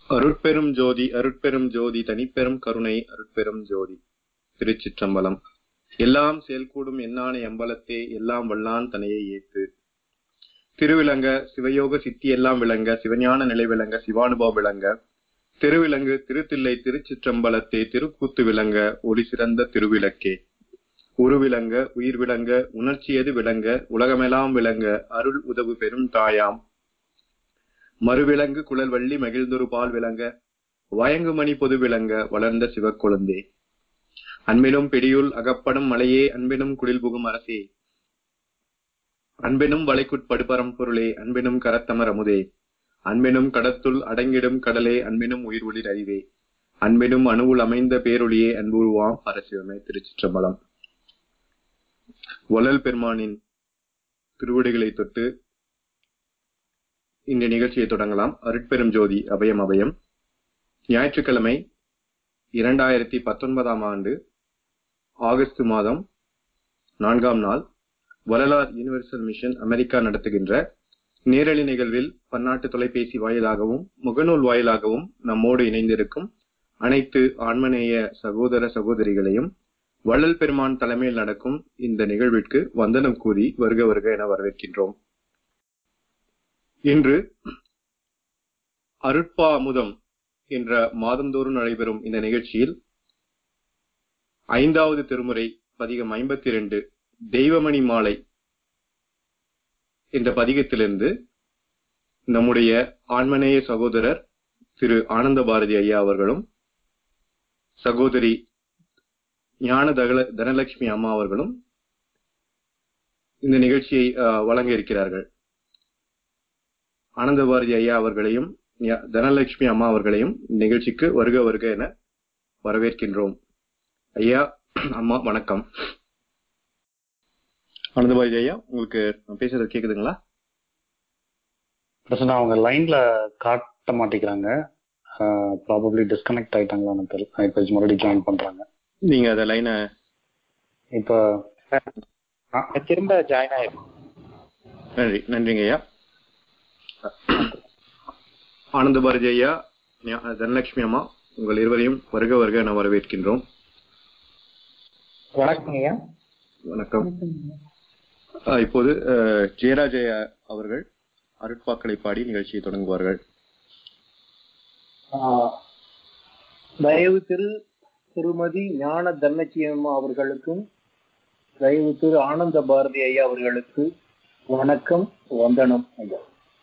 அருட்பெரும் ஜோதி அருட்பெரும் ஜோதி தனிப்பெரும் கருணை அருட்பெரும் ஜோதி திருச்சிற்றம்பலம் எல்லாம் செயல்கூடும் எண்ணானை அம்பலத்தே எல்லாம் வல்லான் தனையை ஏத்து திருவிளங்க சிவயோக சித்தி எல்லாம் விளங்க சிவஞான நிலை விளங்க சிவானுபவம் விளங்க திருவிலங்கு திருத்தில்லை திருச்சிற்றம்பலத்தே திருக்கூத்து விளங்க ஒளி சிறந்த திருவிளக்கே உருவிளங்க உயிர் விளங்க உணர்ச்சியது விளங்க உலகமெல்லாம் விளங்க அருள் உதவு பெரும் தாயாம் மறுவிலங்கு குழல் வள்ளி மகிழ்ந்தொரு பால் விளங்க வயங்குமணி பொது விளங்க வளர்ந்த சிவக்குழந்தே அன்பினும் பிடியுள் அகப்படும் மலையே அன்பினும் குடில் புகும் அரசே அன்பினும் வளைக்குட்படுபரம் பொருளே அன்பினும் கரத்தமர் அமுதே அன்பினும் கடத்துள் அடங்கிடும் கடலே அன்பினும் உயிர் ஒளிர் அறிவே அன்பினும் அணுவுள் அமைந்த பேரொழியே அன்புருவாம் பரசிவமே திருச்சிற்றம்பலம் வள்ளல் பெருமானின் திருவடிகளை தொட்டு இந்த நிகழ்ச்சியை தொடங்கலாம் அருட்பெரும் ஜோதி அபயம் அபயம் ஞாயிற்றுக்கிழமை இரண்டாயிரத்தி பத்தொன்பதாம் ஆண்டு ஆகஸ்ட் மாதம் நான்காம் நாள் வரலார் யூனிவர்சல் மிஷன் அமெரிக்கா நடத்துகின்ற நேரலை நிகழ்வில் பன்னாட்டு தொலைபேசி வாயிலாகவும் முகநூல் வாயிலாகவும் நம்மோடு இணைந்திருக்கும் அனைத்து ஆன்மநேய சகோதர சகோதரிகளையும் வள்ளல் பெருமான் தலைமையில் நடக்கும் இந்த நிகழ்விற்கு வந்தனம் கூறி வருக வருக என வரவேற்கின்றோம் இன்று அருட்பா அமுதம் என்ற மாதந்தோறும் நடைபெறும் இந்த நிகழ்ச்சியில் ஐந்தாவது திருமுறை பதிகம் ஐம்பத்தி இரண்டு தெய்வமணி மாலை என்ற பதிகத்திலிருந்து நம்முடைய ஆன்மநேய சகோதரர் திரு ஆனந்த பாரதி ஐயா அவர்களும் சகோதரி ஞான தகல தனலட்சுமி அம்மா அவர்களும் இந்த நிகழ்ச்சியை வழங்க இருக்கிறார்கள் ஆனந்த பாரதி ஐயா அவர்களையும் தனலட்சுமி அம்மா அவர்களையும் நிகழ்ச்சிக்கு வருக வருக என வரவேற்கின்றோம் ஐயா அம்மா வணக்கம் ஆனந்த பாரதி ஐயா உங்களுக்கு நான் பேசுறது கேக்குதுங்களா பிரசன்னா அவங்க லைன்ல காட்ட மாட்டேங்கிறாங்க ப்ராபப்ளி டிஸ்கனெக்ட் ஆயிட்டாங்களான்னு தெரியல இப்போ மறுபடியும் ஜாயின் பண்றாங்க நீங்க அத லைனை இப்போ திரும்ப ஜாயின் ஆயிருக்கும் நன்றி நன்றிங்க ஐயா ஆனந்த பாரதி ஐயா தனலட்சுமி அம்மா உங்கள் இருவரையும் வருக வருக என வரவேற்கின்றோம் வணக்கம் ஐயா வணக்கம் இப்போது ஜெயராஜய அவர்கள் அருட்பாக்களை பாடி நிகழ்ச்சியை தொடங்குவார்கள் தயவு திரு திருமதி ஞான தனலட்சுமி அவர்களுக்கும் தயவு திரு ஆனந்த பாரதி ஐயா அவர்களுக்கு வணக்கம் வந்தனம் ஐயா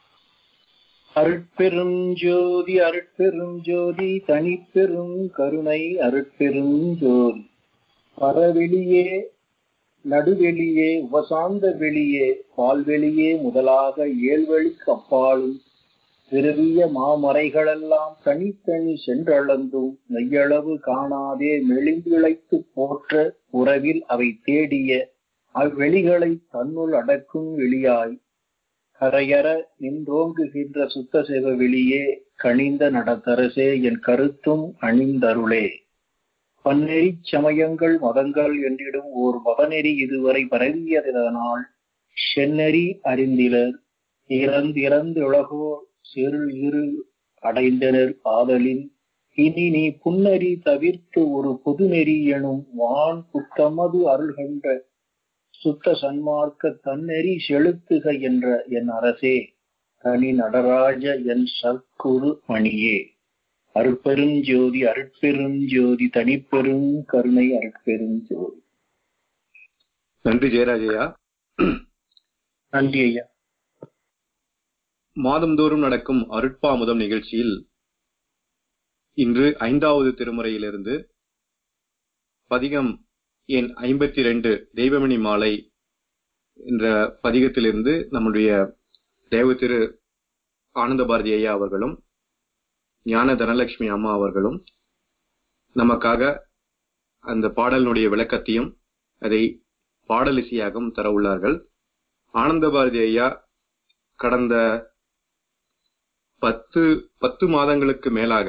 அருட்பெருஞ்சோதி அருட்பெருஞ்சோதி தனிப்பெரும் கருணை அருட்பெருஞ்சோதி பரவெளியே நடுவெளியே உபசாந்த வெளியே பால்வெளியே முதலாக ஏழ்வெளிக்கு அப்பாலும் பெருவிய மாமறைகளெல்லாம் தனித்தனி சென்றளந்தும் மெய்யளவு காணாதே மெலிந்திழைத்து போற்ற உறவில் அவை தேடிய அவ்வெளிகளை தன்னுள் அடக்கும் வெளியாய் கரையற நின்றோங்குகின்ற சுத்த சிவ வெளியே கனிந்த நடத்தரசே என் கருத்தும் அணிந்தருளே பன்னெறி சமயங்கள் மதங்கள் என்றிடும் ஓர் மதநெறி இதுவரை பரவியதனால் செந்நெறி அறிந்திலர் இறந்திறந்து உலகோ சிறு இரு அடைந்தனர் ஆதலின் இனி நீ புன்னறி தவிர்த்து ஒரு பொதுநெறி எனும் வான் புத்தமது அருள்கண்ட சுத்த சன்மார்க்க தன்னெறி செலுத்துக என்ற என் அரசே தனி நடராஜ என் சற்குரு மணியே அருட்பெருஞ்சோதி அருட்பெருஞ்சோதி தனிப்பெரும் கருணை அருட்பெருஞ்சோதி நன்றி ஜெயராஜையா நன்றி ஐயா மாதந்தோறும் நடக்கும் அருட்பா முதம் நிகழ்ச்சியில் இன்று ஐந்தாவது திருமுறையிலிருந்து பதிகம் எண் ஐம்பத்தி ரெண்டு தெய்வமணி மாலை என்ற பதிகத்திலிருந்து நம்முடைய தேவ திரு ஆனந்த பாரதி ஐயா அவர்களும் ஞான தனலட்சுமி அம்மா அவர்களும் நமக்காக அந்த பாடலினுடைய விளக்கத்தையும் அதை பாடலிசையாகவும் தர உள்ளார்கள் ஆனந்த பாரதி ஐயா கடந்த பத்து பத்து மாதங்களுக்கு மேலாக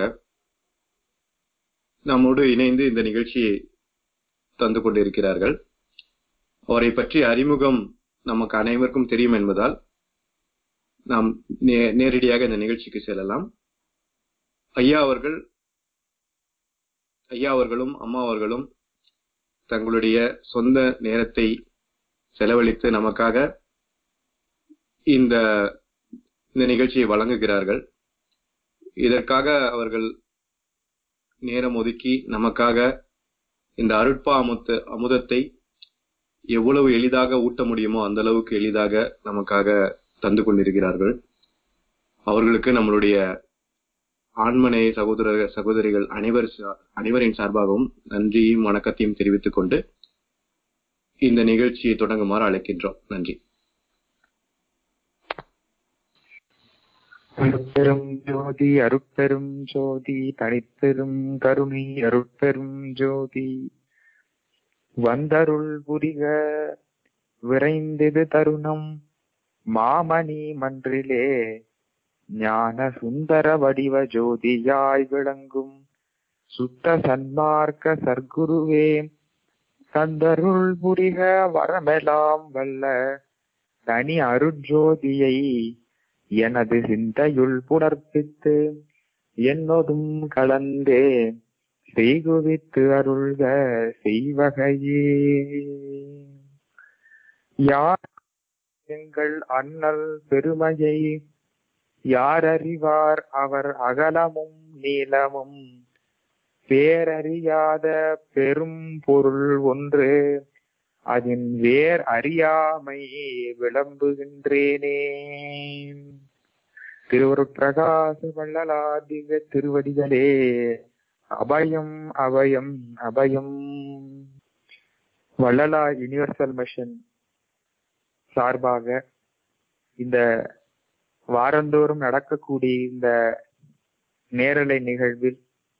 நம்மோடு இணைந்து இந்த நிகழ்ச்சியை தந்து கொண்டிருக்கிறார்கள் அவரை பற்றி அறிமுகம் நமக்கு அனைவருக்கும் தெரியும் என்பதால் நாம் நேரடியாக இந்த நிகழ்ச்சிக்கு செல்லலாம் ஐயா அவர்கள் ஐயா அவர்களும் அம்மா அவர்களும் தங்களுடைய சொந்த நேரத்தை செலவழித்து நமக்காக இந்த இந்த நிகழ்ச்சியை வழங்குகிறார்கள் இதற்காக அவர்கள் நேரம் ஒதுக்கி நமக்காக இந்த அருட்பா அமுத்த அமுதத்தை எவ்வளவு எளிதாக ஊட்ட முடியுமோ அந்த அளவுக்கு எளிதாக நமக்காக தந்து கொண்டிருக்கிறார்கள் அவர்களுக்கு நம்மளுடைய ஆண்மனை சகோதர சகோதரிகள் அனைவர் சா- அனைவரின் சார்பாகவும் நன்றியும் வணக்கத்தையும் தெரிவித்துக் கொண்டு இந்த நிகழ்ச்சியை தொடங்குமாறு அழைக்கின்றோம் நன்றி அருட்பெரும் ஜோதி அருட்பெரும் ஜோதி தனிப்பெரும் கருணை அருட்பெரும் ஜோதி வந்தருள் புரிக விரைந்தது தருணம் மாமணி மன்றிலே ஞான சுந்தர வடிவ ஜோதியாய் விளங்கும் சுத்த சன்மார்க்க சர்க்குருவே தந்தருள் புரிக வரமெல்லாம் வல்ல தனி அருட்ஜோதியை எனது சிந்தையுள் புணர்ப்பித்து என்னொதும் கலந்தே செய்குவித்து அருள்க செய்வகையே யார் எங்கள் அண்ணல் பெருமையை யார் அறிவார் அவர் அகலமும் நீளமும் பேரறியாத பெரும் பொருள் ஒன்று அதன் வேர் அறியாமை விளம்புகின்றேனே திருவருட்பிரகாச வள்ளலாதிக திருவடிகளே அபயம் அபயம் அபயம் வள்ளலா யுனிவர்சல் மிஷன் சார்பாக இந்த வாரந்தோறும் நடக்கக்கூடிய இந்த நேரலை நிகழ்வில்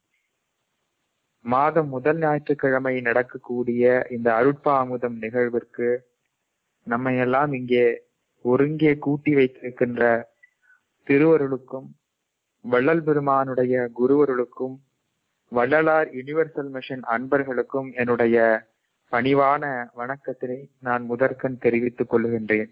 மாதம் முதல் ஞாயிற்றுக்கிழமை நடக்கக்கூடிய இந்த அருட்பா அமுதம் நிகழ்விற்கு நம்மை எல்லாம் இங்கே ஒருங்கே கூட்டி வைத்திருக்கின்ற திருவருளுக்கும் வள்ளல் பெருமானுடைய குருவருளுக்கும் வள்ளலார் யுனிவர்சல் மிஷன் அன்பர்களுக்கும் என்னுடைய பணிவான வணக்கத்தினை நான் முதற்கண் தெரிவித்துக் கொள்கின்றேன்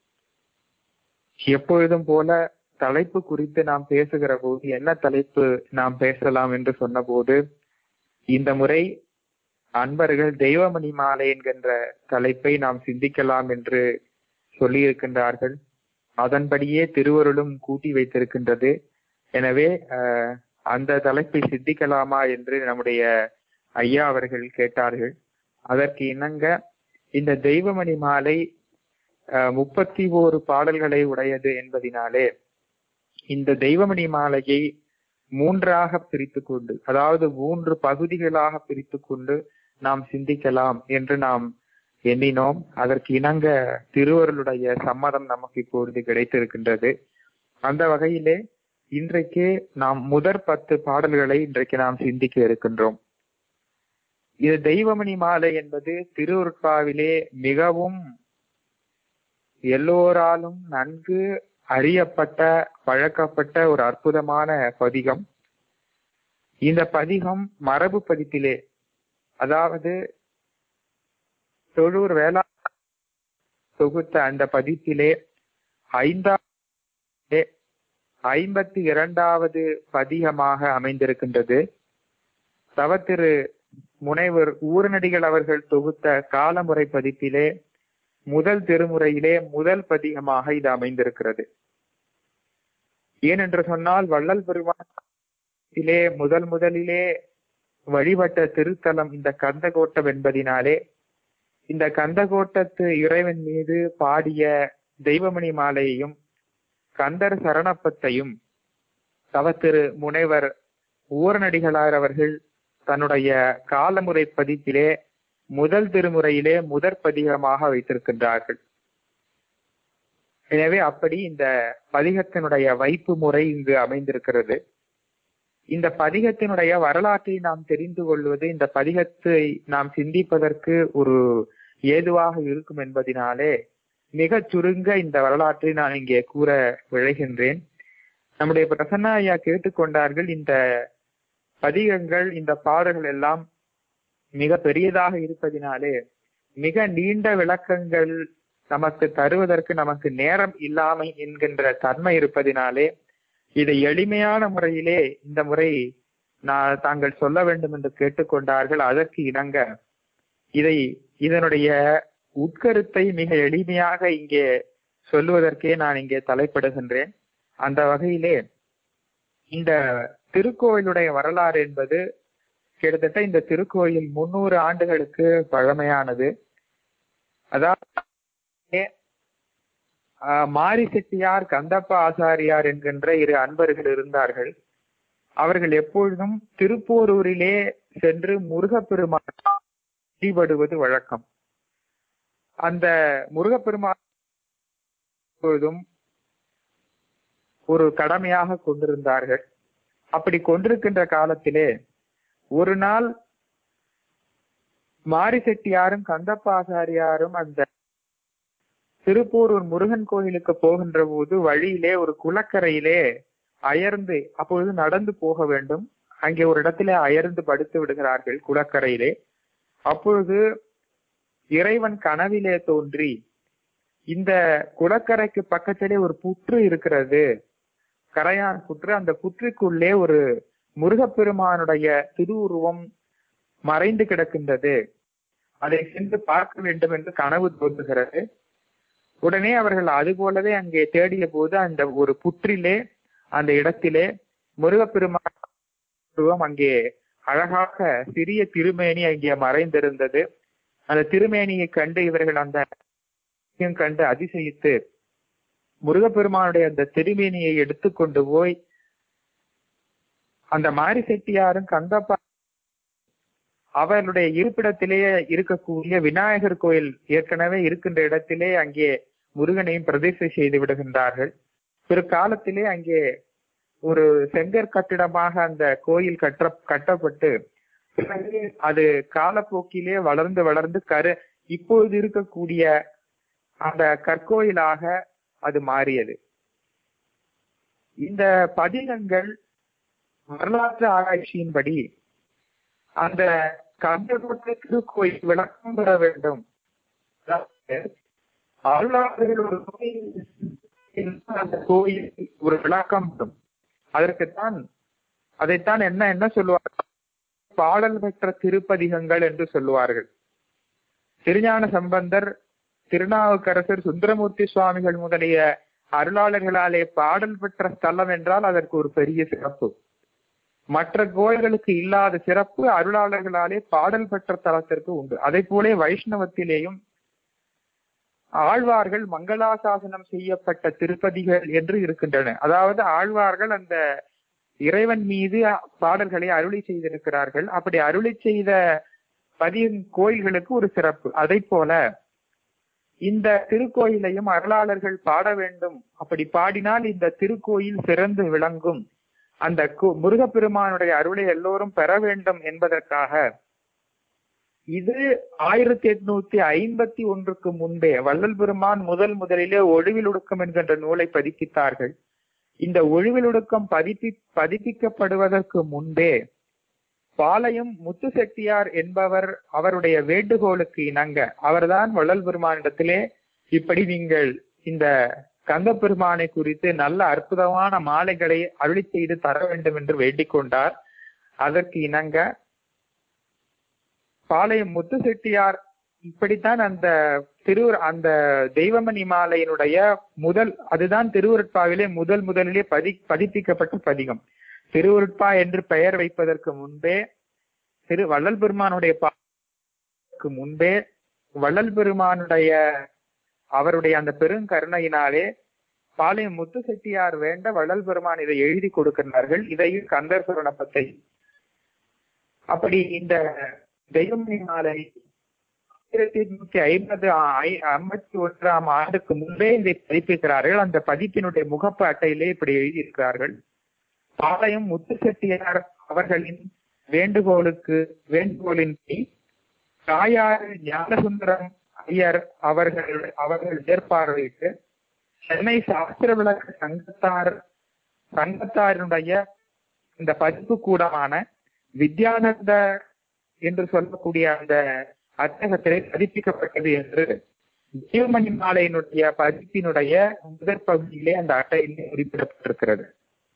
எப்பொழுதும் போல தலைப்பு குறித்து நாம் பேசுகிற போது என்ன தலைப்பு நாம் பேசலாம் என்று சொன்னபோது இந்த முறை அன்பர்கள் தெய்வமணி மாலை என்கின்ற தலைப்பை நாம் சிந்திக்கலாம் என்று சொல்லியிருக்கின்றார்கள் அதன்படியே திருவருளும் கூட்டி வைத்திருக்கின்றது எனவே அஹ், அந்த தலைப்பை சிந்திக்கலாமா என்று நம்முடைய ஐயா அவர்கள் கேட்டார்கள் அதற்கு இணங்க இந்த தெய்வமணி மாலை அஹ், முப்பத்தி ஓரு பாடல்களை உடையது என்பதினாலே இந்த தெய்வமணி மாலையை மூன்றாக பிரித்து கொண்டு அதாவது மூன்று பகுதிகளாக பிரித்து கொண்டு நாம் சிந்திக்கலாம் என்று நாம் எண்ணினோம் அதற்கு இணங்க திருவருளுடைய சம்மதம் நமக்கு இப்பொழுது கிடைத்திருக்கின்றது அந்த வகையிலே இன்றைக்கு நாம் முதற் பத்து பாடல்களை இன்றைக்கு நாம் சிந்திக்க இருக்கின்றோம் இது தெய்வமணி மாலை என்பது திருவுருட்பாவிலே மிகவும் எல்லோராலும் நன்கு அறியப்பட்ட பழக்கப்பட்ட ஒரு அற்புதமான பதிகம் இந்த பதிகம் மரபு பதிப்பிலே அதாவது தொழூர் வேளா தொகுத்த அந்த பதிப்பிலே ஐந்தாம் ஐம்பத்தி இரண்டாவது பதிகமாக அமைந்திருக்கின்றது தவத்திரு முனைவர் ஊரநடிகள் அவர்கள் தொகுத்த காலமுறை பதிப்பிலே முதல் திருமுறையிலே முதல் பதிகமாக இது அமைந்திருக்கிறது ஏனென்று சொன்னால் வள்ளல் பெருமானிலே முதல் முதலிலே வழிபட்ட திருத்தலம் இந்த கந்தகோட்டம் என்பதினாலே இந்த கந்தகோட்டத்து இறைவன் மீது பாடிய தெய்வமணி மாலையையும் கந்தர் சரணப்பத்தையும் தவத்திரு முனைவர் ஊரநடிகளார் அவர்கள் தன்னுடைய காலமுறை பதிப்பிலே முதல் திருமுறையிலே முதற் பதிகமாக வைத்திருக்கின்றார்கள் எனவே அப்படி இந்த பதிகத்தினுடைய வைப்பு முறை இங்கு அமைந்திருக்கிறது இந்த பதிகத்தினுடைய வரலாற்றை நாம் தெரிந்து கொள்வது இந்த பதிகத்தை நாம் சிந்திப்பதற்கு ஒரு ஏதுவாக இருக்கும் என்பதினாலே மிக சுருங்க இந்த வரலாற்றை நான் இங்கே கூற விழைகின்றேன் நம்முடைய பிரசன்னா ஐயா கேட்டுக்கொண்டார்கள் இந்த பதிகங்கள் இந்த பாடல்கள் எல்லாம் மிக பெரியதாக இருப்பதினாலே மிக நீண்ட விளக்கங்கள் நமக்கு தருவதற்கு நமக்கு நேரம் இல்லாமை என்கின்ற தன்மை இருப்பதினாலே இதை எளிமையான முறையிலே இந்த முறை நான் தாங்கள் சொல்ல வேண்டும் என்று கேட்டுக்கொண்டார்கள் அதற்கு இணங்க இதை இதனுடைய உட்கருத்தை மிக எளிமையாக இங்கே சொல்லுவதற்கே நான் இங்கே தலைப்படுகின்றேன் அந்த வகையிலே இந்த திருக்கோயிலுடைய வரலாறு என்பது கிட்டத்தட்ட இந்த திருக்கோயில் முன்னூறு ஆண்டுகளுக்கு பழமையானது அதாவது ஆஹ், மாரி செட்டியார் கந்தப்ப ஆசாரியார் என்கின்ற இரு அன்பர்கள் இருந்தார்கள் அவர்கள் எப்பொழுதும் திருப்போரூரிலே சென்று முருகப்பெருமான் வழிபடுவது வழக்கம் அந்த முருகப்பெருமான் எப்பொழுதும் ஒரு கடமையாக கொண்டிருந்தார்கள் அப்படி கொண்டிருக்கின்ற காலத்திலே ஒரு நாள் மாரி செட்டியாரும் கந்தப்பாசாரியாரும் அந்த திருப்பூரூர் முருகன் கோயிலுக்கு போகின்ற போது வழியிலே ஒரு குளக்கரையிலே அயர்ந்து அப்பொழுது நடந்து போக வேண்டும் அங்கே ஒரு இடத்திலே அயர்ந்து படுத்து விடுகிறார்கள் குளக்கரையிலே அப்பொழுது இறைவன் கனவிலே தோன்றி இந்த குளக்கரைக்கு பக்கத்திலே ஒரு புற்று இருக்கிறது கரையான் புற்று அந்த புற்றுக்குள்ளே ஒரு முருகப்பெருமானுடைய திருவுருவம் மறைந்து கிடக்கின்றது அதை சென்று பார்க்க வேண்டும் என்று கனவு தோன்றுகிறது உடனே அவர்கள் அது போலவே அங்கே தேடிய போது அந்த ஒரு புற்றிலே அந்த இடத்திலே முருகப்பெருமான் உருவம் அங்கே அழகாக சிறிய திருமேனி அங்கே மறைந்திருந்தது அந்த திருமேனியை கண்டு இவர்கள் அந்த கண்டு அதிசயித்து முருகப்பெருமானுடைய அந்த திருமேனியை எடுத்துக்கொண்டு போய் அந்த மாரி செட்டியாரும் கந்தப்பா அவர்களுடைய இருப்பிடத்திலேயே இருக்கக்கூடிய விநாயகர் கோயில் ஏற்கனவே இருக்கின்ற இடத்திலே அங்கே முருகனையும் பிரதிஷ்டை செய்து விடுகின்றார்கள் பிற்காலத்திலே அங்கே ஒரு செங்கற் கட்டிடமாக அந்த கோயில் கட்ட கட்டப்பட்டு பிறகு அது காலப்போக்கிலே வளர்ந்து வளர்ந்து கரு இப்பொழுது இருக்கக்கூடிய அந்த கற்கோயிலாக அது மாறியது இந்த பதிகங்கள் வரலாற்று ஆராய்ச்சியின்படி அந்த கந்தகோட்டை திருக்கோயில் விளக்கம் பெற வேண்டும் அதாவது, அருளாளர்கள் ஒரு கோயில் இருந்தால் அந்த கோயில் ஒரு விளக்கம் பெறும் அதற்குத்தான் அதைத்தான் என்ன என்ன சொல்லுவார்கள் பாடல் பெற்ற திருப்பதிகங்கள் என்று சொல்லுவார்கள் திருஞான சம்பந்தர் திருநாவுக்கரசர் சுந்தரமூர்த்தி சுவாமிகள் முதலிய அருளாளர்களாலே பாடல் பெற்ற ஸ்தலம் என்றால் அதற்கு ஒரு பெரிய சிறப்பு மற்ற கோயில்களுக்கு இல்லாத சிறப்பு அருளாளர்களாலே பாடல் பெற்ற தலத்திற்கு உண்டு அதை போல வைஷ்ணவத்திலேயும் ஆழ்வார்கள் மங்களாசாசனம் செய்யப்பட்ட திருப்பதிகள் என்று இருக்கின்றன அதாவது ஆழ்வார்கள் அந்த இறைவன் மீது பாடல்களை அருளி செய்திருக்கிறார்கள் அப்படி அருளி செய்த பதிய கோயில்களுக்கு ஒரு சிறப்பு அதை போல இந்த திருக்கோயிலையும் அருளாளர்கள் பாட வேண்டும் அப்படி பாடினால் இந்த திருக்கோயில் சிறந்து விளங்கும் அந்த கு- முருகப்பெருமானுடைய அருளை எல்லோரும் பெற வேண்டும் என்பதற்காக இது ஆயிரத்தி எட்நூத்தி ஐம்பத்தி ஒன்றுக்கு முன்பே வள்ளல் பெருமான் முதல் முதலிலே ஒழுவில் ஒடுக்கம் என்கின்ற நூலை பதிப்பித்தார்கள் இந்த ஒழுவில் ஒடுக்கம் பதிப்பி பதிப்பிக்கப்படுவதற்கு முன்பே பாளையம் முத்து செட்டியார் என்பவர் அவருடைய வேண்டுகோளுக்கு இணங்க அவர்தான் வள்ளல் பெருமானிடத்திலே இப்படி நீங்கள் இந்த கந்த பெருமானை குறித்து நல்ல அற்புதமான மாலைகளை அருளி செய்து தர வேண்டும் என்று வேண்டிக் கொண்டார் அதற்கு இணங்க பாளையம் முத்து செட்டியார் இப்படித்தான் அந்த திரு அந்த தெய்வமணி மாலையினுடைய முதல் அதுதான் திருவருட்பாவிலே முதல் முதலிலே பதி பதிப்பிக்கப்பட்ட பதிகம் திருவருட்பா என்று பெயர் வைப்பதற்கு முன்பே திரு வள்ளல் பெருமானுடைய பாக்கு முன்பே வள்ளல் பெருமானுடைய அவருடைய அந்த பெருங்கருணையினாலே பாளையம் முத்து செட்டியார் வேண்ட வள்ளல் பெருமான் இதை எழுதி கொடுக்கிறார்கள் இதையும் கந்தர் சுரணப்பத்தை அப்படி இந்த தெய்வமணி மாலை ஆயிரத்தி எட்நூத்தி ஐம்பது ஐ- ஐம்பத்தி ஒன்றாம் ஆண்டுக்கு முன்பே இதை பதிப்பிக்கிறார்கள் அந்த பதிப்பினுடைய முகப்பு அட்டையிலே இப்படி எழுதியிருக்கிறார்கள் பாளையம் முத்து செட்டியார் அவர்களின் வேண்டுகோளுக்கு வேண்டுகோளின்படி தாயார் ஞானசுந்தரம் ஐயர் அவர்கள் அவர்கள் மேற்பார்வையிட்டு சென்னை சாஸ்திர விளக்க சங்கத்தார் சங்கத்தாரினுடைய இந்த பதிப்பு கூடமான வித்யானந்த என்று சொல்லக்கூடிய அந்த அச்சகத்திலே பதிப்பிக்கப்பட்டது என்று ஜீவமணி மாலையினுடைய பதிப்பினுடைய முதற் பகுதியிலே அந்த அட்டையிலே குறிப்பிடப்பட்டிருக்கிறது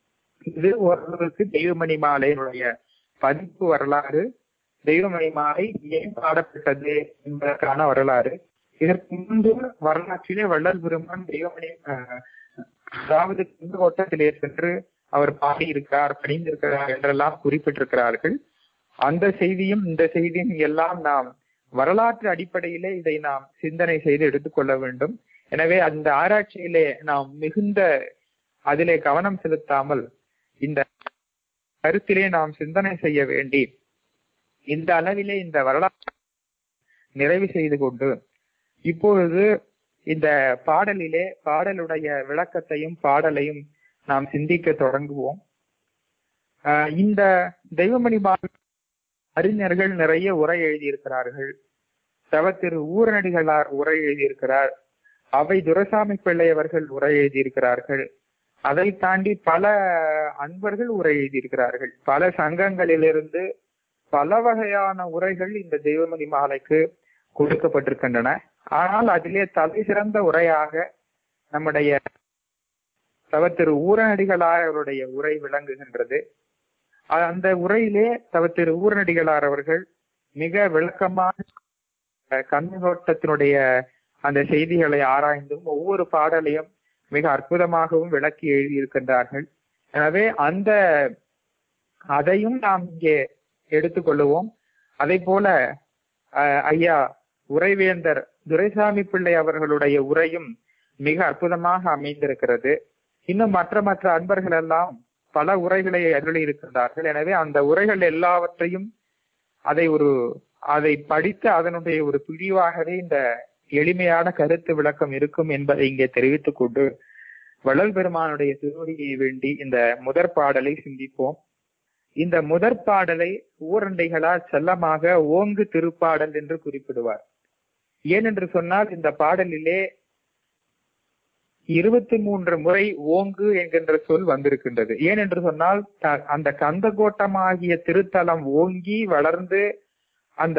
இது ஒருவருக்கு தெய்வமணி மாலையினுடைய பதிப்பு வரலாறு தெய்வமணி மாலை ஏன் பாடப்பட்டது என்பதற்கான வரலாறு இதற்கு முன்பு வரலாற்றிலே வள்ளல் பெருமான் தெய்வமணி அஹ், அதாவது இந்த ஓட்டத்திலே சென்று அவர் பாடியிருக்கிறார் பணிந்திருக்கிறார் என்றெல்லாம் குறிப்பிட்டிருக்கிறார்கள் அந்த செய்தியும் இந்த செய்தியும் எல்லாம் நாம் வரலாற்று அடிப்படையிலே இதை நாம் சிந்தனை செய்து எடுத்துக்கொள்ள வேண்டும் எனவே அந்த ஆராய்ச்சியிலே நாம் மிகுந்த அதிலே கவனம் செலுத்தாமல் இந்த கருத்திலே நாம் சிந்தனை செய்ய வேண்டி இந்த அளவிலே இந்த வரலாற்று நிறைவு செய்து கொண்டு இப்பொழுது இந்த பாடலிலே பாடலுடைய விளக்கத்தையும் பாடலையும் நாம் சிந்திக்க தொடங்குவோம் ஆஹ் இந்த தெய்வமணி பாடல் அறிஞர்கள் நிறைய உரை எழுதியிருக்கிறார்கள் தவத்திரு ஊரடிகளார் உரை எழுதியிருக்கிறார் அவை துரைசாமி பிள்ளை அவர்கள் உரை எழுதியிருக்கிறார்கள் அதை தாண்டி பல அன்பர்கள் உரை எழுதியிருக்கிறார்கள் பல சங்கங்களிலிருந்து பல வகையான உரைகள் இந்த தெய்வமணி மாலைக்கு கொடுக்கப்பட்டிருக்கின்றன ஆனால் அதிலே தலை சிறந்த உரையாக நம்முடைய தவத்திரு ஊரநடிகளார் அவருடைய உரை விளங்குகின்றது அ- அந்த உரையிலே தவத்திரு ஊரநடிகளார் அவர்கள் மிக விளக்கமான அஹ், கண்ணோட்டத்தினுடைய அந்த செய்திகளை ஆராய்ந்தும் ஒவ்வொரு பாடலையும் மிக அற்புதமாகவும் விளக்கி எழுதியிருக்கின்றார்கள் எனவே அந்த அதையும் நாம் இங்கே எடுத்துக்கொள்ளுவோம் அதே போல அஹ், ஐயா உரைவேந்தர் துரைசாமி பிள்ளை அவர்களுடைய உரையும் மிக அற்புதமாக அமைந்திருக்கிறது இன்னும் மற்ற மற்ற அன்பர்கள் எல்லாம் பல உரைகளை அருளி இருக்கின்றார்கள் எனவே அந்த உரைகள் எல்லாவற்றையும் அதை ஒரு அதை படித்து அதனுடைய ஒரு பிரிவாகவே இந்த எளிமையான கருத்து விளக்கம் இருக்கும் என்பதை இங்கே தெரிவித்துக் கொண்டு வள்ளல் பெருமானுடைய திருவடியை வேண்டி இந்த முதற் பாடலை சிந்திப்போம் இந்த முதற் பாடலை ஊரண்டைகளால் செல்லமாக ஓங்கு திருப்பாடல் என்று குறிப்பிடுவார் ஏனென்று சொன்னால் இந்த பாடலிலே இருபத்தி மூன்று முறை ஓங்கு என்கின்ற சொல் வந்திருக்கின்றது ஏனென்று சொன்னால் த- அந்த கந்தகோட்டமாகிய திருத்தலம் ஓங்கி வளர்ந்து அந்த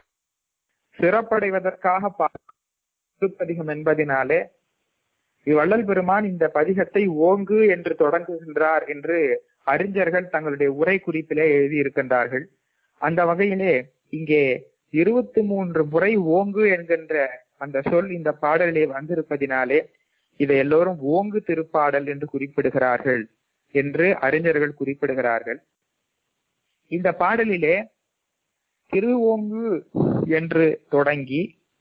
சிறப்படைவதற்காக பா- திருப்பதிகம் என்பதினாலே வள்ளல் பெருமான் இந்த பதிகத்தை ஓங்கு என்று தொடங்குகின்றார் என்று அறிஞர்கள் தங்களுடைய உரை குறிப்பிலே எழுதியிருக்கின்றார்கள் அந்த வகையிலே இங்கே இருபத்தி மூன்று முறை ஓங்கு என்கின்ற அந்த சொல் இந்த பாடலிலே வந்திருப்பதினாலே இதை எல்லோரும் ஓங்கு திருப்பாடல் என்று குறிப்பிடுகிறார்கள் என்று அறிஞர்கள் குறிப்பிடுகிறார்கள் இந்த பாடலிலே திருவோங்கு என்று தொடங்கி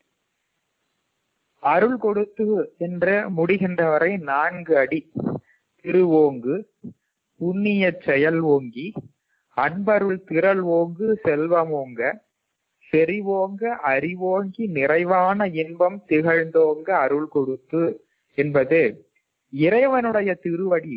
அருள் கொடுத்து என்ற முடிகின்ற வரை நான்கு அடி திருவோங்கு புண்ணிய செயல் ஓங்கி அன்பருள் திரள் ஓங்கு செல்வம் ஓங்க செறிவோங்க அறிவோங்கி நிறைவான இன்பம் திகழ்ந்தோங்க அருள் கொடுத்து என்பது இறைவனுடைய திருவடி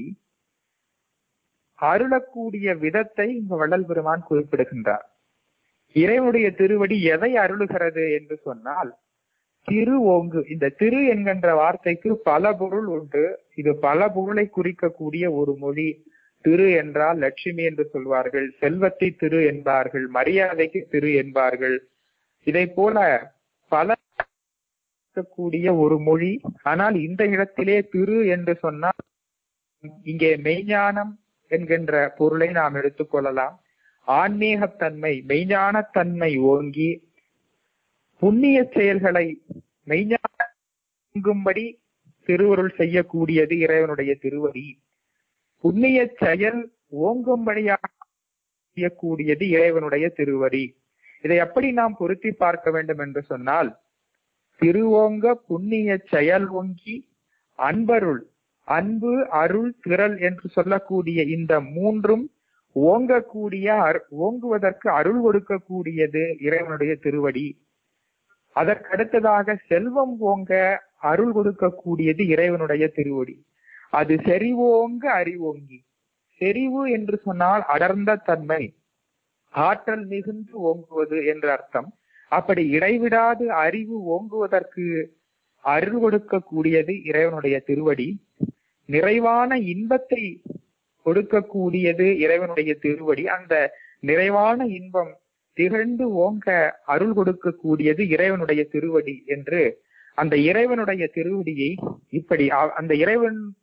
அருளக்கூடிய விதத்தை இங்கு வள்ளல் பெருமான் குறிப்பிடுகின்றார் இறைவனுடைய திருவடி எதை அருளுகிறது என்று சொன்னால் திரு ஓங்கு இந்த திரு என்கின்ற வார்த்தைக்கு பல பொருள் உண்டு இது பல பொருளை குறிக்கக்கூடிய ஒரு மொழி திரு என்றால் லட்சுமி என்று சொல்வார்கள் செல்வத்தை திரு என்பார்கள் மரியாதைக்கு திரு என்பார்கள் இதை போல பல கூடிய ஒரு மொழி ஆனால் இந்த இடத்திலே திரு என்று சொன்னால் இங்கே மெய்ஞானம் என்கின்ற பொருளை நாம் எடுத்துக்கொள்ளலாம் ஆன்மீகத்தன்மை மெய்ஞானத்தன்மை ஓங்கி புண்ணிய செயல்களை மெய்ஞானங்கும்படி திருவருள் செய்யக்கூடியது இறைவனுடைய திருவடி புண்ணிய செயல் ஓங்கும்படியாக செய்யக்கூடியது இறைவனுடைய திருவடி இதை எப்படி நாம் பொருத்தி பார்க்க வேண்டும் என்று சொன்னால் திருவோங்க புண்ணிய செயல் ஓங்கி அன்பருள் அன்பு அருள் திரள் என்று சொல்லக்கூடிய இந்த மூன்றும் ஓங்கக்கூடிய அரு- ஓங்குவதற்கு அருள் கொடுக்கக்கூடியது இறைவனுடைய திருவடி அதற்கடுத்ததாக செல்வம் ஓங்க அருள் கொடுக்கக்கூடியது இறைவனுடைய திருவடி அது செறிவோங்க அறிவோங்கி செறிவு என்று சொன்னால் அடர்ந்த தன்மை ஆற்றல் மிகுந்து ஓங்குவது என்று அர்த்தம் அப்படி இடைவிடாது அறிவு ஓங்குவதற்கு அருள் கொடுக்கக்கூடியது இறைவனுடைய திருவடி நிறைவான இன்பத்தை கொடுக்கக்கூடியது இறைவனுடைய திருவடி அந்த நிறைவான இன்பம் திகழ்ந்து ஓங்க அருள் கொடுக்கக்கூடியது இறைவனுடைய திருவடி என்று அந்த இறைவனுடைய திருவடியை இப்படி அ- அந்த இறைவன்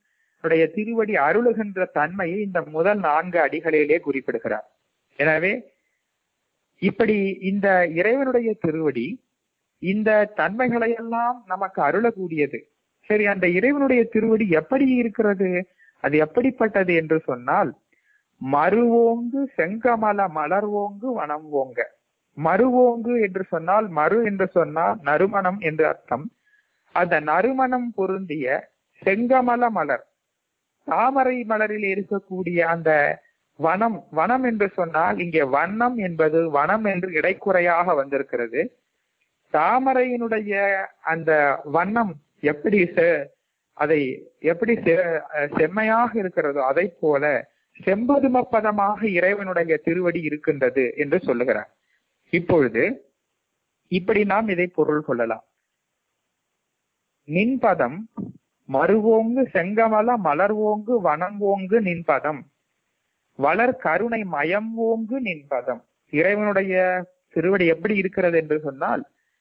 இறைவனுடைய திருவடி அருளுகின்ற தன்மையை இந்த முதல் நான்கு அடிகளிலே குறிப்பிடுகிறார் எனவே இப்படி இந்த இறைவனுடைய திருவடி இந்த தன்மைகளை எல்லாம் நமக்கு அருளக்கூடியது சரி அந்த இறைவனுடைய திருவடி எப்படி இருக்கிறது அது எப்படிப்பட்டது என்று சொன்னால் மறுவோங்கு செங்கமல மலர்வோங்கு வனம் ஓங்க மறுவோங்கு என்று சொன்னால் மறு என்று சொன்னால் நறுமணம் என்று அர்த்தம் அந்த நறுமணம் பொருந்திய செங்கமல மலர் தாமரை மலரில் இருக்கக்கூடிய அந்த வனம் வனம் என்று சொன்னால் இங்கே வண்ணம் என்பது வனம் என்று இடைக்குறையாக வந்திருக்கிறது தாமரையினுடைய அந்த வண்ணம் எப்படி செ- அதை எப்படி செ- செம்மையாக இருக்கிறதோ அதை போல செம்பதுமப்பதமாக இறைவனுடைய திருவடி இருக்கின்றது என்று சொல்லுகிறார் இப்பொழுது இப்படி நாம் இதை பொருள் கொள்ளலாம் நின்பதம் மறுவோங்கு செங்கமல மலர்வோங்கு வனங்கோங்கு நின்பதம் வளர் கருணை மயம் ஓங்கு நின்பதம் இறைவனுடைய திருவடி எப்படி இருக்கிறது என்று சொன்னால்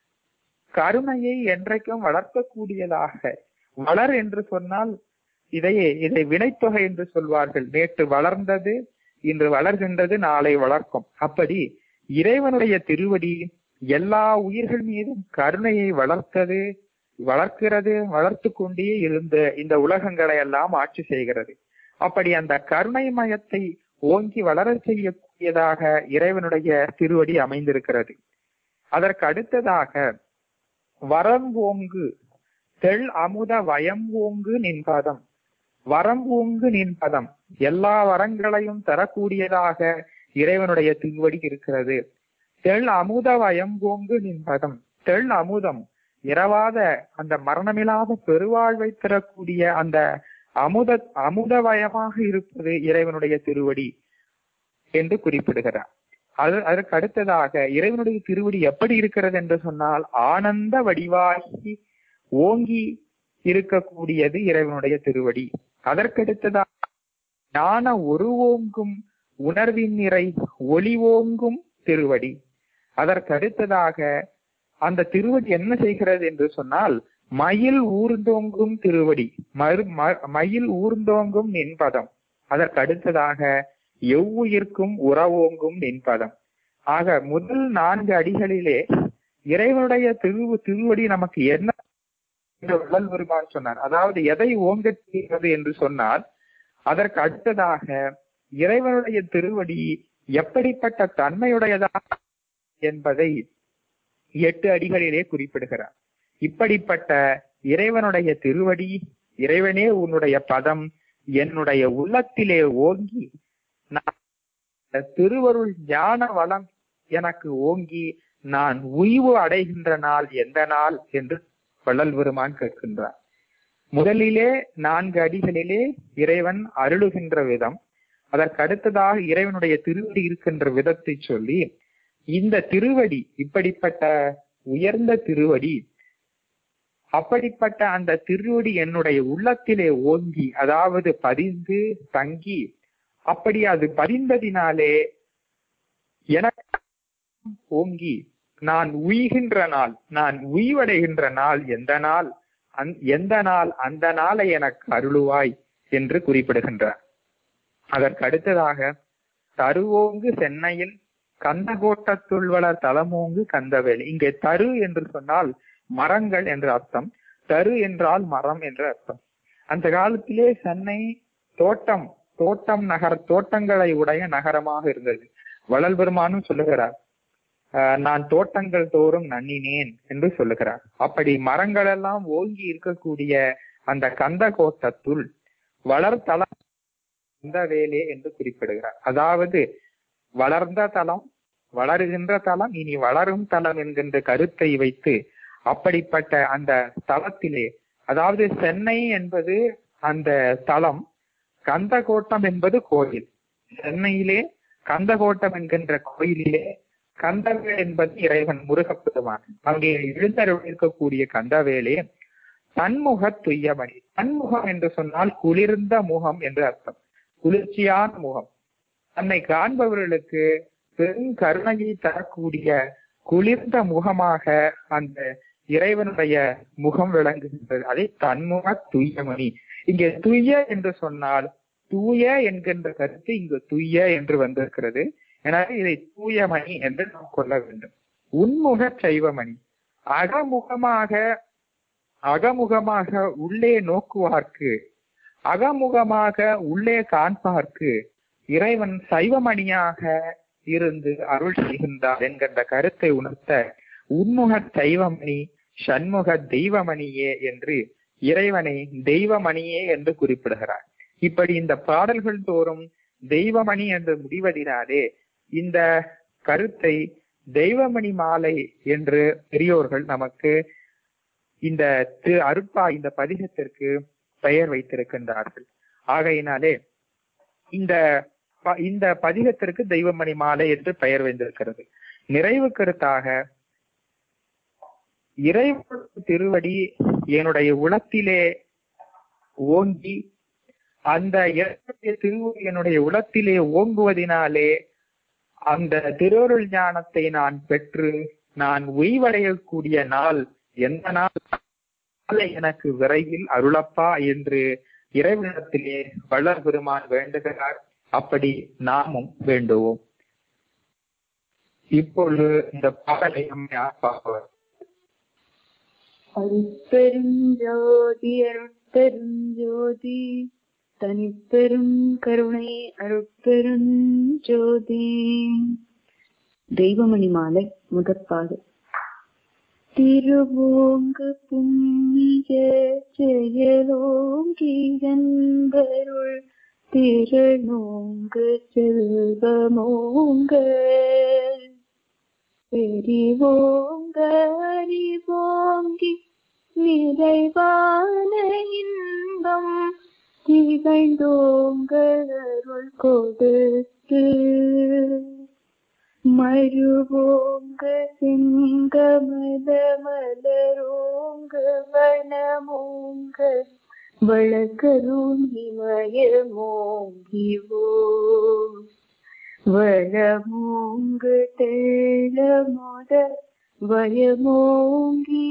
கருணையை என்றைக்கும் வளர்க்கக்கூடியதாக வளர் என்று சொன்னால் இதையே இதை வினைத்தொகை என்று சொல்வார்கள் நேற்று வளர்ந்தது இன்று வளர்கின்றது நாளை வளர்க்கும் அப்படி இறைவனுடைய திருவடி எல்லா உயிர்கள் மீதும் கருணையை வளர்த்தது வளர்க்கிறது வளர்த்து கொண்டே இருந்த இந்த உலகங்களை எல்லாம் ஆட்சி செய்கிறது அப்படி அந்த கருணை மயத்தை ஓங்கி வளரச் செய்யக்கூடியதாக இறைவனுடைய திருவடி அமைந்திருக்கிறது அதற்கு அடுத்ததாக வரம் ஓங்கு தெள் அமுத வயம் ஓங்கு நின்பதம் வரம் ஓங்கு நின்பதம் எல்லா வரங்களையும் தரக்கூடியதாக இறைவனுடைய திருவடி இருக்கிறது தெள் அமுத வயம் ஓங்கு நின்பதம் தெள் அமுதம் இரவாத அந்த மரணமில்லாத பெருவாழ்வை தரக்கூடிய அந்த அமுத அமுதவயமாக இருப்பது இறைவனுடைய திருவடி என்று குறிப்பிடுகிறார் அது அதற்கு அடுத்ததாக இறைவனுடைய திருவடி எப்படி இருக்கிறது என்று சொன்னால் ஆனந்த வடிவாகி ஓங்கி இருக்கக்கூடியது இறைவனுடைய திருவடி அதற்கடுத்ததாக ஞான ஒருவோங்கும் உணர்வின் நிறை ஒளி ஓங்கும் திருவடி அதற்கடுத்ததாக அந்த திருவடி என்ன செய்கிறது என்று சொன்னால் மயில் ஊர்ந்தோங்கும் திருவடி மறு ம- மயில் ஊர்ந்தோங்கும் நின்பதம் அதற்கு அடுத்ததாக எவ்வுயிர்க்கும் உறவோங்கும் நின்பதம் ஆக முதல் நான்கு அடிகளிலே இறைவனுடைய திரு திருவடி நமக்கு என்ன என்று வள்ளல் பெருமான் சொன்னார் அதாவது எதை ஓங்கச் செய்கிறது என்று சொன்னால் அதற்கு அடுத்ததாக இறைவனுடைய திருவடி எப்படிப்பட்ட தன்மையுடையதா என்பதை எட்டு அடிகளிலே குறிப்பிடுகிறார் இப்படிப்பட்ட இறைவனுடைய திருவடி இறைவனே உன்னுடைய பதம் என்னுடைய உள்ளத்திலே ஓங்கி நான் இந்த திருவருள் ஞான வளம் எனக்கு ஓங்கி நான் உய்வு அடைகின்ற நாள் எந்த நாள் என்று வள்ளல் பெருமான் கேட்கின்றார் முதலிலே நான்கு அடிகளிலே இறைவன் அருளுகின்ற விதம் அதற்கு அடுத்ததாக இறைவனுடைய திருவடி இருக்கின்ற விதத்தை சொல்லி இந்த திருவடி இப்படிப்பட்ட உயர்ந்த திருவடி அப்படிப்பட்ட அந்த திருவடி என்னுடைய உள்ளத்திலே ஓங்கி அதாவது பதிந்து தங்கி அப்படி அது பதிந்ததினாலே எனக்கு ஓங்கி நான் உய்கின்ற நாள் நான் உய்வடைகின்ற நாள் எந்த நாள் அந்- எந்த நாள் அந்த நாளை எனக்கு அருளுவாய் என்று குறிப்பிடுகின்றார் அதற்கு அடுத்ததாக தருவோங்கு சென்னையில் கந்தகோட்டத்துள் வளர் தலமோங்கு கந்தவேலி இங்கே தரு என்று சொன்னால் மரங்கள் என்று அர்த்தம் தரு என்றால் மரம் என்று அர்த்தம் அந்த காலத்திலே சென்னை தோட்டம் தோட்டம் நகர தோட்டங்களை உடைய நகரமாக இருந்தது வள்ளல் பெருமானும் சொல்லுகிறார் "ஆஹ், நான் தோட்டங்கள் தோறும் நன்னினேன் என்று சொல்லுகிறார் அப்படி மரங்கள் எல்லாம் ஓங்கி இருக்கக்கூடிய அந்த கந்த கோட்டத்துள் வளர்த்தல இந்த வேலே என்று குறிப்பிடுகிறார் அதாவது வளர்ந்த தலம் வளருகின்ற தலம் இனி வளரும் தலம் என்கின்ற கருத்தை வைத்து அப்படிப்பட்ட அந்த தலத்திலே அதாவது சென்னை என்பது அந்த தலம் கந்தகோட்டம் என்பது கோயில் சென்னையிலே கந்தகோட்டம் என்கின்ற கோயிலிலே கந்தவேல் என்பது இறைவன் முருகப்பெருமான் அங்கே எழுந்தருள் இருக்கக்கூடிய கந்தவேலே தன்முக துய்யமணி தன்முகம் என்று சொன்னால் குளிர்ந்த முகம் என்று அர்த்தம் குளிர்ச்சியான முகம் தன்னை காண்பவர்களுக்கு பெரும் கருணையை தரக்கூடிய குளிர்ந்த முகமாக அந்த இறைவனுடைய முகம் விளங்குகின்றது அதை தன்முக துய்யமணி இங்கே துய்ய என்று சொன்னால் தூய என்கின்ற கருத்து இங்கு துய்ய என்று வந்திருக்கிறது எனவே இதை தூயமணி என்று நாம் கொள்ள வேண்டும் உன்முக சைவமணி அகமுகமாக அகமுகமாக உள்ளே நோக்குவார்க்கு அகமுகமாக உள்ளே காண்பார்க்கு இறைவன் சைவமணியாக இருந்து அருள் செய்கின்றார் என்கின்ற கருத்தை உணர்த்த உன்முக சைவமணி சண்முக தெய்வமணியே என்று இறைவனை தெய்வமணியே என்று குறிப்பிடுகிறார் இப்படி இந்த பாடல்கள் தோறும் தெய்வமணி என்று முடிவதினாலே இந்த கருத்தை தெய்வமணி மாலை என்று பெரியோர்கள் நமக்கு இந்த திரு அருட்பா இந்த பதிகத்திற்கு பெயர் வைத்திருக்கின்றார்கள் ஆகையினாலே இந்த ப- இந்த பதிகத்திற்கு தெய்வமணி மாலை என்று பெயர் வைத்திருக்கிறது நிறைவு கருத்தாக இறைவன் திருவடி என்னுடைய உளத்திலே ஓங்கி அந்த இறைவனுடைய திருவடி என்னுடைய உளத்திலே ஓங்குவதினாலே அந்த திருவருள் ஞானத்தை நான் பெற்று நான் உய்வடையக்கூடிய நாள் எந்த நாள் நாளை எனக்கு விரைவில் அருளப்பா என்று இறைவனிடத்திலே வள்ளல் பெருமான் வேண்டுகிறார் அப்படி நாமும் வேண்டுவோம் இப்பொழுது இந்த பாடலை அம்மையார் பார்ப்பவர் அருட்பெருஞ்சோதி அருட்பெருஞ்சோதி தனிப்பெரும் கருணை அருட்பெருஞ்சோதி தெய்வமணி மாலை முதற்பாடு திருவோங்கு புண்ணிய செயலோங்கி என்பருள் திரளோங்கு செல்வமோங்க பெரிவோங்க அறிவோங்கி நிறைவான இன்பம் திகழ்ந்தோங்க அருள் கொடுத்து மருவோங்க சிங்கமத மலரோங்க வனமோங்க வழக்கரும் இமயமோங்கிவோ வளமோங்கு தெள்ளமுத வயமோங்கி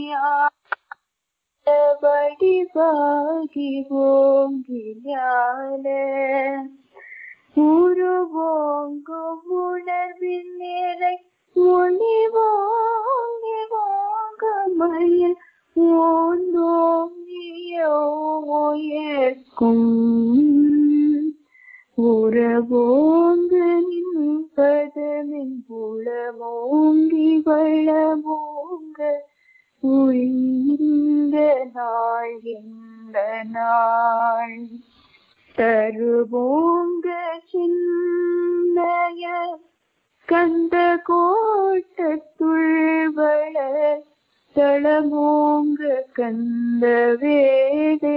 வடிவாகி ஓங்கி ஞான உருவோங்கு உணர்வின் நிறை ஒளிவோங்கி ஓங்க மயில் ஓந்தோங்கியோக்கும் உறவோங்கு நின்பதமின் புலமோங்கி வளமோங்க உயிர்ந்த நாள் இந்த நாள் தருவோங்க சின்னைய கந்த கோட்டத்துள் வள தளமோங்க கந்த வேடே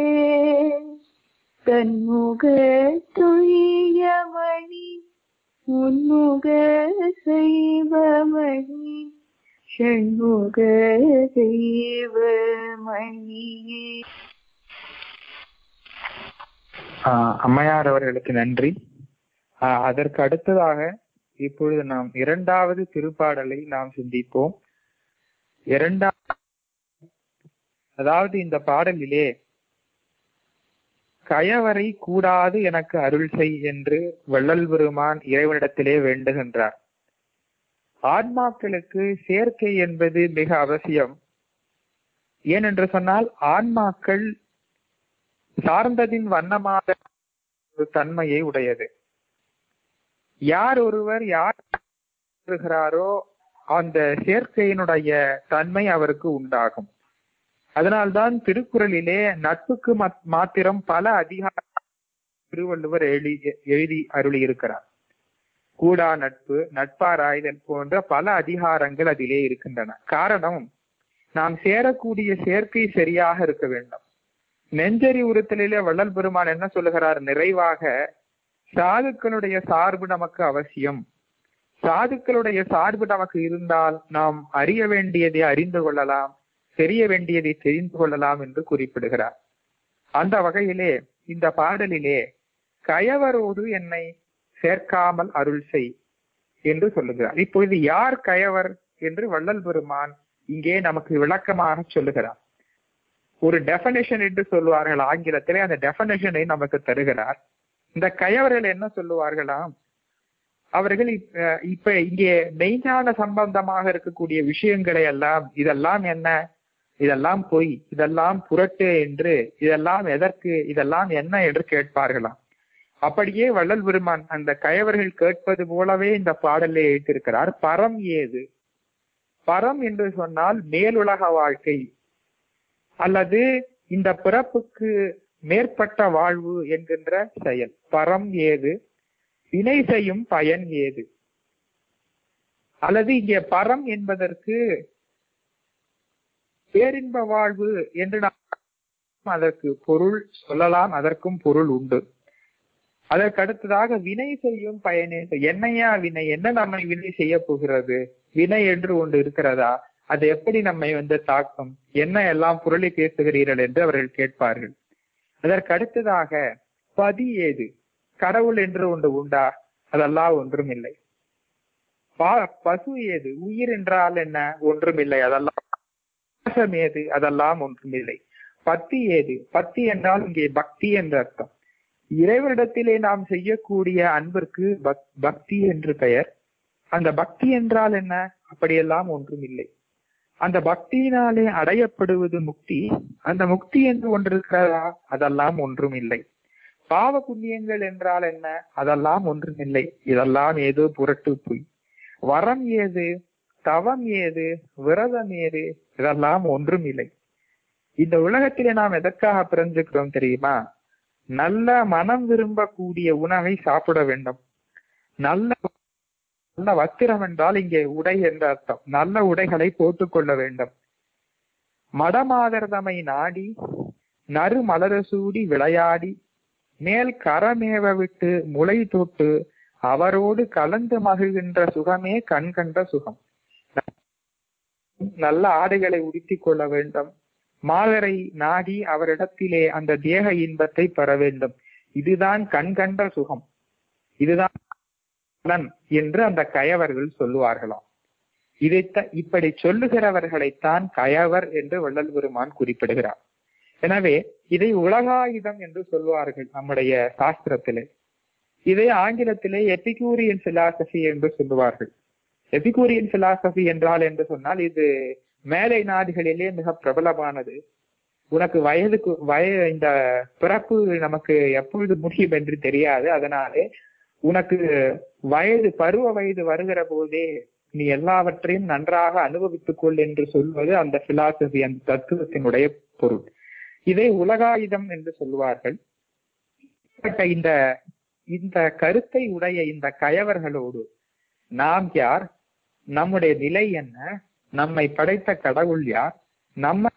தன்முக துயமணி உன்முக செய்வமணி ஷண்முக தெய்வமணியே ஆஹ் அம்மையார் அவர்களுக்கு நன்றி ஆஹ் அதற்கு அடுத்ததாக இப்பொழுது நாம் இரண்டாவது திருப்பாடலை நாம் சிந்திப்போம் இரண்டாம் அதாவது இந்த பாடலிலே கயவரை கூடாது எனக்கு அருள் செய் என்று வள்ளல் பெருமான் இறைவனிடத்திலே வேண்டுகின்றார் ஆன்மாக்களுக்கு சேர்க்கை என்பது மிக அவசியம் ஏனென்று சொன்னால் ஆன்மாக்கள் சார்ந்ததின் வண்ணமாக ஒரு தன்மையை உடையது யார் ஒருவர் யார் வருகிறாரோ அந்த சேர்க்கையினுடைய தன்மை அவருக்கு உண்டாகும் அதனால்தான் திருக்குறளிலே நட்புக்கு மத்- மாத்திரம் பல அதிகாரம் திருவள்ளுவர் எழுதி எழுதி அருளி இருக்கிறார் கூடா நட்பு நட்பாராய்தல் போன்ற பல அதிகாரங்கள் அதிலே இருக்கின்றன காரணம் நாம் சேரக்கூடிய சேர்க்கை சரியாக இருக்க வேண்டும் நெஞ்சறி உறுத்தலிலே வள்ளல் பெருமான் என்ன சொல்லுகிறார் நிறைவாக சாதுக்களுடைய சார்பு நமக்கு அவசியம் சாதுக்களுடைய சார்பு நமக்கு இருந்தால் நாம் அறிய வேண்டியதை அறிந்து கொள்ளலாம் தெரிய வேண்டியதை தெரிந்து கொள்ளலாம் என்று குறிப்பிடுகிறார் அந்த வகையிலே இந்த பாடலிலே கயவரோடு என்னை சேர்க்காமல் அருள் செய் என்று சொல்லுகிறார் இப்பொழுது யார் கயவர் என்று வள்ளல் பெருமான் இங்கே நமக்கு விளக்கமாக சொல்லுகிறார் ஒரு டெபனிஷன் என்று சொல்லுவார்கள் ஆங்கிலத்திலே அந்த டெபனிஷனை நமக்கு தருகிறார் இந்த கயவர்கள் என்ன சொல்லுவார்களாம் அவர்கள் இப்ப இப்ப இங்கே மெய்ஞான சம்பந்தமாக இருக்கக்கூடிய விஷயங்களை எல்லாம் இதெல்லாம் என்ன இதெல்லாம் பொய் இதெல்லாம் புரட்டு என்று இதெல்லாம் எதற்கு இதெல்லாம் என்ன என்று கேட்பார்களாம் அப்படியே வள்ளல் பெருமான் அந்த கயவர்கள் கேட்பது போலவே இந்த பாடலை எழுத்திருக்கிறார் பரம் ஏது பரம் என்று சொன்னால் மேலுலக வாழ்க்கை அல்லது இந்த பிறப்புக்கு மேற்பட்ட வாழ்வு என்கின்ற செயல் பரம் ஏது வினை செய்யும் பயன் ஏது அல்லது இங்கே பரம் என்பதற்கு பேரின்ப வாழ்வு என்று நாம் அதற்கு பொருள் சொல்லலாம் அதற்கும் பொருள் உண்டு அதற்கு அடுத்ததாக வினை செய்யும் பயனே என்னையா வினை என்ன நம்மை வினை செய்ய போகிறது வினை என்று ஒன்று இருக்கிறதா அது எப்படி நம்மை வந்து தாக்கும் என்ன எல்லாம் புரளி பேசுகிறீர்கள் என்று அவர்கள் கேட்பார்கள் அதற்கு அடுத்ததாக பதி ஏது கடவுள் என்று ஒன்று உண்டா அதெல்லாம் ஒன்றும் இல்லை பா- பசு ஏது உயிர் என்றால் என்ன ஒன்றும் இல்லை அதெல்லாம் பாசம் ஏது அதெல்லாம் ஒன்றும் இல்லை பக்தி ஏது பக்தி என்றால் இங்கே பக்தி என்ற அர்த்தம் இறைவனிடத்திலே நாம் செய்யக்கூடிய அன்பிற்கு பக்- பக்தி என்று பெயர் அந்த பக்தி என்றால் என்ன அப்படியெல்லாம் ஒன்றும் இல்லை அந்த பக்தியினாலே அடையப்படுவது முக்தி அந்த முக்தி என்று ஒன்று இருக்கிறதா அதெல்லாம் ஒன்றும் இல்லை பாவ புண்ணியங்கள் என்றால் என்ன அதெல்லாம் ஒன்றும் இல்லை இதெல்லாம் ஏதோ புரட்டு பொய் வரம் ஏது தவம் ஏது விரதம் ஏது இதெல்லாம் ஒன்றும் இல்லை இந்த உலகத்திலே நாம் எதற்காக பிறந்திருக்கிறோம் தெரியுமா நல்ல மனம் விரும்பக்கூடிய உணவை சாப்பிட வேண்டும் நல்ல நல்ல வஸ்திரம் என்றால் இங்கே உடை என்ற அர்த்தம் நல்ல உடைகளை போட்டுக்கொள்ள வேண்டும் மடமாதர்தமை நாடி நறு மலரசூடி விளையாடி மேல் கரமேவ விட்டு முளை தொட்டு அவரோடு கலந்து மகிழ்கின்ற சுகமே கண் கண்ட சுகம் நல்ல ஆடைகளை உடுத்திக் கொள்ள வேண்டும் மாதரை நாடி அவரிடத்திலே அந்த தேக இன்பத்தை பெற வேண்டும் இதுதான் கண் கண்ட சுகம் இதுதான் பலன் என்று அந்த கயவர்கள் சொல்லுவார்களாம் இதைத்த இப்படி சொல்லுகிறவர்களைத்தான் கயவர் என்று வள்ளல் பெருமான் குறிப்பிடுகிறார் எனவே இதை உலகாயுதம் என்று சொல்வார்கள் நம்முடைய சாஸ்திரத்திலே இதை ஆங்கிலத்திலே எபிகூரியன் பிலாசபி என்று சொல்லுவார்கள் எபிகூரியன் பிலாசபி என்றால் என்று சொன்னால் இது மேலை நாடுகளிலே மிக பிரபலமானது உனக்கு வயதுக்கு வய இந்த பிறப்பு நமக்கு எப்பொழுது முடியும் என்று தெரியாது அதனாலே உனக்கு வயது பருவ வயது வருகிற போதே நீ எல்லாவற்றையும் நன்றாக அனுபவித்துக் கொள் என்று சொல்வது அந்த பிலாசபி அந்த தத்துவத்தினுடைய பொருள் இதை உலகாயுதம் என்று சொல்லுவார்கள் இப்படிப்பட்ட இந்த இந்த கருத்தை உடைய இந்த கயவர்களோடு நாம் யார் நம்முடைய நிலை என்ன நம்மை படைத்த கடவுள் யார் நம்ம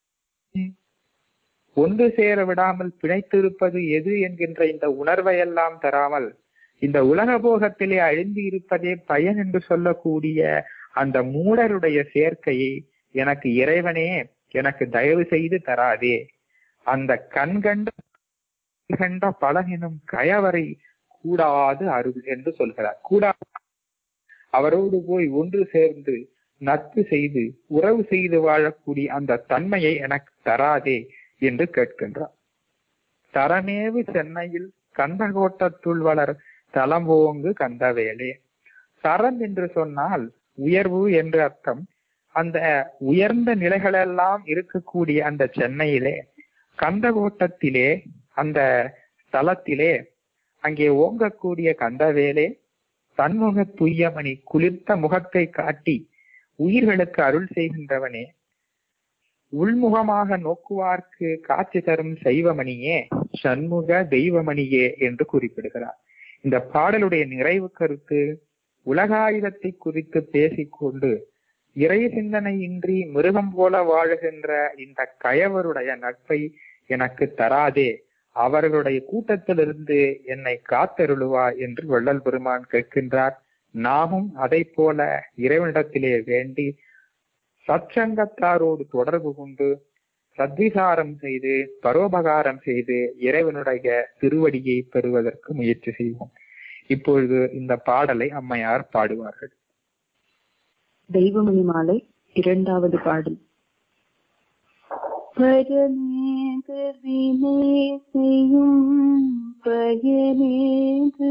ஒன்று சேர விடாமல் பிணைத்திருப்பது எது என்கின்ற இந்த உணர்வையெல்லாம் தராமல் இந்த உலக போகத்திலே அழிந்து இருப்பதே பயன் என்று சொல்லக்கூடிய அந்த மூடருடைய சேர்க்கையை எனக்கு இறைவனே எனக்கு தயவு செய்து தராதே அந்த கண்கண்ட கண்ட பலனினும் கயவரை கூடாது அருள் என்று சொல்கிறார் கூடாது அவரோடு போய் ஒன்று சேர்ந்து நட்பு செய்து உறவு செய்து வாழக்கூடிய அந்த தன்மையை எனக்கு தராதே என்று கேட்கின்றார் தரமேவு சென்னையில் கந்தகோட்டத்துள் வளர் தலம்போங்கு கந்தவேலே தரம் என்று சொன்னால் உயர்வு என்று அர்த்தம் அந்த உயர்ந்த நிலைகளெல்லாம் இருக்கக்கூடிய அந்த சென்னையிலே கந்தகோட்டத்திலே அந்த ஸ்தலத்திலே அங்கே ஓங்கக்கூடிய கந்தவேலே தன்முக துய்யமணி குளிர்த்த முகத்தை காட்டி உயிர்களுக்கு அருள் செய்கின்றவனே உள்முகமாக நோக்குவார்க்கு காட்சி தரும் செய்வமணியே சண்முக தெய்வமணியே என்று குறிப்பிடுகிறார் இந்த பாடலுடைய நிறைவு கருத்து உலகாயுதத்தை குறித்து பேசிக்கொண்டு இறை சிந்தனையின்றி மிருகம் போல வாழுகின்ற இந்த கயவருடைய நட்பை எனக்கு தராதே அவர்களுடைய கூட்டத்திலிருந்து என்னை காத்தருளுவா என்று வள்ளல் பெருமான் கேட்கின்றார் நாமும் அதை போல இறைவனிடத்திலே வேண்டி சச்சங்கத்தாரோடு தொடர்பு கொண்டு சத்விசாரம் செய்து பரோபகாரம் செய்து இறைவனுடைய திருவடியை பெறுவதற்கு முயற்சி செய்வோம் இப்பொழுது இந்த பாடலை அம்மையார் பாடுவார்கள் தெய்வமணி மாலை இரண்டாவது பாடல் பரமேக வினை செய்யும் பயனேது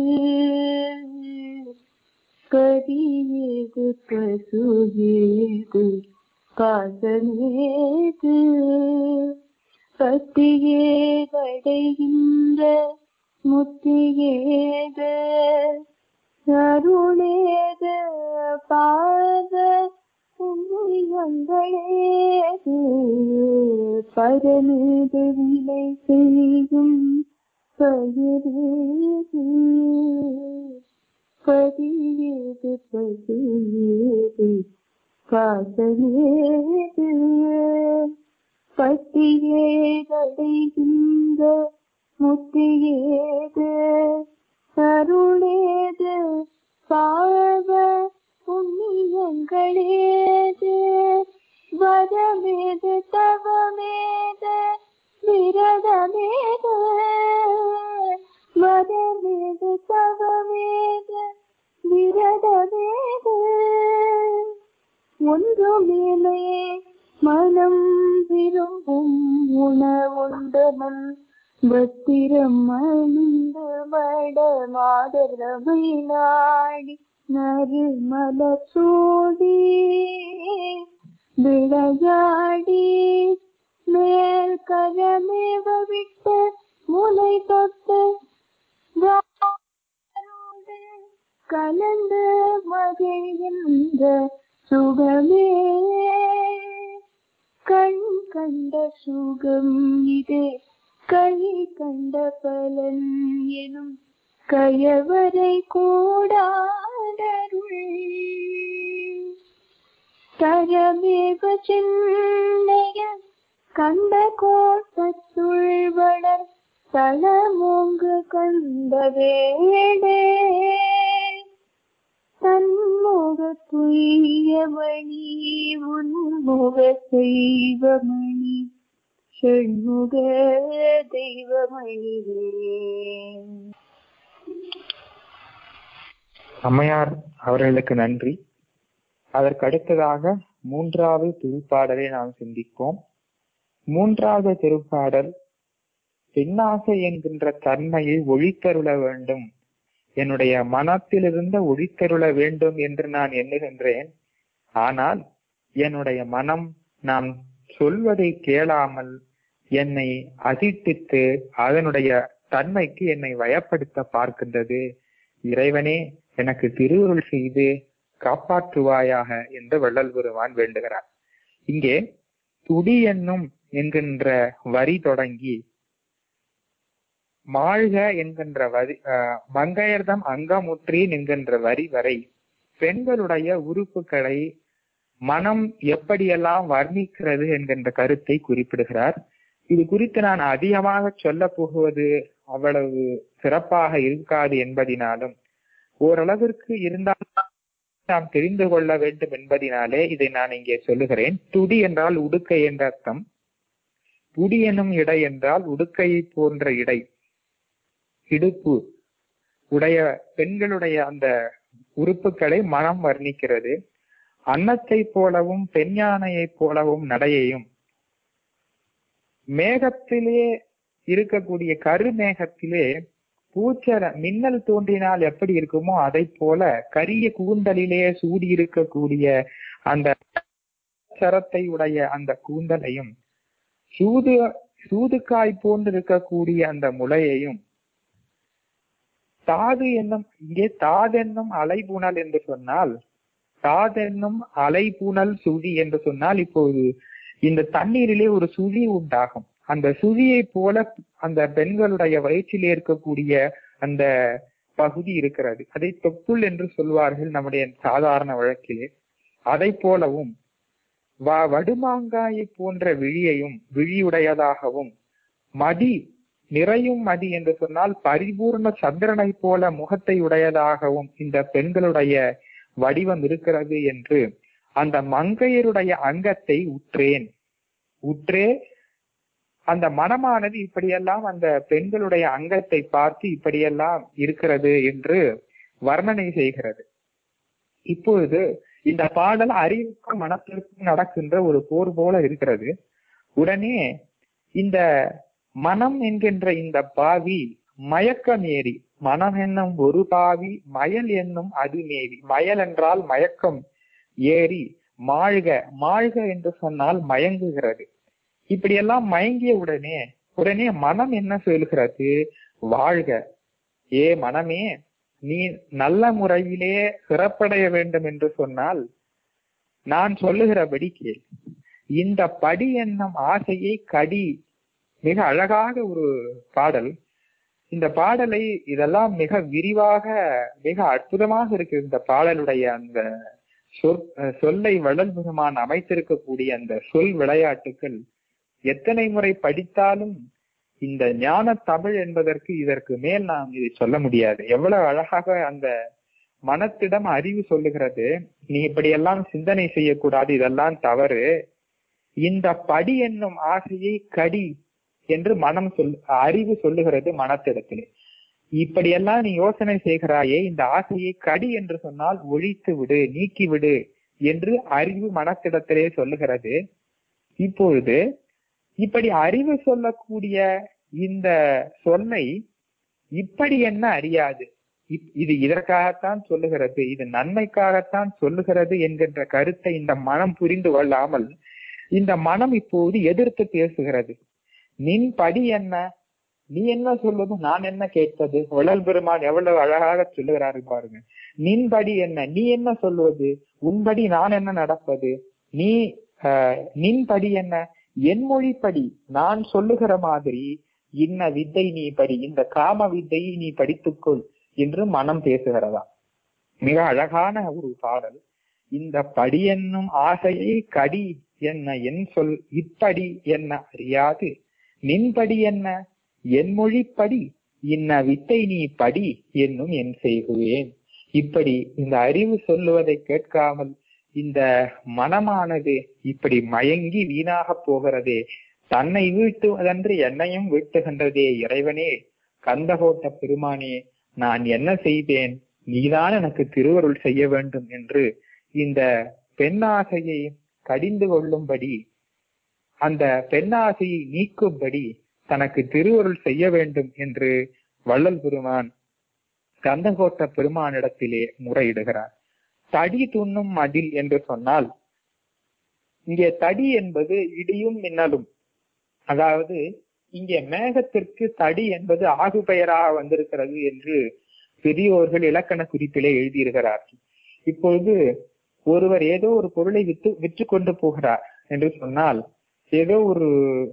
பதியேது பசு ஏது பாசமேது பத்தியே கடைகின்ற முத்தியேத அருளேத பாத புண்ணியங்களேது பரமேது விலை செய்யும் பயிரேது பதியேது பசியேது பாசமேது பத்தியே கடைகின்ற முத்தியேது அருளேது பாவ புண்ணியங்களேது வரமேது தவமேது விரதமேது வரமேது தவமேது விரதமேது ஒன்றுமேலே மனம் விரும்பும் உணவுண்டமன் பத்திரம் அணிந்து மட மாதரவை நாடி நறுமல சூடி விளையாடி மேல் கரமேவ விட்டு முனை தொட்டு வாரோடு கலந்து மகிழ்கின்ற சுகமே கண் கண்ட சுகம் இதே கை கண்ட பலன் எனும் கயவரை கூடாடருள் தரமேவ சின்னைய கண்ட கோட்டத்துள் வளர் தளமோங்கு கண்ட வேடே தன்முக துய்யமணி உன்முக செய்வமணி ஷண்முக தெய்வமணியே அம்மையார் அவர்களுக்கு நன்றி அதற்கு அடுத்ததாக மூன்றாவது திருப்பாடலை நாம் சிந்திப்போம் மூன்றாவது திருப்பாடல் பெண்ணாசை என்கின்ற தன்மையை ஒழித்தருள வேண்டும் என்னுடைய மனத்திலிருந்த ஒழித்தருள வேண்டும் என்று நான் எண்ணுகின்றேன் ஆனால் என்னுடைய மனம் நான் சொல்வதை கேளாமல் என்னை அதிர்ப்பித்து அதனுடைய தன்மைக்கு என்னை வயப்படுத்த பார்க்கின்றது இறைவனே எனக்கு திருவுருள் செய்து காப்பாற்றுவாயாக என்று வள்ளல் பெருமான் வேண்டுகிறார் இங்கே துடி என்னும் என்கின்ற வரி தொடங்கி மாழ்க என்கின்ற வரி அஹ், மங்கையர்தம் அங்கமுற்றேன் என்கின்ற வரி வரை பெண்களுடைய உறுப்புகளை மனம் எப்படியெல்லாம் வர்ணிக்கிறது என்கின்ற கருத்தை குறிப்பிடுகிறார் இது குறித்து நான் அதிகமாக சொல்ல போகுவது அவ்வளவு சிறப்பாக இருக்காது என்பதினாலும் ஓரளவிற்கு இருந்தால் நாம் தெரிந்து கொள்ள வேண்டும் என்பதினாலே இதை நான் இங்கே சொல்லுகிறேன் துடி என்றால் உடுக்கை என்ற அர்த்தம் துடி எனும் இடை என்றால் உடுக்கையை போன்ற இடை இடுப்பு உடைய பெண்களுடைய அந்த உறுப்புகளை மனம் வர்ணிக்கிறது அன்னத்தை போலவும் பெண் யானையைப் போலவும் நடையையும் மேகத்திலே இருக்கக்கூடிய கருமேகத்திலே பூச்சர மின்னல் தோன்றினால் எப்படி இருக்குமோ அதை போல கரிய கூந்தலிலே சூடி இருக்கக்கூடிய அந்த சரத்தை உடைய அந்த கூந்தலையும் சூது சூதுக்காய் போன்று இருக்கக்கூடிய அந்த முளையையும் தாது என்னும் இங்கே தாதென்னும் அலைபுணல் என்று சொன்னால் தாதென்னும் அலைபுணல் சுழி என்று சொன்னால் இப்போது இந்த தண்ணீரிலே ஒரு சுழி உண்டாகும் அந்த சுழியை போல அந்த பெண்களுடைய வயிற்றிலே இருக்கக்கூடிய அந்த பகுதி இருக்கிறது அதை தொப்புள் என்று சொல்வார்கள் நம்முடைய சாதாரண வழக்கிலே அதை போலவும் வ வடுமாங்காயை போன்ற விழியையும் விழியுடையதாகவும் மதி நிறையும் மதி என்று சொன்னால் பரிபூர்ண சந்திரனை போல முகத்தை உடையதாகவும் இந்த பெண்களுடைய வடிவம் இருக்கிறது என்று அந்த மங்கையருடைய அங்கத்தை உற்றேன் உற்றே அந்த மனமானது இப்படியெல்லாம் அந்த பெண்களுடைய அங்கத்தை பார்த்து இப்படியெல்லாம் இருக்கிறது என்று வர்ணனை செய்கிறது இப்பொழுது இந்த பாடல் அறிவுக்கும் மனத்திற்கும் நடக்கின்ற ஒரு போர் போல இருக்கிறது உடனே இந்த மனம் என்கின்ற இந்த பாவி மயக்கம் ஏறி மனம் என்னும் ஒரு பாவி மயல் என்னும் அது மேவி மயல் என்றால் மயக்கம் ஏறி மாழ்க மாழ்க என்று சொன்னால் மயங்குகிறது இப்படியெல்லாம் மயங்கிய உடனே உடனே மனம் என்ன சொல்கிறது வாழ்க ஏ மனமே நீ நல்ல முறையிலே சிறப்படைய வேண்டும் என்று சொன்னால் நான் சொல்லுகிறபடி கேள் இந்த படி என்னும் ஆசையை கடி மிக அழகாக ஒரு பாடல் இந்த பாடலை இதெல்லாம் மிக விரிவாக மிக அற்புதமாக இருக்கு இந்த பாடலுடைய அந்த சொற் சொல்லை வள்ளல் பெருமான் அமைத்திருக்கக்கூடிய அந்த சொல் விளையாட்டுக்கள் எத்தனை முறை படித்தாலும் இந்த ஞான தமிழ் என்பதற்கு இதற்கு மேல் நாம் இதை சொல்ல முடியாது எவ்வளவு அழகாக அந்த மனத்திடம் அறிவு சொல்லுகிறது நீ இப்படியெல்லாம் சிந்தனை செய்யக்கூடாது இதெல்லாம் தவறு இந்த படி என்னும் ஆசையை கடி என்று மனம் சொல் அறிவு சொல்லுகிறது மனத்திடத்திலே இப்படியெல்லாம் நீ யோசனை செய்கிறாயே இந்த ஆசையை கடி என்று சொன்னால் ஒழித்து விடு நீக்கி விடு என்று அறிவு மனத்திடத்திலே சொல்லுகிறது இப்பொழுது இப்படி அறிவு சொல்லக்கூடிய இந்த சொல்லை இப்படி என்ன அறியாது இது இதற்காகத்தான் சொல்லுகிறது இது நன்மைக்காகத்தான் சொல்லுகிறது என்கின்ற கருத்தை இந்த மனம் புரிந்து கொள்ளாமல் இந்த மனம் இப்போது எதிர்த்து பேசுகிறது நின் படி என்ன நீ என்ன சொல்வது நான் என்ன கேட்பது வள்ளல் பெருமான் எவ்வளவு அழகாக சொல்லுகிறாரு பாருங்க நின் படி என்ன நீ என்ன சொல்வது உன்படி நான் என்ன நடப்பது நீ நின் படி என்ன என் மொழிப்படி நான் சொல்லுகிற மாதிரி இன்ன வித்தை நீ படி இந்த காம வித்தையை நீ படித்துக்கொள் என்று மனம் பேசுகிறதா மிக அழகான ஒரு பாடல் இந்த படி என்னும் ஆசையை கடி என்ன என் சொல் இப்படி என்ன அறியாது நின்படி என்ன என் மொழிப்படி இன்ன வித்தை நீ படி என்னும் என் செய்குவேன் இப்படி இந்த அறிவு சொல்லுவதை கேட்காமல் இந்த மனமானது இப்படி மயங்கி வீணாக போகிறதே தன்னை வீழ்த்துவதன்று என்னையும் வீழ்த்துகின்றதே இறைவனே கந்தகோட்ட பெருமானே நான் என்ன செய்தேன் நீதான் எனக்கு திருவருள் செய்ய வேண்டும் என்று இந்த பெண்ணாசையை கடிந்து கொள்ளும்படி அந்த பெண்ணாசையை நீக்கும்படி தனக்கு திருவருள் செய்ய வேண்டும் என்று வள்ளல் பெருமான் கந்தகோட்ட பெருமானிடத்திலே முறையிடுகிறார் தடி துண்ணும் மதில் என்று சொன்னால் இங்கே தடி என்பது இடியும் மின்னலும் அதாவது இங்கே மேகத்திற்கு தடி என்பது ஆகு பெயராக வந்திருக்கிறது என்று பெரியோர்கள் இலக்கண குறிப்பிலே எழுதியிருக்கிறார்கள் இப்பொழுது ஒருவர் ஏதோ ஒரு பொருளை வித்து விற்று கொண்டு போகிறார் என்று சொன்னால் ஏதோ ஒரு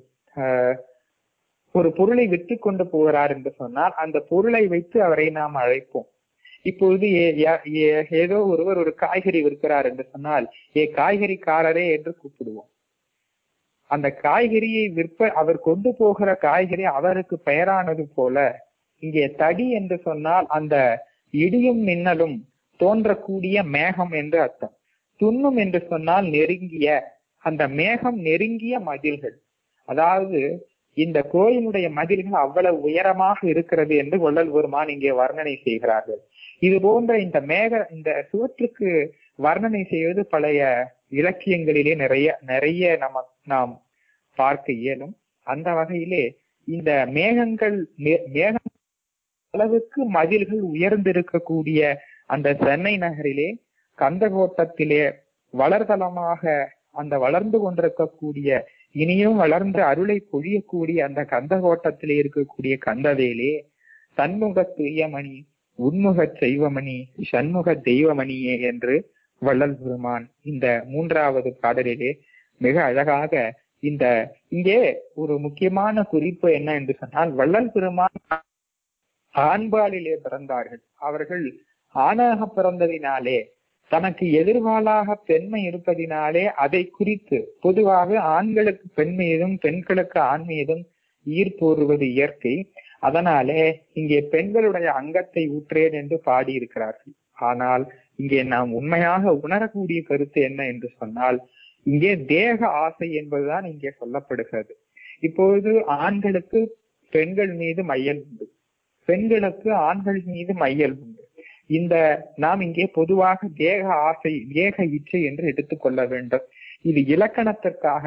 ஒரு பொருளை விற்று கொண்டு போகிறார் என்று சொன்னால் அந்த பொருளை வைத்து அவரை நாம் அழைப்போம் இப்பொழுது ஏதோ ஒருவர் ஒரு காய்கறி விற்கிறார் என்று சொன்னால் ஏ காய்கறிக்காரரே என்று கூப்பிடுவோம் அந்த காய்கறியை விற்ப அவர் கொண்டு போகிற காய்கறி அவருக்கு பெயரானது போல இங்கே தடி என்று சொன்னால் அந்த இடியும் மின்னலும் தோன்றக்கூடிய மேகம் என்று அர்த்தம் துண்ணும் என்று சொன்னால் நெருங்கிய அந்த மேகம் நெருங்கிய மதில்கள் அதாவது இந்த கோயிலுடைய மதில்கள் அவ்வளவு உயரமாக இருக்கிறது என்று வள்ளல் பெருமான் இங்கே வர்ணனை செய்கிறார்கள் இது போன்ற இந்த மேக இந்த சுவற்றுக்கு வர்ணனை செய்வது பழைய இலக்கியங்களிலே நிறைய நிறைய நம்ம நாம் பார்க்க இயலும் அந்த வகையிலே இந்த மேகங்கள் மேகம் அளவுக்கு மதில்கள் உயர்ந்திருக்கக்கூடிய அந்த சென்னை நகரிலே கந்தகோட்டத்திலே வளர்தலமாக அந்த வளர்ந்து கொண்டிருக்கக்கூடிய இனியும் வளர்ந்து அருளை பொழியக்கூடிய அந்த கந்தகோட்டத்திலே இருக்கக்கூடிய கந்தவேலே தன்முக துயமணி உன்முக செய்வமணி சண்முக தெய்வமணியே என்று வள்ளல் பெருமான் இந்த மூன்றாவது பாடலிலே மிக அழகாக இந்த இங்கே ஒரு முக்கியமான குறிப்பு என்ன என்று சொன்னால் வள்ளல் பெருமான் ஆண்பாலிலே பிறந்தார்கள் அவர்கள் ஆணாக பிறந்ததினாலே தனக்கு எதிர்வாளாக பெண்மை இருப்பதினாலே அதை குறித்து பொதுவாக ஆண்களுக்கு பெண் மீதும் பெண்களுக்கு ஆண் மீதும் ஈர்ப்போருவது இயற்கை அதனாலே இங்கே பெண்களுடைய அங்கத்தை ஊற்றேன் என்று பாடியிருக்கிறார்கள் ஆனால் இங்கே நாம் உண்மையாக உணரக்கூடிய கருத்து என்ன என்று சொன்னால் இங்கே தேக ஆசை என்பதுதான் இங்கே சொல்லப்படுகிறது இப்பொழுது ஆண்களுக்கு பெண்கள் மீது மையல் உண்டு பெண்களுக்கு ஆண்கள் மீது மையல் உண்டு இந்த நாம் இங்கே பொதுவாக தேக ஆசை தேக இச்சை என்று எடுத்துக்கொள்ள வேண்டும் இது இலக்கணத்திற்காக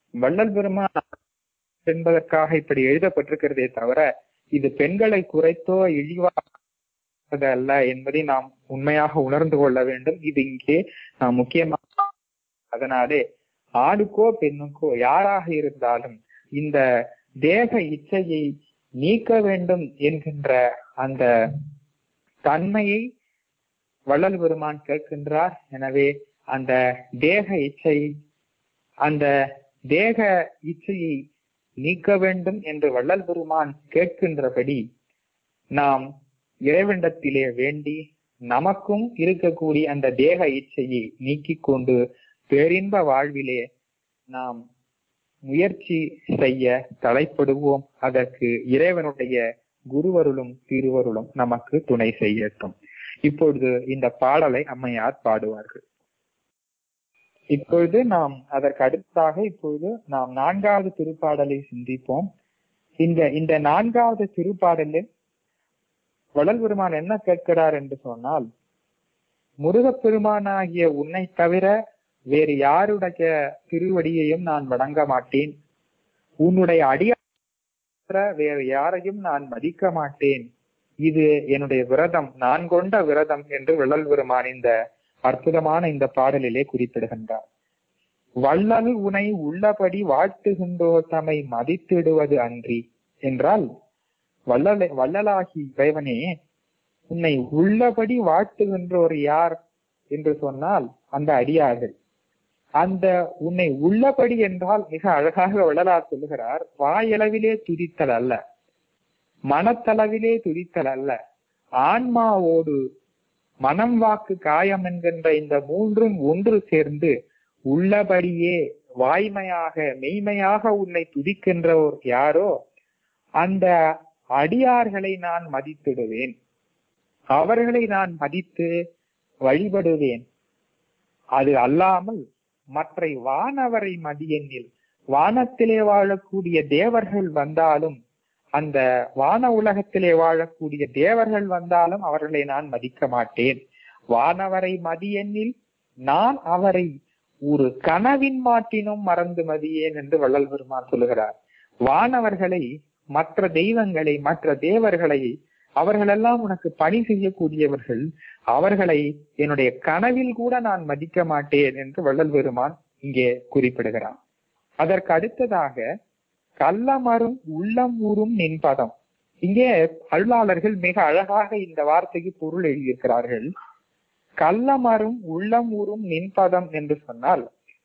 வள்ளல் பெருமான் என்பதற்காக இப்படி எழுதப்பட்டிருக்கிறதே தவிர இது பெண்களை குறைத்தோ இழிவாக அல்ல என்பதை நாம் உண்மையாக உணர்ந்து கொள்ள வேண்டும் இது இங்கே நாம் முக்கியமாக அதனாலே ஆணுக்கோ பெண்ணுக்கோ யாராக இருந்தாலும் இந்த தேக இச்சையை நீக்க வேண்டும் என்கின்ற அந்த தன்மையை வள்ளல் பெருமான் கேட்கின்றார் எனவே அந்த தேக இச்சை அந்த தேக இச்சையை நீக்க வேண்டும் என்று வள்ளல் பெருமான் கேட்கின்றபடி நாம் இறைவனிடத்திலே வேண்டி நமக்கும் இருக்கக்கூடிய அந்த தேக இச்சையை நீக்கிக் கொண்டு பேரின்ப வாழ்விலே நாம் முயற்சி செய்ய தலைப்படுவோம் அதற்கு இறைவனுடைய குருவருளும் திருவருளும் நமக்கு துணை செய்யட்டும் இப்பொழுது இந்த பாடலை அம்மையார் பாடுவார்கள் இப்பொழுது நாம் அதற்கு அடுத்ததாக இப்பொழுது நாம் நான்காவது திருப்பாடலை சிந்திப்போம் இந்த இந்த நான்காவது திருப்பாடலில் வள்ளல் பெருமான் என்ன கேட்கிறார் என்று சொன்னால் முருகப்பெருமானாகிய உன்னை தவிர வேறு யாருடைய திருவடியையும் நான் வணங்க மாட்டேன் உன்னுடைய அடிய வேறு யாரையும் நான் மதிக்க மாட்டேன் இது என்னுடைய விரதம் நான் கொண்ட விரதம் என்று வள்ளல் பெருமான் இந்த அற்புதமான இந்த பாடலிலே குறிப்பிடுகின்றார் வள்ளல் உனை உள்ளபடி வாழ்த்துகின்றோர் தம்மை மதித்திடுவது அன்றி என்றால் வள்ளலை வள்ளலாகி இறைவனே உன்னை உள்ளபடி வாழ்த்துகின்றோர் யார் என்று சொன்னால் அந்த அடியார்கள் அந்த உன்னை உள்ளபடி என்றால் மிக அழகாக வள்ளலார் சொல்லுகிறார் வாயளவிலே துதித்தல் அல்ல மனத்தளவிலே துதித்தல் அல்ல ஆன்மாவோடு மனம் வாக்கு காயம் என்கின்ற இந்த மூன்றும் ஒன்று சேர்ந்து உள்ளபடியே வாய்மையாக மெய்மையாக உன்னை துதிக்கின்றவர் யாரோ அந்த அடியார்களை நான் மதித்திடுவேன் அவர்களை நான் மதித்து வழிபடுவேன் அது அல்லாமல் மற்ற வானவரை மதியெண்ணில் வானத்திலே வாழக்கூடிய தேவர்கள் வந்தாலும் அந்த வான உலகத்திலே வாழக்கூடிய தேவர்கள் வந்தாலும் அவர்களை நான் மதிக்க மாட்டேன் வானவரை மதியெண்ணில் நான் அவரை ஒரு கனவின் மாட்டினும் மறந்து மதியேன் என்று வள்ளல் பெருமான் சொல்லுகிறார் வானவர்களை மற்ற தெய்வங்களை மற்ற தேவர்களை அவர்களெல்லாம் உனக்கு பணி செய்யக்கூடியவர்கள் அவர்களை என்னுடைய கனவில் கூட நான் மதிக்க மாட்டேன் என்று வள்ளல் பெருமான் இங்கே குறிப்பிடுகிறான் அதற்கு அடுத்ததாக கள்ளமரும் உள்ளம் ஊறும் நின்பதம் இங்கே அருளாளர்கள் மிக அழகாக இந்த வார்த்தைக்கு பொருள் எழுதியிருக்கிறார்கள் கள்ளமரும் உள்ளம் ஊறும் நின்பதம் என்று சொன்னால்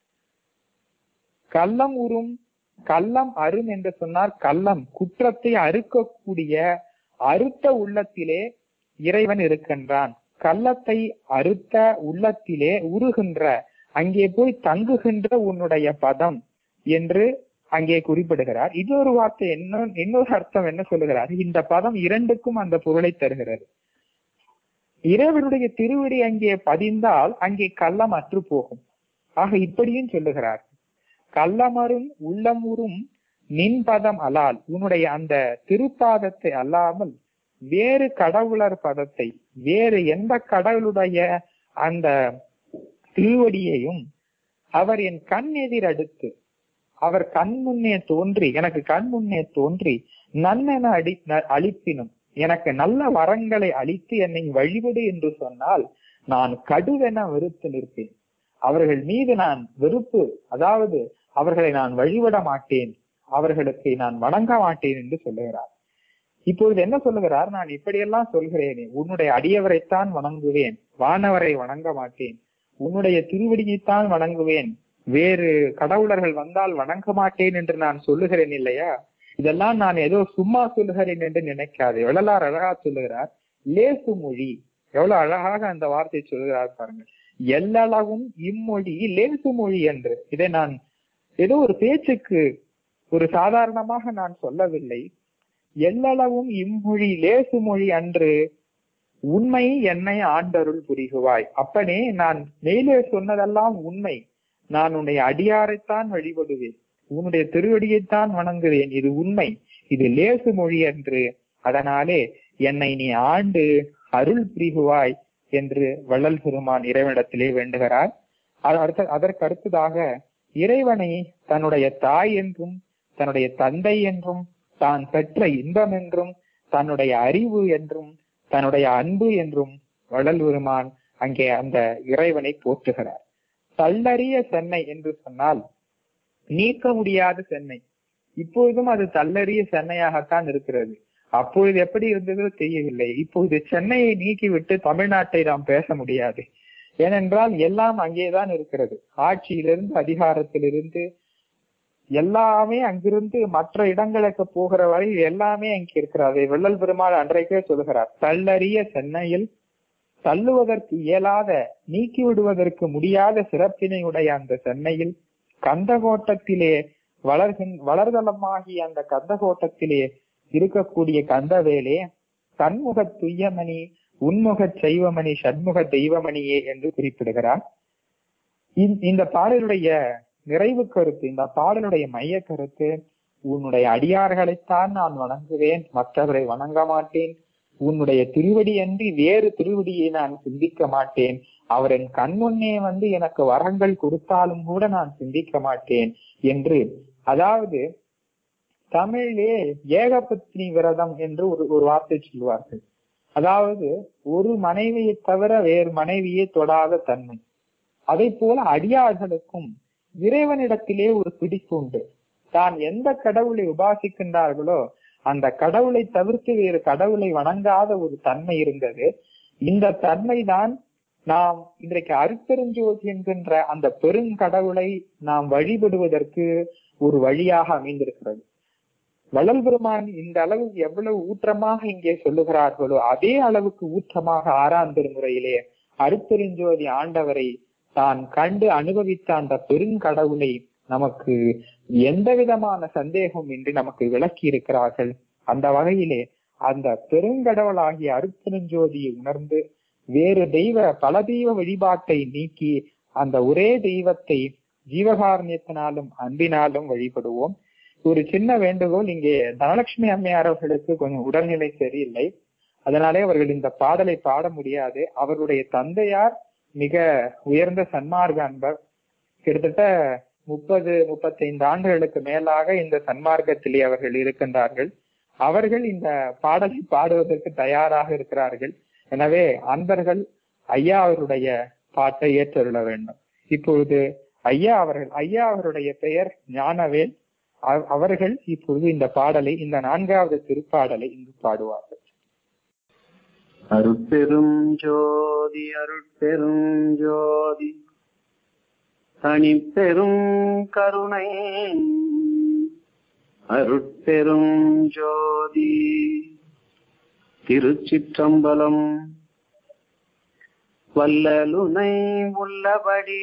கள்ளம் உறும் கள்ளம் அரும் என்று சொன்னால் கள்ளம் குற்றத்தை அறுக்கக்கூடிய அறுத்த உள்ளத்திலே இறைவன் இருக்கின்றான் கள்ளத்தை அறுத்த உள்ளத்திலே உருகின்ற அங்கே போய் தங்குகின்ற உன்னுடைய பதம் என்று அங்கே குறிப்பிடுகிறார் இன்னொரு வார்த்தை என்ன இன்னொரு அர்த்தம் என்ன சொல்லுகிறார் இந்த பதம் இரண்டுக்கும் அந்த பொருளை தருகிறது இறைவனுடைய திருவடி அங்கே பதிந்தால் அங்கே கள்ளம் அற்று போகும் ஆக இப்படியும் சொல்லுகிறார் கள்ளமரும் உள்ளமுறும் நின்பதம் அலால் உன்னுடைய அந்த திருப்பாதத்தை அல்லாமல் வேறு கடவுளர் பதத்தை வேறு எந்த கடவுளுடைய அந்த திருவடியையும் அவர் என் கண் எதிர் அடுத்து அவர் கண் முன்னே தோன்றி எனக்கு கண் முன்னே தோன்றி நன்னென அடி அளிப்பினும் எனக்கு நல்ல வரங்களை அளித்து என்னை வழிபடு என்று சொன்னால் நான் கடுவென வெறுத்து நிற்பேன் அவர்கள் மீது நான் வெறுப்பு அதாவது அவர்களை நான் வழிபட மாட்டேன் அவர்களுக்கு நான் வணங்க மாட்டேன் என்று சொல்லுகிறார் இப்பொழுது என்ன சொல்லுகிறார் நான் இப்படியெல்லாம் சொல்கிறேனே உன்னுடைய அடியவரைத்தான் வணங்குவேன் வானவரை வணங்க மாட்டேன் உன்னுடைய திருவடியைத்தான் வணங்குவேன் வேறு கடவுளர்கள் வந்தால் வணங்க மாட்டேன் என்று நான் சொல்லுகிறேன் இல்லையா இதெல்லாம் நான் ஏதோ சும்மா சொல்லுகிறேன் என்று நினைக்காது எவ்வளவு அழகா சொல்லுகிறார் லேசு மொழி எவ்வளவு அழகாக அந்த வார்த்தை சொல்லுகிறார் பாருங்க எல்லளவும் இம்மொழி லேசு மொழி என்று இதை நான் ஏதோ ஒரு பேச்சுக்கு ஒரு சாதாரணமாக நான் சொல்லவில்லை எல்லளவும் இம்மொழி லேசு மொழி அன்று உண்மை என்னை ஆண்டருள் புரிகுவாய் அப்பனே நான் மேலே சொன்னதெல்லாம் உண்மை நான் உன்னை அடியாரைத்தான் வழிபடுவேன் உன்னுடைய திருவடியைத்தான் வணங்குவேன் இது உண்மை இது லேசு மொழி என்று அதனாலே என்னை நீ ஆண்டு அருள் புரிகுவாய் என்று வள்ளல் பெருமான் இறைவனிடத்திலே வேண்டுகிறார் அதற்கு அதற்கு அடுத்ததாக இறைவனை தன்னுடைய தாய் என்றும் தன்னுடைய தந்தை என்றும் தான் பெற்ற இன்பம் என்றும் தன்னுடைய அறிவு என்றும் தன்னுடைய அன்பு என்றும் வள்ளல் பெருமான் அங்கே அந்த இறைவனை போற்றுகிறார் தள்ளறிய சென்னை என்று சொன்னால் நீக்க முடியாத சென்னை இப்பொழுதும் அது தள்ளறிய சென்னையாகத்தான் இருக்கிறது அப்பொழுது எப்படி இருந்ததோ தெரியவில்லை இப்பொழுது சென்னையை நீக்கிவிட்டு தமிழ்நாட்டை நாம் பேச முடியாது ஏனென்றால் எல்லாம் அங்கேதான் இருக்கிறது ஆட்சியிலிருந்து அதிகாரத்திலிருந்து எல்லாமே அங்கிருந்து மற்ற இடங்களுக்கு போகிற வரை எல்லாமே அங்கே இருக்கிறது வெள்ளல் பெருமாள் அன்றைக்கே சொல்கிறார் தள்ளறிய சென்னையில் தள்ளுவதற்கு இயலாத நீக்கி விடுவதற்கு முடியாத சிறப்பினையுடைய அந்த சென்னையில் கந்தகோட்டத்திலே வளர்கின் வளர்தலமாகிய அந்த கந்தகோட்டத்திலே இருக்கக்கூடிய கந்தவேலே தன்முக துய்யமணி உன்முக செய்வமணி சண்முக தெய்வமணியே என்று குறிப்பிடுகிறார் இந்த- இந்த பாடலுடைய நிறைவு கருத்து இந்த பாடலுடைய மைய கருத்து உன்னுடைய அடியார்களைத்தான் நான் வணங்குவேன் மற்றவரை வணங்க மாட்டேன் உன்னுடைய திருவடி அன்றி வேறு திருவடியை நான் சிந்திக்க மாட்டேன் அவரின் கண்முன்னே வந்து எனக்கு வரங்கள் கொடுத்தாலும் கூட நான் சிந்திக்க மாட்டேன் என்று அதாவது தமிழிலே ஏகபத்னி விரதம் என்று ஒரு ஒரு வார்த்தை சொல்வார்கள் அதாவது ஒரு மனைவியை தவிர வேறு மனைவியை தொடாத தன்மை அதை போல அடியார்களுக்கும் இறைவனிடத்திலே ஒரு பிடிப்பு உண்டு தான் எந்த கடவுளை உபாசிக்கின்றார்களோ அந்த கடவுளை தவிர்த்து வேறு கடவுளை வணங்காத ஒரு தன்மை இருந்தது இந்த தன்மை தான் நாம் இன்றைக்கு அருட்பெருஞ்சோதி என்கின்ற அந்த பெருங்கடவுளை நாம் வழிபடுவதற்கு ஒரு வழியாக அமைந்திருக்கிறது வள்ளல் பெருமான் இந்த அளவு எவ்வளவு ஊற்றமாக இங்கே சொல்லுகிறார்களோ அதே அளவுக்கு ஊற்றமாக ஆறாம் திருமுறையிலே அருட்பெருஞ்சோதி ஆண்டவரை தான் கண்டு அனுபவித்த அந்த பெருங்கடவுளை நமக்கு எந்த விதமான சந்தேகம் இன்றி நமக்கு விளக்கி இருக்கிறார்கள் அந்த வகையிலே அந்த பெருங்கடவுளாகிய அருட்பெருஞ்சோதியை உணர்ந்து வேறு தெய்வ பல தெய்வ வழிபாட்டை நீக்கி அந்த ஒரே தெய்வத்தை ஜீவகாரண்யத்தினாலும் அன்பினாலும் வழிபடுவோம் ஒரு சின்ன வேண்டுகோள் இங்கே தனலட்சுமி அம்மையார் அவர்களுக்கு கொஞ்சம் உடல்நிலை சரியில்லை அதனாலே அவர்கள் இந்த பாடலை பாட முடியாது அவர்களுடைய தந்தையார் மிக உயர்ந்த சன்மார்க்க அன்பர் கிட்டத்தட்ட முப்பது முப்பத்தைந்து ஆண்டுகளுக்கு மேலாக இந்த சன்மார்க்கத்திலே அவர்கள் இருக்கின்றார்கள் அவர்கள் இந்த பாடலை பாடுவதற்கு தயாராக இருக்கிறார்கள் எனவே அன்பர்கள் ஐயா அவருடைய பாட்டை ஏற்றருள வேண்டும் இப்பொழுது ஐயா அவர்கள் ஐயா அவருடைய பெயர் ஞானவேல் அவ- அவர்கள் இப்பொழுது இந்த பாடலை இந்த நான்காவது திருப்பாடலை இங்கு பாடுவார்கள் அருட்பெரும் ஜோதி அருட்பெரும் ஜோதி தனிப்பெரும் கருணை அருட்பெரும் ஜோதி திருச்சிற்றம்பலம் வல்லலுனை உள்ளபடி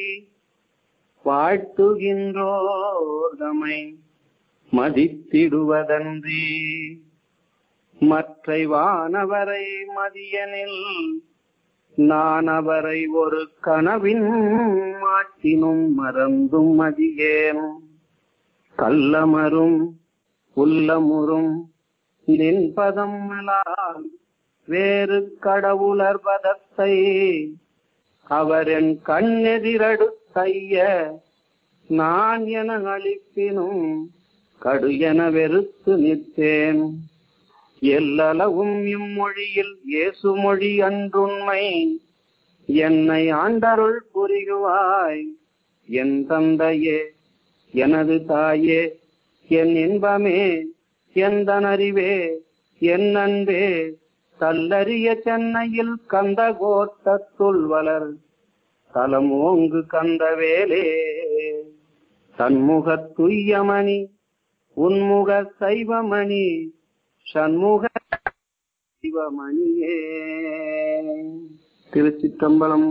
வாழ்த்துகின்றோர்தமை மதித்திடுவதன்றி மற்றை வானவரை மதியனில் நான் அவரை ஒரு கனவின் மாட்டினும் மறந்தும் மதியேன் கள்ளமரும் உள்ளமுறும் நின் பதம் அலால் வேறு கடவுளர் பதத்தை அவரின் கண்ணெதிரடுத்தைய நான் என அளிப்பினும் கடு என வெறுத்து நிற்பேன் எல்லளவும் இம்மொழியில் இயேசு மொழி அன்றுண்மை என்னை ஆண்டருள் புரிகுவாய் என் தந்தையே எனது தாயே என் இன்பமே எந்தன் அறிவே என் அன்பே கல்லறிய சென்னையில் கந்த கோட்டத்துள் வளர் தலம் ஓங்கு கந்தவேலே தன்முக துய்யமணி உன்முக சைவமணி சண்முக சிவமணியே திருச்சிற்றம்பலம்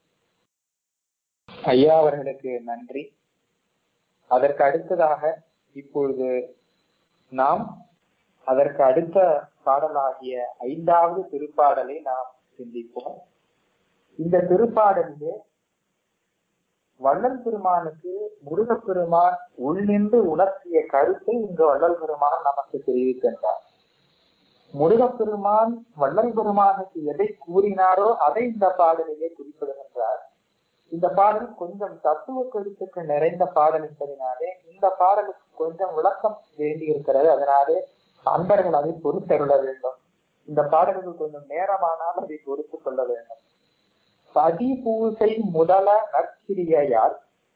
ஐயா அவர்களுக்கு நன்றி அதற்கு அடுத்ததாக இப்பொழுது நாம் அதற்கு அடுத்த பாடலாகிய ஐந்தாவது திருப்பாடலை நாம் சிந்திப்போம் இந்த திருப்பாடலிலே வள்ளல் பெருமானுக்கு முருகப்பெருமான் உள்நின்று உணர்த்திய கருத்தை இங்கு வள்ளல் பெருமான் நமக்கு தெரிவிக்கின்றார் முருகப்பெருமான் வள்ளல் பெருமானுக்கு எதை கூறினாரோ அதை இந்த பாடலிலே குறிப்பிடுகின்றார் இந்த பாடல் கொஞ்சம் தத்துவ கருத்துக்கள் நிறைந்த பாடல் என்பதனாலே இந்த பாடலுக்கு கொஞ்சம் விளக்கம் வேண்டி இருக்கிறது அதனாலே அன்பர்கள் அதை பொறுத்தருள வேண்டும் இந்த பாடலுக்கு கொஞ்சம் நேரமானால் அதை பொறுத்துக் கொள்ள வேண்டும் பதி பூசை முதல நற்கிரியையால்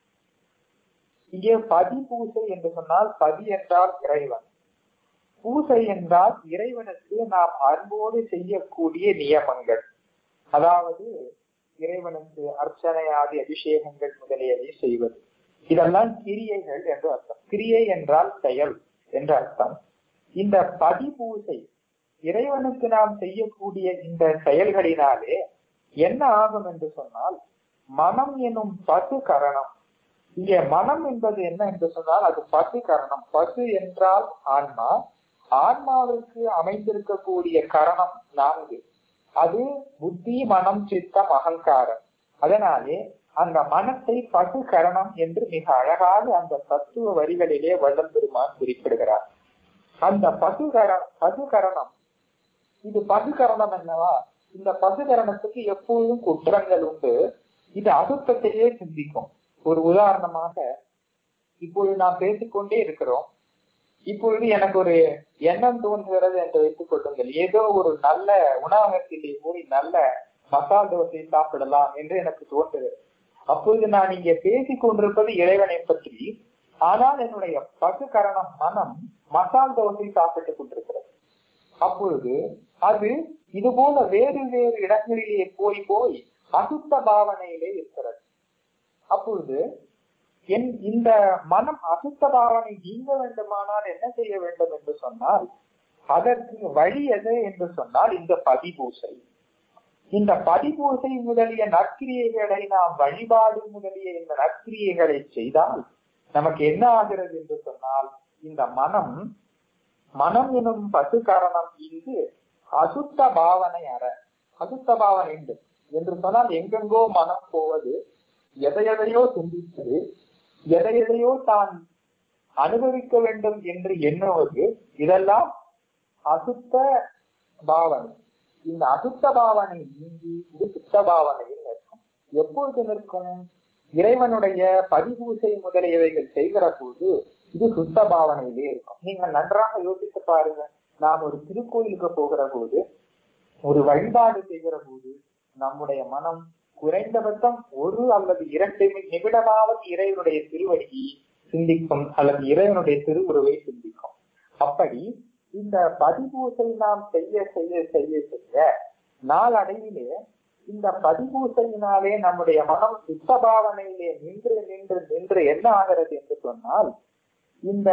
இங்கே பதி பூசை என்று சொன்னால் பதி என்றால் இறைவன் பூசை என்றால் இறைவனுக்கு நாம் அன்போடு செய்யக்கூடிய நியமங்கள் அதாவது இறைவனுக்கு அர்ச்சனை ஆதி அபிஷேகங்கள் முதலியவை செய்வது இதெல்லாம் கிரியைகள் என்று அர்த்தம் கிரியை என்றால் செயல் என்று அர்த்தம் இந்த பதி பூசை இறைவனுக்கு நாம் செய்யக்கூடிய இந்த செயல்களினாலே என்ன ஆகும் என்று சொன்னால் மனம் எனும் பசு கரணம் இங்கே மனம் என்பது என்ன என்று சொன்னால் அது பசு கரணம் பசு என்றால் ஆன்மா ஆன்மாவிற்கு அமைந்திருக்கக்கூடிய கரணம் நான்கு அது புத்தி மனம் சித்தம் அகங்காரம் அதனாலே அந்த மனத்தை பசு கரணம் என்று மிக அழகாக அந்த தத்துவ வரிகளிலே வள்ளல் பெருமான் குறிப்பிடுகிறார் அந்த பசுகர பசுகரணம் இது பசுகரணம் என்னவா இந்த பசுகரணத்துக்கு எப்பொழுதும் குற்றங்கள் உண்டு இது அசுத்தத்தையே சிந்திக்கும் ஒரு உதாரணமாக இப்பொழுது நாம் பேசிக்கொண்டே இருக்கிறோம் இப்பொழுது எனக்கு ஒரு எண்ணம் தோன்றுகிறது என்று வைத்துக் கொள்ளுங்கள் ஏதோ ஒரு நல்ல உணவகத்திலே போய் நல்ல மசால் தோசை சாப்பிடலாம் என்று எனக்கு தோன்றுகிறது அப்பொழுது நான் இங்கே பேசிக் கொண்டிருப்பது இறைவனை பற்றி ஆனால் என்னுடைய பசு கரணம் மனம் மசால் தோசை சாப்பிட்டுக் கொண்டிருக்கிறது அப்பொழுது அது இது போல வேறு வேறு இடங்களிலே போய் போய் அசுத்த பாவனையிலே இருக்கிறது அப்பொழுது என் இந்த மனம் அசுத்த பாவனை நீங்க வேண்டுமானால் என்ன செய்ய வேண்டும் என்று சொன்னால் அதற்கு வழி எது என்று சொன்னால் இந்த பதிபூசை இந்த பதிபூசை முதலிய நற்கிரியைகளை நாம் வழிபாடு முதலிய இந்த நற்கிரியைகளை செய்தால் நமக்கு என்ன ஆகிறது என்று சொன்னால் இந்த மனம் மனம் எனும் பசு காரணம் இங்கு அசுத்த பாவனை அற அசுத்த பாவனை உண்டு என்று சொன்னால் எங்கெங்கோ மனம் போவது எதை எதையோ சிந்திப்பது எதை எதையோ தான் அனுபவிக்க வேண்டும் என்று எண்ணுவது இதெல்லாம் அசுத்த பாவனை இந்த அசுத்த பாவனை நீங்கி இது சுத்த பாவனையில் நிற்கும் எப்பொழுது நிற்கும் இறைவனுடைய பதிபூசை முதலியவைகள் செய்கிற போது இது சுத்த பாவனையிலே இருக்கும் நீங்க நன்றாக யோசித்து பாருங்க நாம் ஒரு திருக்கோயிலுக்கு போகிற போது ஒரு வழிபாடு செய்கிற போது நம்முடைய மனம் குறைந்தபட்சம் ஒரு அல்லது இரண்டு நிமிடமாவது இறைவனுடைய திருவடியை சிந்திக்கும் அல்லது இறைவனுடைய திருவுருவை சிந்திக்கும் அப்படி இந்த பதிபூசை நாம் செய்ய செய்ய செய்ய செய்ய நாளடைவிலே இந்த பதிபூசையினாலே நம்முடைய மனம் சுத்த பாவனையிலே நின்று நின்று நின்று என்ன ஆகிறது என்று சொன்னால் இந்த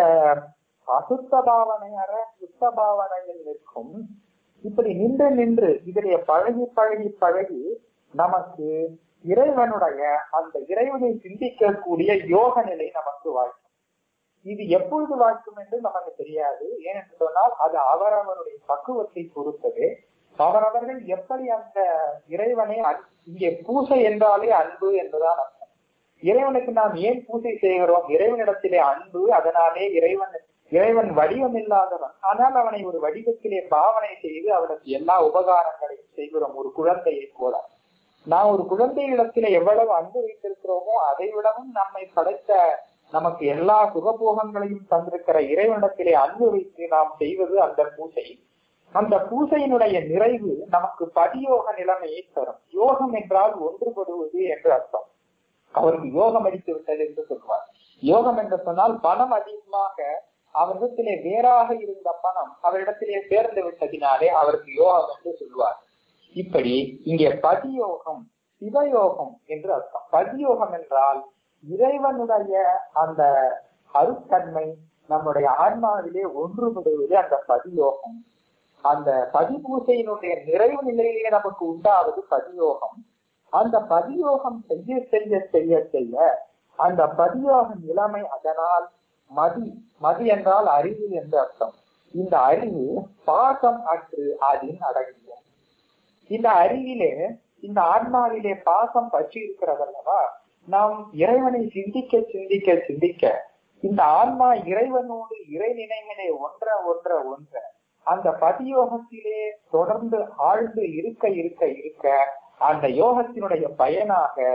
அசுத்த பாவனையற சுத்த பாவனையில் நிற்கும் இப்படி நின்று நின்று இதிலே பழகி பழகி பழகி நமக்கு இறைவனுடைய அந்த இறைவனை சிந்திக்கக்கூடிய யோக நிலை நமக்கு வாய்க்கும் இது எப்பொழுது வாய்க்கும் என்று நமக்கு தெரியாது ஏனென்று சொன்னால் அது அவரவருடைய பக்குவத்தை பொறுத்தது அவரவர்கள் எப்படி அந்த இறைவனை இங்கே பூசை என்றாலே அன்பு என்றுதான் அர்த்தம் இறைவனுக்கு நாம் ஏன் பூஜை செய்கிறோம் இறைவனிடத்திலே அன்பு அதனாலே இறைவன் இறைவன் வடிவம் இல்லாதவன் ஆனால் அவனை ஒரு வடிவத்திலே பாவனை செய்து அவனுக்கு எல்லா உபகாரங்களையும் செய்கிறோம் ஒரு குழந்தையை போல நாம் ஒரு குழந்தையிடத்திலே எவ்வளவு அன்பு வைத்திருக்கிறோமோ அதை விடவும் நம்மை படைத்த நமக்கு எல்லா சுகபோகங்களையும் தந்திருக்கிற இறைவனிடத்திலே அன்பு வைத்து நாம் செய்வது அந்த பூஜை அந்த பூஜையினுடைய நிறைவு நமக்கு பதியோக நிலைமையை தரும் யோகம் என்றால் ஒன்றுபடுவது என்று அர்த்தம் அவருக்கு யோகம் அடித்து விட்டது என்று சொல்வார் யோகம் என்று சொன்னால் பணம் அதிகமாக அவரிடத்திலே வேறாக இருந்த பணம் அவரிடத்திலே சேர்ந்து விட்டதினாலே அவருக்கு யோகம் என்று சொல்வார் இப்படி இங்கே பதியோகம் சிவயோகம் என்று அர்த்தம் பதியோகம் என்றால் இறைவனுடைய அந்த அருத்தன்மை நம்முடைய ஆன்மாவிலே ஒன்றுபடுவது அந்த பதியோகம் அந்த பதிபூசையினுடைய நிறைவு நிலையிலே நமக்கு உண்டாவது பதியோகம் அந்த பதியோகம் செய்ய செய்ய செய்ய செய்ய அந்த பதியோக நிலைமை அதனால் மதி மதி என்றால் அறிவு என்று அர்த்தம் இந்த அறிவு பாசம் அற்று அதில் அடங்கியும் இந்த அறிவிலே இந்த ஆன்மாவிலே பாசம் பற்றி இருக்கிறதல்லவா நாம் இறைவனை சிந்திக்க சிந்திக்க சிந்திக்க இந்த ஆன்மா இறைவனோடு இறை நினைவிலே ஒன்ற ஒன்ற ஒன்ற அந்த பதியோகத்திலே தொடர்ந்து ஆழ்ந்து இருக்க இருக்க இருக்க அந்த யோகத்தினுடைய பயனாக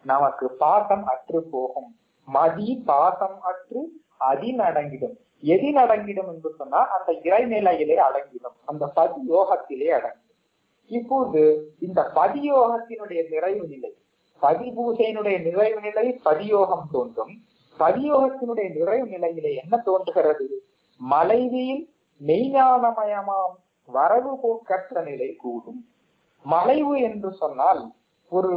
நமக்கு பாசம் அற்று போகும் மதி பாசம் அற்று அதின் அடங்கிடும் எதில் அடங்கிடும் என்று சொன்னால் அந்த இறைநிலையிலே அடங்கிடும் அந்த பதி யோகத்திலே அடங்கிடும் இப்போது இந்த பதியோகத்தினுடைய நிறைவு நிலை பதிபூசையினுடைய நிறைவு நிலை பதியோகம் தோன்றும் பதியோகத்தினுடைய நிறைவு நிலையிலே என்ன தோன்றுகிறது மலைவியில் மெய்ஞானமயமாம் வரவு போக்கற்ற நிலை கூடும் மலைவு என்று சொன்னால் ஒரு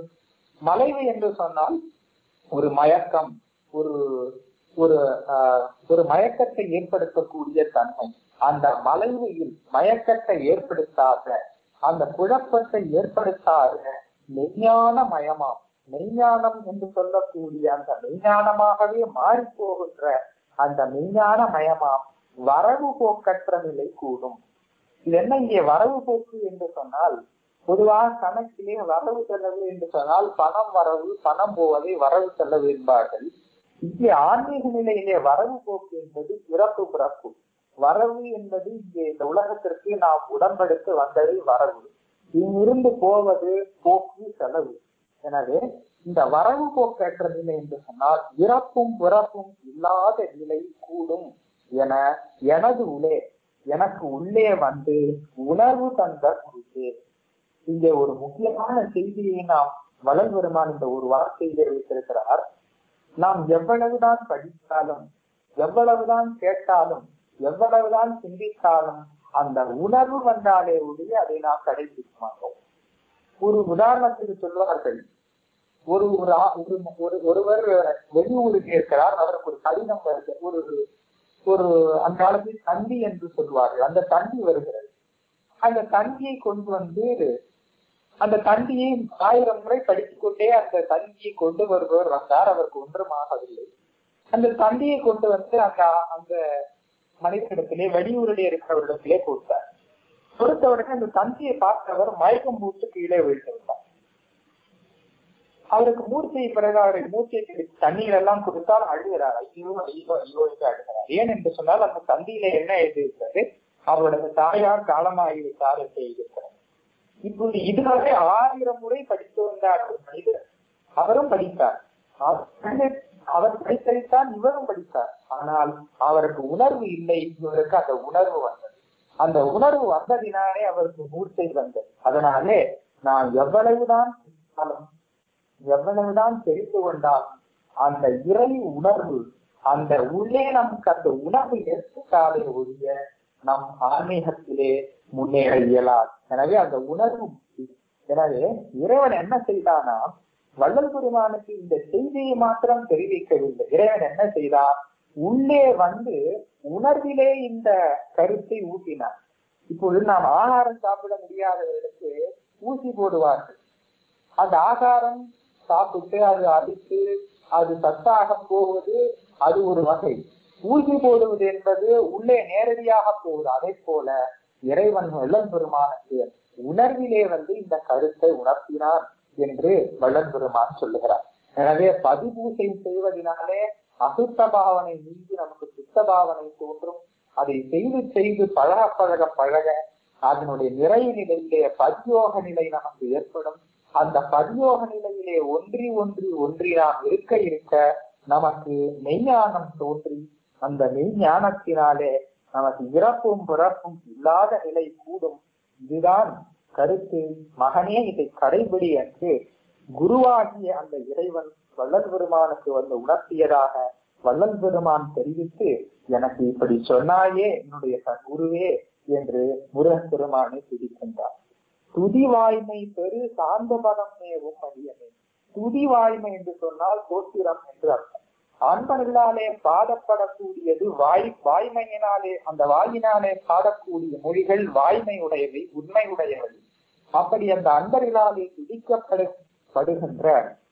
மலைவு என்று சொன்னால் ஒரு மயக்கம் ஒரு ஒரு ஆஹ், ஒரு மயக்கத்தை ஏற்படுத்தக்கூடிய தன்மை அந்த மலைவில் மயக்கத்தை ஏற்படுத்தாத அந்த குழப்பத்தை ஏற்படுத்தாத மெய்ஞான மயமாம் மெய்ஞானம் என்று சொல்லக்கூடிய அந்த மெய்ஞானமாகவே மாறி போகின்ற அந்த மெய்ஞான மயமாம் வரவு போக்கற்ற நிலை கூடும் இது என்ன இங்கே வரவு போக்கு என்று சொன்னால் பொதுவாக கணக்கிலே வரவு செலவு என்று சொன்னால் பணம் வரவு பணம் போவதை வரவு செலவு என்பார்கள் இங்கே ஆன்மீக நிலையிலே வரவு போக்கு என்பது பிறப்பு பிறப்பு வரவு என்பது இங்கே இந்த உலகத்திற்கு நாம் உடன்படுத்த வந்தது வரவு இங்கிருந்து போவது போக்கு செலவு எனவே இந்த வரவு போக்கற்ற நிலை என்று சொன்னால் இறப்பும் பிறப்பும் இல்லாத நிலை கூடும் என எனது உள்ளே எனக்கு உள்ளே வந்து உணர்வு தந்த குருவே இங்கே ஒரு முக்கியமான செய்தியை நாம் வளர் பெருமான் இந்த ஒரு வார்த்தையிலே வைத்திருக்கிறார் நாம் எவ்வளவுதான் படித்தாலும் எவ்வளவுதான் கேட்டாலும் எவ்வளவுதான் சிந்தித்தாலும் அந்த உணர்வு வந்தாலே ஒழிய அதை நாம் கடைபிடிக்க மாட்டோம் ஒரு உதாரணத்துக்கு சொல்வார்கள் ஒரு ஒரு ஆ- ஒரு ஒரு- ஒருவர் வெளியூருக்கு இருக்கிறார் அவருக்கு ஒரு கடிதம் வருது ஒரு ஒரு அந்த காலத்தில் தந்தி என்று சொல்வார்கள் அந்த தந்தி வருகிறது அந்த தந்தியை கொண்டு வந்து அந்த தந்தியை ஆயிரம் முறை படித்துக் கொண்டே அந்த தந்தியை கொண்டு வருபவர் வந்தார் அவருக்கு ஒன்றும் ஆகவில்லை அந்த தந்தியை கொண்டு வந்து அந்த அந்த மனிதனிடத்திலே வெளியூரிலே இருக்கிறவரிடத்திலே கொடுத்தார் கொடுத்த உடனே அந்த தந்தியை பார்த்தவர் மயக்கம் போட்டு கீழே விழுந்து விட்டார் அவருக்கு மூர்ச்சை பிறகு அவருக்கு மூர்ச்சை பிடித்து தண்ணீர் எல்லாம் கொடுத்தால் அழுகிறார் ஐயோ ஐயோ ஐயோ என்று அழுகிறார் ஏன் என்று சொன்னால் அந்த தந்தியில என்ன எழுதியிருக்கிறது அவருடைய தாயார் காலமாகிவிட்டார் என்று எழுதியிருக்கிறார் இப்போது இதுவரை ஆயிரம் முறை படித்து வந்தார் ஒரு மனிதர் அவரும் படித்தார் அவர் அவர் படித்ததைத்தான் இவரும் படித்தார் ஆனால் அவருக்கு உணர்வு இல்லை இவருக்கு அந்த உணர்வு வந்தது அந்த உணர்வு வந்ததினாலே அவருக்கு மூர்ச்சை வந்தது அதனாலே நான் எவ்வளவுதான் படித்தாலும் எவ்வளவுதான் தெரிந்து கொண்டாலும் அந்த இறை உணர்வு அந்த உள்ளே நமக்கு அந்த உணர்வு எடுத்துட்டாலே ஒழிய நம் ஆன்மீகத்திலே முன்னேற இயலாது எனவே அந்த உணர்வு முக்கியம். எனவே இறைவன் என்ன செய்தானா வள்ளல் பெருமானுக்கு இந்த செய்தியை மாத்திரம் தெரிவிக்கவில்லை இறைவன் என்ன செய்தார் உள்ளே வந்து உணர்விலே இந்த கருத்தை ஊட்டினார் இப்பொழுது நாம் ஆகாரம் சாப்பிட முடியாதவர்களுக்கு ஊசி போடுவார்கள் அந்த ஆகாரம் சாப்பிட்டு அது அடித்து அது சத்தாக போவது அது ஒரு வகை ஊசி போடுவது என்பது உள்ளே நேரடியாக போவது அதை போல இறைவன் வள்ளல் பெருமானுக்கு உணர்விலே வந்து இந்த கருத்தை உணர்த்தினார் என்று வள்ளல் பெருமான் சொல்லுகிறார் எனவே பதிபூசை செய்வதனாலே அசுத்த பாவனை நீங்கி நமக்கு சுத்த பாவனை தோன்றும் அதை செய்து செய்து பழக பழக பழக அதனுடைய நிறைவு நிலையிலே பதியோக நிலை நமக்கு ஏற்படும் அந்த பதியோக நிலையிலே ஒன்றி ஒன்றி ஒன்றி நாம் இருக்க இருக்க நமக்கு மெய்ஞானம் தோன்றி அந்த மெய்ஞானத்தினாலே நமக்கு இறப்பும் பிறப்பும் இல்லாத நிலை கூடும் இதுதான் கருத்து மகனே இதை கடைபிடி என்று குருவாகிய அந்த இறைவன் வள்ளல் பெருமானுக்கு வந்து உணர்த்தியதாக வள்ளல் பெருமான் தெரிவித்து எனக்கு இப்படி சொன்னாயே என்னுடைய ச- குருவே என்று முருகன் பெருமானை துதிக்கின்றார் துதி வாய்மை பெரு சார்ந்த பதம் மேவும் அடியனே துதி வாய்மை என்று சொன்னால் தோத்திரம் என்று அர்த்தம் ஆண்மர்களாலே பாடப்படக்கூடியது வாய் வாய்மையினாலே அந்த வாயினாலே பாடக்கூடிய மொழிகள் வாய்மை உடையவை உண்மை உடையவை அப்படி அந்த அன்பர்களாலே துதிக்கப்படுகின்ற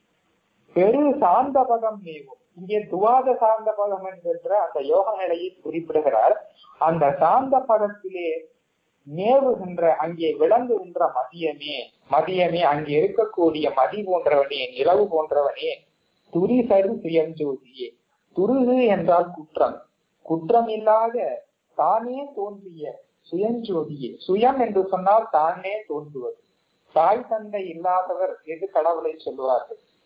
பெரு சார்ந்த பதம் மேவும் இங்கே துவாத சார்ந்த பதம் என்கின்ற அந்த யோக நிலையை குறிப்பிடுகிறார் அந்த சார்ந்த பதத்திலே மேவுகின்ற அங்கே விளங்குகின்ற மதியமே மதியமே அங்கே இருக்கக்கூடிய மதி போன்றவனே நிலவு போன்றவனே துரிசரு சுயஞ்சோதியே துருகு என்றால் குற்றம் குற்றம் இல்லாத தானே தோன்றிய சுயஞ்சோதியே சுயம் என்று சொன்னால் தானே தோன்றுவது தாய் தந்தை இல்லாதவர் என்று கடவுளை சொல்வார்கள்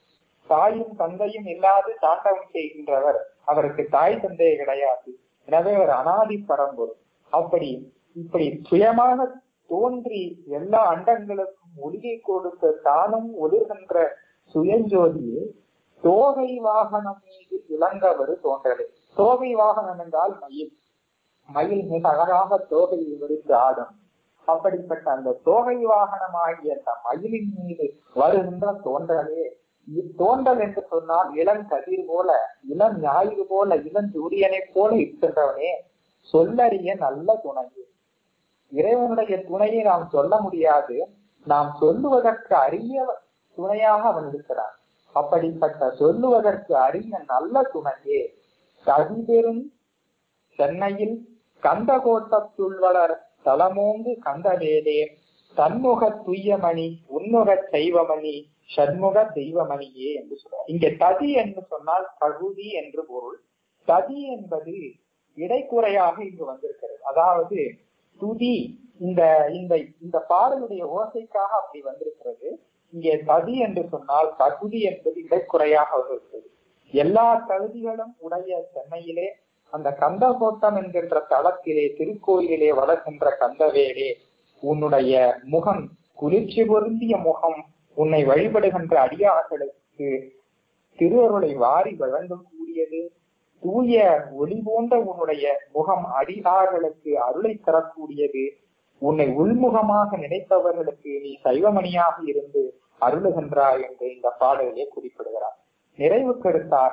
தாயும் தந்தையும் இல்லாது தாண்டவம் செய்கின்றவர் அவருக்கு தாய் தந்தை கிடையாது எனவே ஒரு அனாதி பரம்பொருள் அப்படி இப்படி சுயமாக தோன்றி எல்லா அண்டங்களுக்கும் ஒளியை கொடுத்த தானும் ஒளிர்கின்ற சுயஞ்சோதியே தோகை வாகனம் மீது இளங்கவர் தோன்றலே தோகை வாகனம் என்றால் மயில் மயில் மிக அழகாக தோகையை விரித்து ஆடும் அப்படிப்பட்ட அந்த தோகை வாகனமாகிய அந்த மயிலின் மீது வருகின்ற தோன்றலே தோன்றல் என்று சொன்னால் இளம் கதிர் போல இளம் ஞாயிறு போல இளம் சூரியனைப் போல இருக்கின்றவனே சொல்லறிய நல்ல துணையே இறைவனுடைய துணையை நாம் சொல்ல முடியாது நாம் சொல்லுவதற்கு அரிய துணையாக அவன் இருக்கிறான் அப்படிப்பட்ட சொல்லுவதற்கு அரிய நல்ல துணையே கவிபெரும் சென்னையில் கந்தகோட்டத்துள் வளர் தலமோங்கு கந்தவேலே தன்முக துய்யமணி உன்முக செய்வமணி சண்முக தெய்வமணியே என்று சொல்றார் இங்க ததி என்று சொன்னால் பகுதி என்று பொருள் ததி என்பது இடைக்குறையாக இங்கு வந்திருக்கிறது அதாவது துதி இந்த இந்த இந்த பாடலுடைய ஓசைக்காக அப்படி வந்திருக்கிறது இங்கே ததி என்று சொன்னால் தகுதி என்பது இடைக்குறையாக வந்திருக்கிறது எல்லா தகுதிகளும் உடைய சென்னையிலே அந்த கந்தகோட்டம் என்கின்ற தளத்திலே திருக்கோயிலே வளர்கின்ற கந்தவேலே உன்னுடைய முகம் குளிர்ச்சி பொருந்திய முகம் உன்னை வழிபடுகின்ற அடியார்களுக்கு திருவருளை வாரி வழங்கக்கூடியது தூய ஒளி போன்ற உன்னுடைய முகம் அடியார்களுக்கு அருளை தரக்கூடியது உன்னை உள்முகமாக நினைப்பவர்களுக்கு நீ சைவமணியாக இருந்து அருளுகின்றாய் என்று இந்த பாடலிலே குறிப்பிடுகிறார் நிறைவு கருத்தாக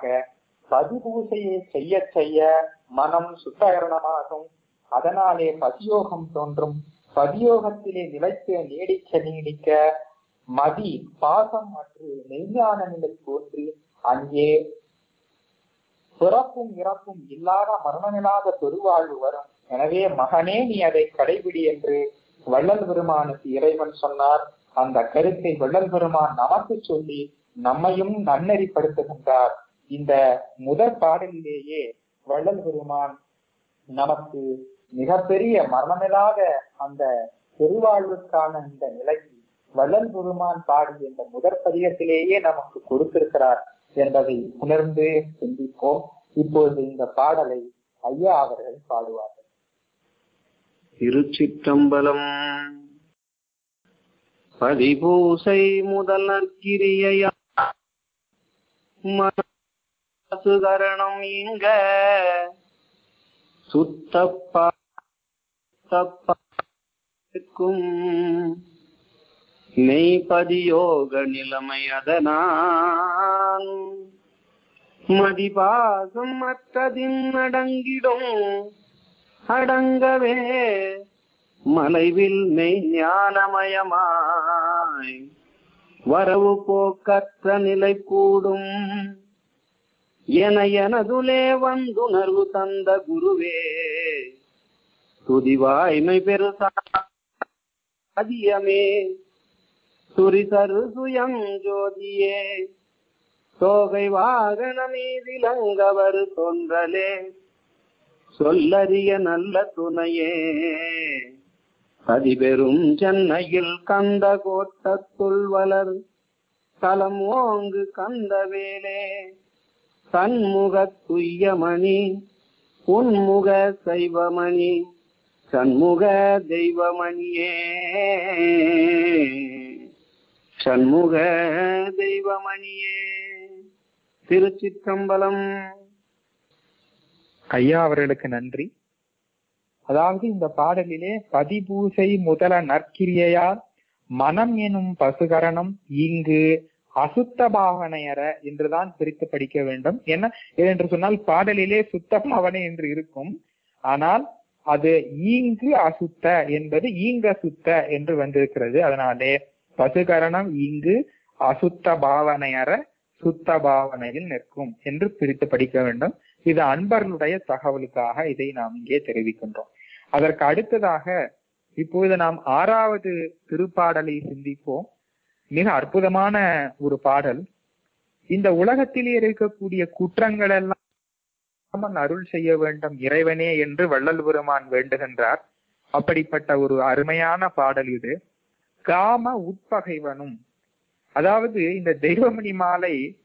பதிபூசையை செய்ய செய்ய மனம் சுத்தகரணமாகும் அதனாலே பதியோகம் தோன்றும் பதியோகத்திலே நிலைத்து நீடிக்க நீடிக்க மதி பாசம் மற்றும் மெய்ஞான நிலை தோன்றி அங்கே பிறப்பும் இறப்பும் இல்லாத மரணமில்லாத பெருவாழ்வு வரும் எனவே மகனே நீ அதை கடைபிடி என்று வள்ளல் பெருமானுக்கு இறைவன் சொன்னார் அந்த கருத்தை வள்ளல் பெருமான் நமக்கு சொல்லி நம்மையும் நன்னெறிப்படுத்துகின்றார் இந்த முதற் பாடலிலேயே வள்ளல் பெருமான் நமக்கு மிகப்பெரிய மரணமில்லாத அந்த பெருவாழ்வுக்கான இந்த நிலைக்கு வள்ளல் பெருமான் பாடிய இந்த முதற் பதிகத்திலேயே நமக்கு கொடுத்திருக்கிறார் என்பதை உணர்ந்து சிந்திப்போம் இப்பொழுது இந்த பாடலை ஐயா அவர்கள் பாடுவார்கள் திருச்சிற்றம்பலம் பதிபூசை முதல் நற்கிரியையா மனசுகரணம் இங்க சுத்தப்பா சுத்தப்பாக்கும் மெய்பதியோக நிலைமை அதனால் மதிபாசம் மற்றதின் அடங்கிடும் அடங்கவே மலைவில் மெய் ஞானமயமாய் வரவு போக்கற்ற நிலை கூடும் என எனதுலே வந்துணர்வு தந்த குருவே துதிவாய்மை பெருசா அதியமே சுரிசரு சுயம் ஜோதியே தோகை வாகன மீதிலங்கவர் தோன்றலே சொல்லறிய நல்ல துணையே பதிபெரும் சென்னையில் கந்த கோட்டத்துள் வளர் தலம் ஓங்கு கந்தவேலே தன்முக துய்யமணி உன்முக சைவமணி சண்முக தெய்வமணியே சண்முக தெய்வமணியே திருச்சிற்றம்பலம் ஐயா அவர்களுக்கு நன்றி அதாவது இந்த பாடலிலே பதிபூசை முதல நற்கிரியையால் மனம் எனும் பசுகரணம் இங்கு அசுத்த பாவனையற என்றுதான் பிரித்து படிக்க வேண்டும் என்ன ஏனென்று சொன்னால் பாடலிலே சுத்த பாவனை என்று இருக்கும் ஆனால் அது ஈங்கு அசுத்த என்பது ஈங்க சுத்த என்று வந்திருக்கிறது அதனாலே பசுகரணம் இங்கு அசுத்த பாவனையற சுத்த பாவனையில் நிற்கும் என்று பிரித்து படிக்க வேண்டும் இது அன்பர்களுடைய தகவலுக்காக இதை நாம் இங்கே தெரிவிக்கின்றோம் அதற்கு அடுத்ததாக இப்பொழுது நாம் ஆறாவது திருப்பாடலை சிந்திப்போம் மிக அற்புதமான ஒரு பாடல் இந்த உலகத்திலே இருக்கக்கூடிய குற்றங்கள் எல்லாம் அருள் செய்ய வேண்டும் இறைவனே என்று வள்ளல் பெருமான் வேண்டுகின்றார் அப்படிப்பட்ட ஒரு அருமையான பாடல் இது காம உட்பகைவனும் அதாவது இந்த தெய்வமணி மாலை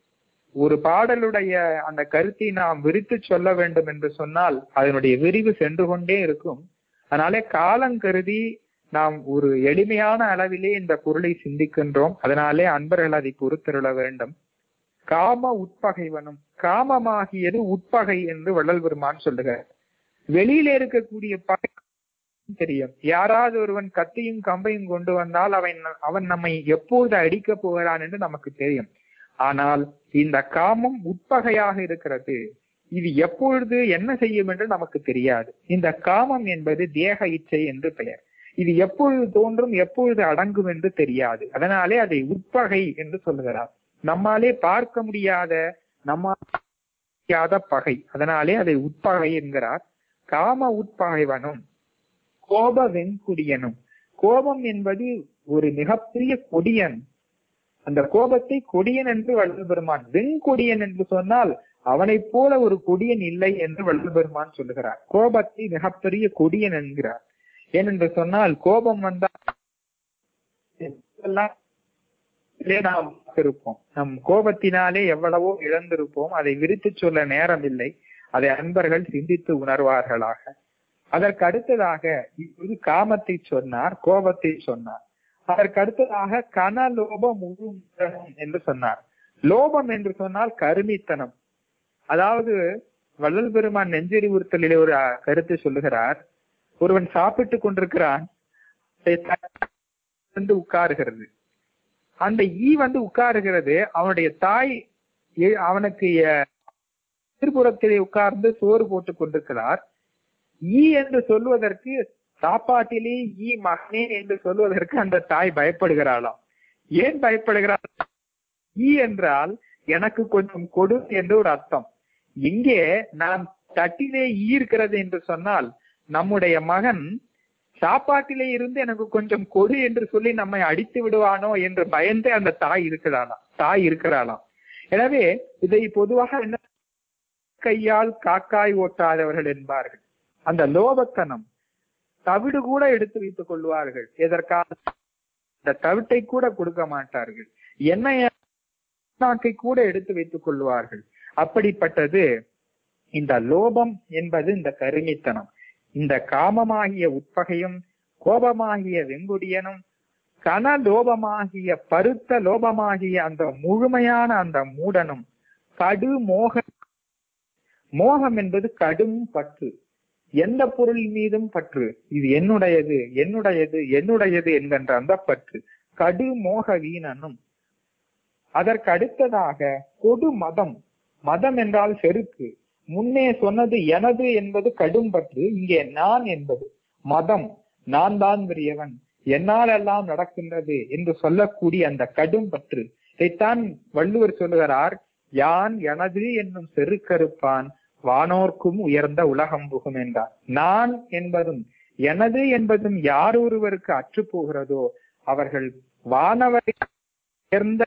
ஒரு பாடலுடைய அந்த கருத்தை நாம் விரித்து சொல்ல வேண்டும் என்று சொன்னால் அதனுடைய விரிவு சென்று கொண்டே இருக்கும் அதனாலே காலங்கருதி நாம் ஒரு எளிமையான அளவிலே இந்த பொருளை சிந்திக்கின்றோம் அதனாலே அன்பர்கள் அதை பொறுத்தருள வேண்டும் காம உட்பகைவனும் காமமாகியது உட்பகை என்று வள்ளல் பெருமான் சொல்லுகிறார் வெளியில இருக்கக்கூடிய பகை தெரியும் யாராவது ஒருவன் கத்தியும் கம்பையும் கொண்டு வந்தால் அவன் அவன் நம்மை எப்போது அடிக்க போகிறான் என்று நமக்கு தெரியும் ஆனால் இந்த காமம் உட்பகையாக இருக்கிறது இது எப்பொழுது என்ன செய்யும் என்று நமக்கு தெரியாது இந்த காமம் என்பது தேக இச்சை என்று பெயர் இது எப்பொழுது தோன்றும் எப்பொழுது அடங்கும் என்று தெரியாது அதனாலே அதை உட்பகை என்று சொல்லுகிறார் நம்மாலே பார்க்க முடியாத நம்மாத பகை அதனாலே அதை உட்பகை என்கிறார் காம உட்பகைவனும் கோப வெண்குடியனும் கோபம் என்பது ஒரு மிகப்பெரிய கொடியன் அந்த கோபத்தை கொடியன் என்று வள்ளல் பெருமான் வெண்கொடியன் என்று சொன்னால் அவனைப் போல ஒரு கொடியன் இல்லை என்று வள்ளல் பெருமான் சொல்லுகிறார் கோபத்தை மிகப்பெரிய கொடியன் என்கிறார் ஏனென்று சொன்னால் கோபம் வந்தால் எல்லாம் நாம் இருப்போம் நம் கோபத்தினாலே எவ்வளவோ இழந்திருப்போம் அதை விரித்து சொல்ல நேரம் இல்லை அதை அன்பர்கள் சிந்தித்து உணர்வார்களாக அதற்கு அடுத்ததாக இப்போது காமத்தை சொன்னார் கோபத்தை சொன்னார் அதற்கு அடுத்ததாக கன லோபம் முழு என்று சொன்னார் லோபம் என்று சொன்னால் கருமித்தனம் அதாவது வள்ளல் பெருமான் நெஞ்சறிவுறுத்தலிலே ஒரு கருத்தை சொல்லுகிறார் ஒருவன் சாப்பிட்டு கொண்டிருக்கிறான் வந்து உட்காருகிறது அந்த ஈ வந்து உட்காருகிறது அவனுடைய தாய் அவனுக்கு எதிர்புறத்திலே உட்கார்ந்து சோறு போட்டுக் கொண்டிருக்கிறார் ஈ என்று சொல்வதற்கு சாப்பாட்டிலே ஈ மகனே என்று சொல்வதற்கு அந்த தாய் பயப்படுகிறாளாம் ஏன் பயப்படுகிறாள் ஈ என்றால் எனக்கு கொஞ்சம் கொடு என்று ஒரு அர்த்தம் இங்கே நாம் தட்டிலே ஈ இருக்கிறது என்று சொன்னால் நம்முடைய மகன் சாப்பாட்டிலே இருந்து எனக்கு கொஞ்சம் கொடு என்று சொல்லி நம்மை அடித்து விடுவானோ என்று பயந்து அந்த தாய் இருக்கிறாளாம் தாய் இருக்கிறாளாம் எனவே இதை பொதுவாக என்ன கையால் காக்காய் ஓட்டாதவர்கள் என்பார்கள் அந்த லோபத்தனம் தவிடு கூட எடுத்து வைத்துக் கொள்வார்கள் எதற்காக இந்த தவிட்டை கூட கொடுக்க மாட்டார்கள் எண்ணெய் கூட எடுத்து வைத்துக் கொள்வார்கள் அப்படிப்பட்டது இந்த லோபம் என்பது இந்த கருமித்தனம் இந்த காமமாகிய உட்பகையும் கோபமாகிய வெங்குடியனும் கன லோபமாகிய பருத்த லோபமாகிய அந்த முழுமையான அந்த மூடனும் கடு மோக மோகம் என்பது கடும் பற்று எந்த பொருள் மீதும் பற்று இது என்னுடையது என்னுடையது என்னுடையது என்கின்ற அந்த பற்று கடு மோக வீணனும் அதற்கு அடுத்ததாக கொடு மதம் மதம் என்றால் செருக்கு முன்னே சொன்னது எனது என்பது கடும் பற்று இங்கே நான் என்பது மதம் நான் தான் பெரியவன் என்னால் எல்லாம் நடக்கின்றது என்று சொல்லக்கூடிய அந்த கடும் பற்று இதைத்தான் வள்ளுவர் சொல்லுகிறார் யான் எனது என்னும் செருக்கறுப்பான் வானோர்க்கும் உயர்ந்த உலகம் புகும் என்றார் நான் என்பதும் எனது என்பதும் யார் ஒருவருக்கு அற்று போகிறதோ அவர்கள் வானவரை உயர்ந்த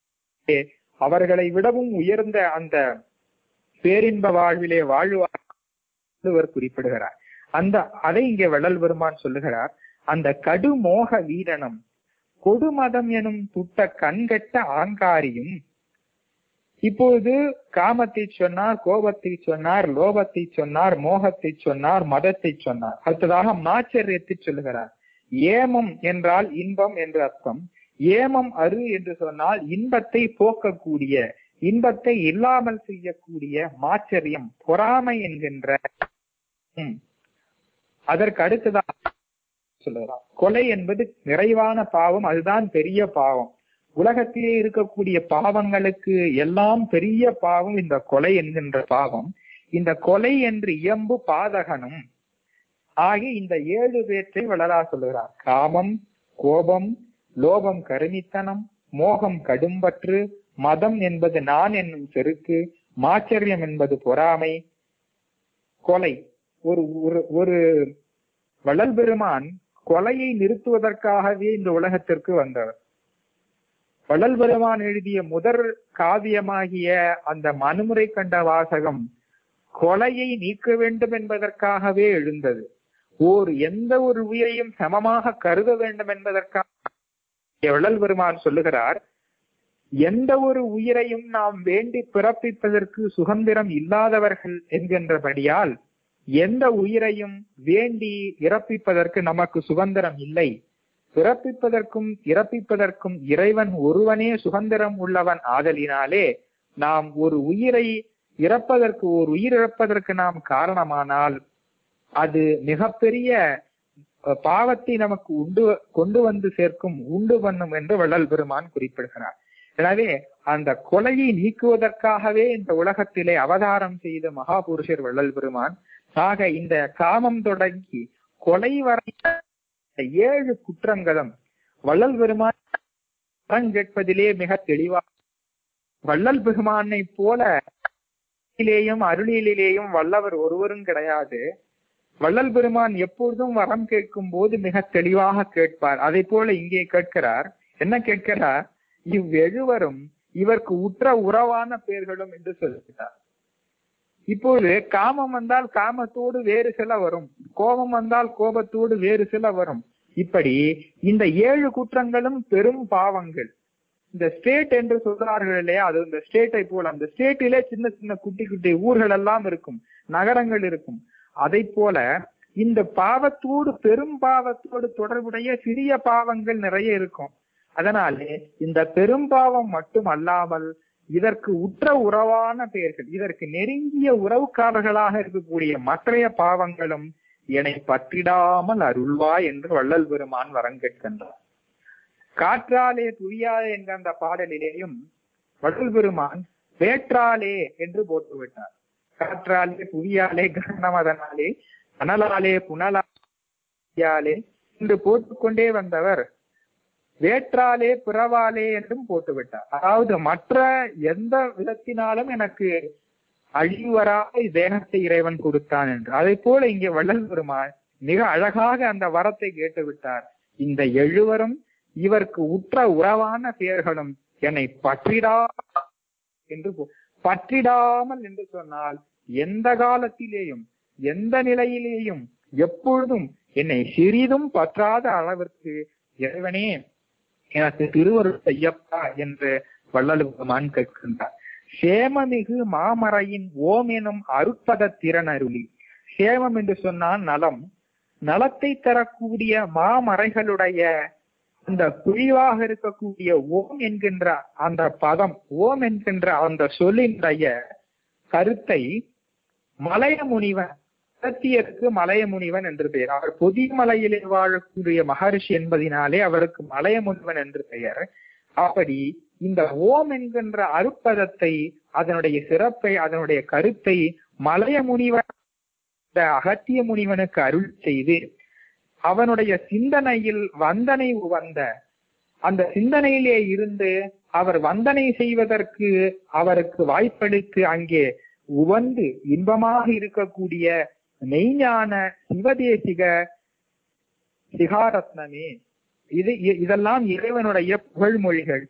அவர்களை விடவும் உயர்ந்த அந்த பேரின்ப வாழ்விலே வாழ்வார் குறிப்பிடுகிறார் அந்த அதை இங்கே வள்ளல் பெருமான் சொல்லுகிறார் அந்த கடுமோக வீரனம் கொடுமதம் எனும் துட்ட கண்கட்ட ஆங்காரியும் இப்பொழுது காமத்தை சொன்னார் கோபத்தை சொன்னார் லோபத்தை சொன்னார் மோகத்தை சொன்னார் மதத்தை சொன்னார் அடுத்ததாக மாச்சரியத்தை சொல்லுகிறார் ஏமம் என்றால் இன்பம் என்று அர்த்தம் ஏமம் அரு என்று சொன்னால் இன்பத்தை போக்கக்கூடிய இன்பத்தை இல்லாமல் செய்யக்கூடிய மாச்சரியம் பொறாமை என்கின்ற அதற்கு அடுத்ததாக சொல்லுகிறார் கொலை என்பது நிறைவான பாவம் அதுதான் பெரிய பாவம் உலகத்திலே இருக்கக்கூடிய பாவங்களுக்கு எல்லாம் பெரிய பாவம் இந்த கொலை என்கின்ற பாவம் இந்த கொலை என்று இயம்பு பாதகனும் ஆகி இந்த ஏழு பேற்றை வளரா சொல்லுகிறார் காமம் கோபம் லோபம் கருமித்தனம் மோகம் கடும்பற்று மதம் என்பது நான் என்னும் செருக்கு மாச்சரியம் என்பது பொறாமை கொலை ஒரு ஒரு ஒரு வள்ளல் பெருமான் கொலையை நிறுத்துவதற்காகவே இந்த உலகத்திற்கு வந்தவர் வள்ளல் பெருமான் எழுதிய முதற் காவியமாகிய அந்த மனுமுறை கண்ட வாசகம் கொலையை நீக்க வேண்டும் என்பதற்காகவே எழுந்தது ஓர் எந்த ஒரு உயிரையும் சமமாக கருத வேண்டும் என்பதற்காக வள்ளல் பெருமான் சொல்லுகிறார் எந்த ஒரு உயிரையும் நாம் வேண்டி பிறப்பிப்பதற்கு சுதந்திரம் இல்லாதவர்கள் என்கின்றபடியால் எந்த உயிரையும் வேண்டி இறப்பிப்பதற்கு நமக்கு சுதந்திரம் இல்லை பிறப்பிப்பதற்கும் இறப்பிப்பதற்கும் இறைவன் ஒருவனே சுதந்திரம் உள்ளவன் ஆதலினாலே நாம் ஒரு உயிரை இறப்பதற்கு ஒரு உயிர் இறப்பதற்கு நாம் காரணமானால் அது மிகப்பெரிய அஹ், பாவத்தை நமக்கு உண்டு கொண்டு வந்து சேர்க்கும் உண்டு பண்ணும் என்று வள்ளல் பெருமான் குறிப்பிடுகிறார் எனவே அந்த கொலையை நீக்குவதற்காகவே இந்த உலகத்திலே அவதாரம் செய்த மகாபுருஷர் வள்ளல் பெருமான் ஆக இந்த காமம் தொடங்கி கொலை வரை இந்த ஏழு குற்றங்களும் வள்ளல் பெருமான் வரம் கேட்பதிலே மிக தெளிவா வள்ளல் பெருமானை போல அருளிலேயும் அருளிலேயும் வல்லவர் ஒருவரும் கிடையாது வள்ளல் பெருமான் எப்பொழுதும் வரம் கேட்கும் போது மிக தெளிவாக கேட்பார் அதை போல இங்கே கேட்கிறார் என்ன கேட்கிறார் இவ்வெழுவரும் இவருக்கு உற்ற உறவான பெயர்களும் என்று சொல்கிறார் இப்போது காமம் வந்தால் காமத்தோடு வேறு சில வரும் கோபம் வந்தால் கோபத்தோடு வேறு சில வரும் இப்படி இந்த ஏழு குற்றங்களும் பெரும் பாவங்கள் இந்த ஸ்டேட் என்று சொல்றார்கள் இல்லையா அது இந்த ஸ்டேட்டை போல அந்த ஸ்டேட்டிலே சின்ன சின்ன குட்டி குட்டி ஊர்கள் எல்லாம் இருக்கும் நகரங்கள் இருக்கும் அதை போல இந்த பாவத்தோடு பெரும் பாவத்தோடு தொடர்புடைய சிறிய பாவங்கள் நிறைய இருக்கும் அதனாலே இந்த பெரும் பாவம் மட்டும் அல்லாமல் இதற்கு உற்ற உறவான பெயர்கள் இதற்கு நெருங்கிய உறவுக்காரர்களாக இருக்கக்கூடிய மற்றைய பாவங்களும் என்னை பற்றிடாமல் அருள்வா என்று வள்ளல் பெருமான் வரம் கேட்கின்றார் காற்றாலே துரியாதே என்கிற அந்த பாடலிலேயும் வள்ளல் பெருமான் வேற்றாலே என்று போட்டு விட்டார் காற்றாலே புவியாலே கரணமதனாலே அனலாலே புனலாலே என்று போட்டுக்கொண்டே வந்தவர் வேற்றாலே பிறவாலே என்றும் போட்டு விட்டார் அதாவது மற்ற எந்த விதத்தினாலும் எனக்கு அழிவு வராத தேகத்தை இறைவன் கொடுத்தான் என்று அதை போல இங்கே வள்ளல் பெருமான் மிக அழகாக அந்த வரத்தை கேட்டு விட்டார் இந்த எழுவரும் இவருக்கு உற்ற உறவான பெயர்களும் என்னை பற்றிடா என்று போ- பற்றிடாமல் என்று சொன்னால் எந்த காலத்திலேயும் எந்த நிலையிலேயும் எப்பொழுதும் என்னை சிறிதும் பற்றாத அளவிற்கு இறைவனே எனக்கு திருவருள் செய்யப்பா என்று வள்ளல் பெருமான் கேட்கின்றார் சேமமிகு மாமறையின் ஓம் எனும் அருட்பத திறனருளி சேமம் என்று சொன்னால் நலம் நலத்தை தரக்கூடிய மாமறைகளுடைய அந்த குழிவாக இருக்கக்கூடிய ஓம் என்கின்ற அந்த பதம் ஓம் என்கின்ற அந்த சொல்லினுடைய கருத்தை மலைய முனிவன் அகத்தியருக்கு மலைய முனிவன் என்று பெயர் அவர் புதிய மலையிலே வாழக்கூடிய மகரிஷி என்பதினாலே அவருக்கு மலைய முனிவன் என்று பெயர் அப்படி இந்த ஓம் என்கின்ற அருப்பதத்தை அதனுடைய சிறப்பை அதனுடைய கருத்தை மலைய முனிவன் இந்த அகத்திய முனிவனுக்கு அருள் செய்து அவனுடைய சிந்தனையில் வந்தனை வந்த அந்த சிந்தனையிலே இருந்து அவர் வந்தனை செய்வதற்கு அவருக்கு வாய்ப்பளித்து அங்கே உவந்து இன்பமாக இருக்கக்கூடிய மெய்ஞான சிவதேசிக சிகாரத்னமே இது இ- இதெல்லாம் இறைவனுடைய புகழ்மொழிகள்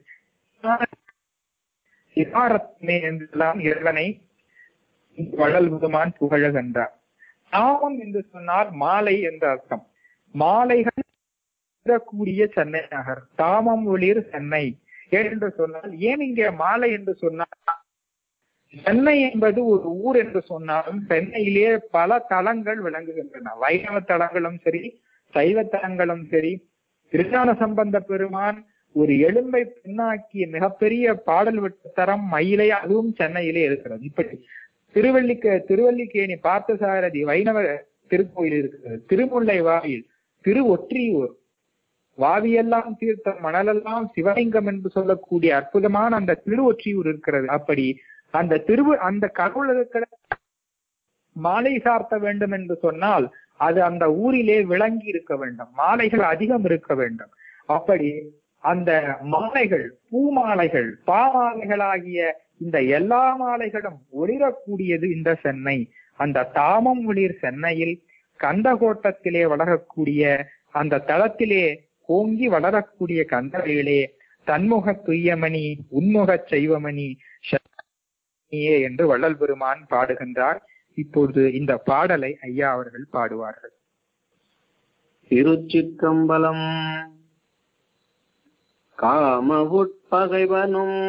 சிகாரத்னமே என்றெல்லாம் இறைவனை வள்ளல் முதுமான் புகழுகின்றார் நாமம் என்று சொன்னால் மாலை என்ற அர்த்தம் மாலைகள் கூடிய சென்னை நகர் தாமம் ஒளிர் சென்னை என்று சொன்னால் ஏன் இங்கே மாலை என்று சொன்னால் சென்னை என்பது ஒரு ஊர் என்று சொன்னாலும் சென்னையிலே பல தலங்கள் விளங்குகின்றன வைணவ தலங்களும் சரி சைவ தலங்களும் சரி திருஞான சம்பந்த பெருமான் ஒரு எலும்பை பின்னாக்கிய மிகப்பெரிய பாடல் விட்ட தரம் மயிலை அதுவும் சென்னையிலே இருக்கிறது இப்படி திருவல்லிக்க திருவல்லிக்கேணி பார்த்தசாரதி வைணவ திருக்கோயில் இருக்கிறது திருமுல்லை வாயில் திரு ஒற்றியூர் வாவியெல்லாம் தீர்த்தம் மணலெல்லாம் சிவலிங்கம் என்று சொல்லக்கூடிய அற்புதமான அந்த திரு ஒற்றியூர் இருக்கிறது அப்படி அந்த திருவு அந்த கடவுளுக்கு மாலை சார்த்த வேண்டும் என்று சொன்னால் அது அந்த ஊரிலே விளங்கி இருக்க வேண்டும் மாலைகள் அதிகம் இருக்க வேண்டும் அப்படி அந்த மாலைகள் பூமாலைகள் பாமாலைகளாகிய இந்த எல்லா மாலைகளும் ஒளிரக்கூடியது இந்த சென்னை அந்த தாமம் ஒளிர் சென்னையில் கந்தகோட்டத்திலே வளரக்கூடிய அந்த தளத்திலே ஓங்கி வளரக்கூடிய கந்தவையிலே தன்முக துய்யமணி உன்முக செய்வமணி நீயே என்று வள்ளல் பெருமான் பாடுகின்றார் இப்பொழுது இந்த பாடலை ஐயா அவர்கள் பாடுவார்கள் திருச்சிற்றம்பலம் காம உட்பகைவனும்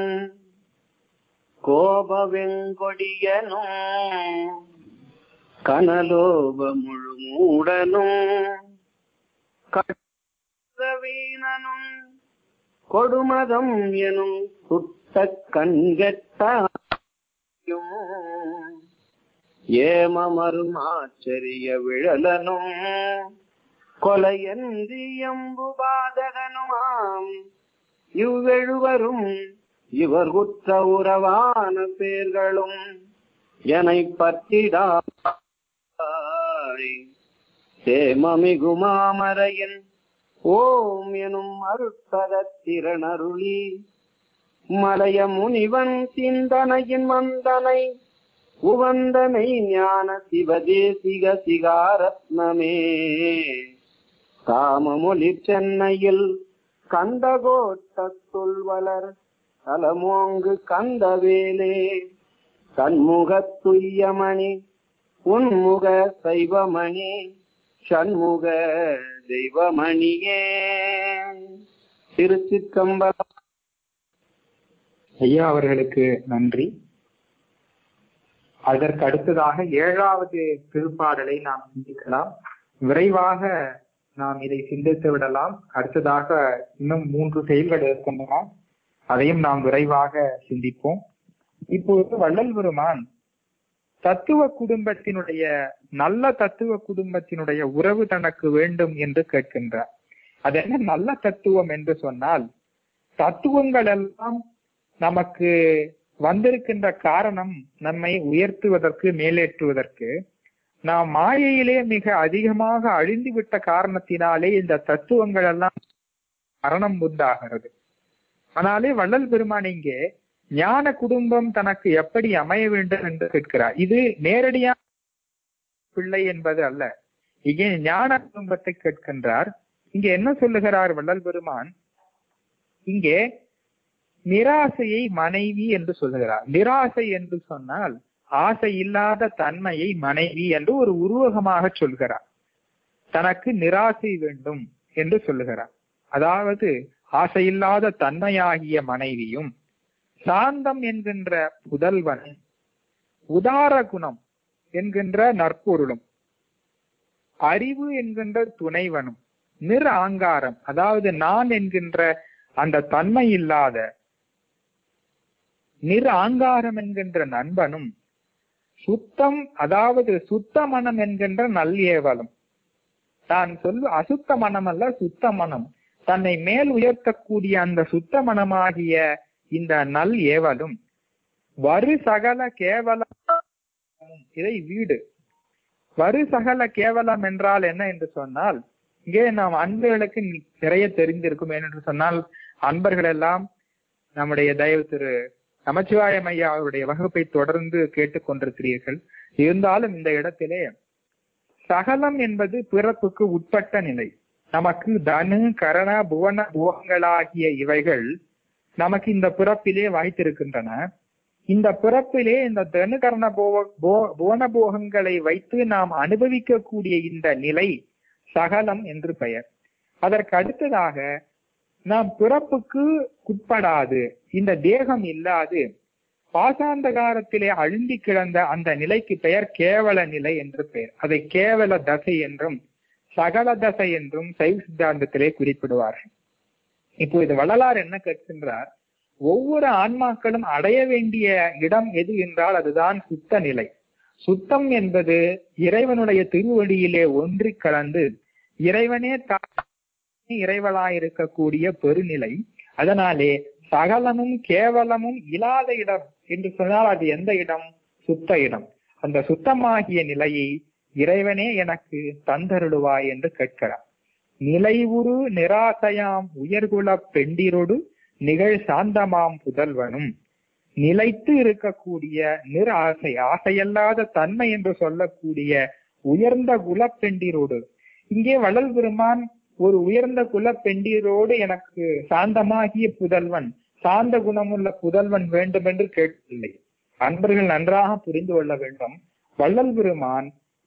கோப வெங்கொடியனும் கனலோப முழு மூடனும் கற்றவீனனும் கொடுமதம் எனும் சுட்ட கண்கெட்டாயும் ஏமமரும் ஆச்சரிய விழலனும் கொலையன்றி எம்பு பாதகனுமாம் இவ்வெழுவரும் இவர் குற்ற உறவான பேர்களும் எனை பற்றிடாய் சேமமிகு மாமரையன் ஓம் எனும் அருட்பதத்திறனருளி மலைய முனிவன் சிந்தனையின் மந்தனை உவந்தனை ஞான சிவதேசிக சிகாரத்னமே காமமொழி சென்னையில் கந்தகோட்டத்துள் வளர் தலமோங்கு கந்தவேலே கண்முகத்துய்யமணி உன்முக சைவமணி ஷண்முக தெய்வமணியே திருச்சிற்றம்பலம் ஐயா அவர்களுக்கு நன்றி அதற்கு அடுத்ததாக ஏழாவது திருப்பாடலை நாம் சிந்திக்கலாம் விரைவாக நாம் இதை சிந்தித்து விடலாம் அடுத்ததாக இன்னும் மூன்று செயல்கள் இருக்கின்றன அதையும் நாம் விரைவாக சிந்திப்போம் இப்போது வள்ளல் பெருமான் தத்துவ குடும்பத்தினுடைய நல்ல தத்துவ குடும்பத்தினுடைய உறவு தனக்கு வேண்டும் என்று கேட்கின்றார் அது என்ன நல்ல தத்துவம் என்று சொன்னால் தத்துவங்கள் எல்லாம் நமக்கு வந்திருக்கின்ற காரணம் நம்மை உயர்த்துவதற்கு மேலேற்றுவதற்கு நாம் மாயையிலே மிக அதிகமாக அழிந்து விட்ட காரணத்தினாலே இந்த தத்துவங்கள் எல்லாம் மரணம் உண்டாகிறது ஆனாலே வள்ளல் பெருமான் இங்கே ஞான குடும்பம் தனக்கு எப்படி அமைய வேண்டும் என்று கேட்கிறார் இது நேரடியாக பிள்ளை என்பது அல்ல இங்கே ஞான குடும்பத்தை கேட்கின்றார் இங்கே என்ன சொல்லுகிறார் வள்ளல் பெருமான் இங்கே நிராசையை மனைவி என்று சொல்லுகிறார் நிராசை என்று சொன்னால் ஆசை இல்லாத தன்மையை மனைவி என்று ஒரு உருவகமாக சொல்கிறார் தனக்கு நிராசை வேண்டும் என்று சொல்லுகிறார் அதாவது ஆசையில்லாத தன்மையாகிய மனைவியும் சாந்தம் என்கின்ற புதல்வன் உதார குணம் என்கின்ற நற்பொருளும் அறிவு என்கின்ற துணைவனும் நிற ஆங்காரம் அதாவது நான் என்கின்ற அந்த தன்மை இல்லாத நிற ஆங்காரம் என்கின்ற நண்பனும் சுத்தம் அதாவது சுத்த மனம் என்கின்ற நல் ஏவலும் தான் சொல்லு அசுத்த மனம் அல்ல சுத்த மனம் தன்னை மேல் உயர்த்தக்கூடிய அந்த சுத்த மனமாகிய இந்த நல் ஏவலும் வரு சகல கேவலம் இதை வீடு வரு சகல கேவலம் என்றால் என்ன என்று சொன்னால் இங்கே நாம் அன்பர்களுக்கு நிறைய தெரிந்திருக்கும் ஏனென்று சொன்னால் அன்பர்கள் எல்லாம் நம்முடைய தயவு திரு நமச்சிவாயம் ஐயா அவருடைய வகுப்பை தொடர்ந்து கேட்டுக் கொண்டிருக்கிறீர்கள் இருந்தாலும் இந்த இடத்திலே சகலம் என்பது பிறப்புக்கு உட்பட்ட நிலை நமக்கு தனு கரண புவன போகங்களாகிய இவைகள் நமக்கு இந்த பிறப்பிலே வாய்த்திருக்கின்றன இந்த பிறப்பிலே இந்த தனு கரண போக புவன போகங்களை வைத்து நாம் அனுபவிக்கக்கூடிய இந்த நிலை சகலம் என்று பெயர் அதற்கு அடுத்ததாக நாம் பிறப்புக்கு உட்படாது இந்த தேகம் இல்லாது பாசாந்தகாரத்திலே அழுந்தி கிடந்த அந்த நிலைக்கு பெயர் கேவல நிலை என்று பெயர் அதை கேவல தசை என்றும் சகல தசை என்றும் சைவ சித்தாந்தத்திலே குறிப்பிடுவார்கள் இப்போ இது வள்ளலார் என்ன கேட்கின்றார் ஒவ்வொரு ஆன்மாக்களும் அடைய வேண்டிய இடம் எது என்றால் அதுதான் சுத்த நிலை சுத்தம் என்பது இறைவனுடைய திருவடியிலே ஒன்றி கலந்து இறைவனே இறைவனாயிருக்கக்கூடிய பெருநிலை அதனாலே சகலமும் கேவலமும் இல்லாத இடம் என்று சொன்னால் அது எந்த இடம் சுத்த இடம் அந்த சுத்தமாகிய நிலையை இறைவனே எனக்கு தந்தருடுவாய் என்று கேட்கிறார் நிலைவுரு நிராசையாம் உயர்குல பெண்டிரோடு நிகழ் சாந்தமாம் புதல்வனும் நிலைத்து இருக்கக்கூடிய நிற ஆசை ஆசையல்லாத தன்மை என்று சொல்லக்கூடிய உயர்ந்த குலப்பெண்டிரோடு இங்கே வள்ளல் பெருமான் ஒரு உயர்ந்த குலப்பெண்டிரோடு எனக்கு சாந்தமாகிய புதல்வன் சாந்த குணமுள்ள புதல்வன் வேண்டும் என்று கேட்கவில்லை அன்பர்கள் நன்றாக புரிந்து கொள்ள வேண்டும் வள்ளல் பெருமான்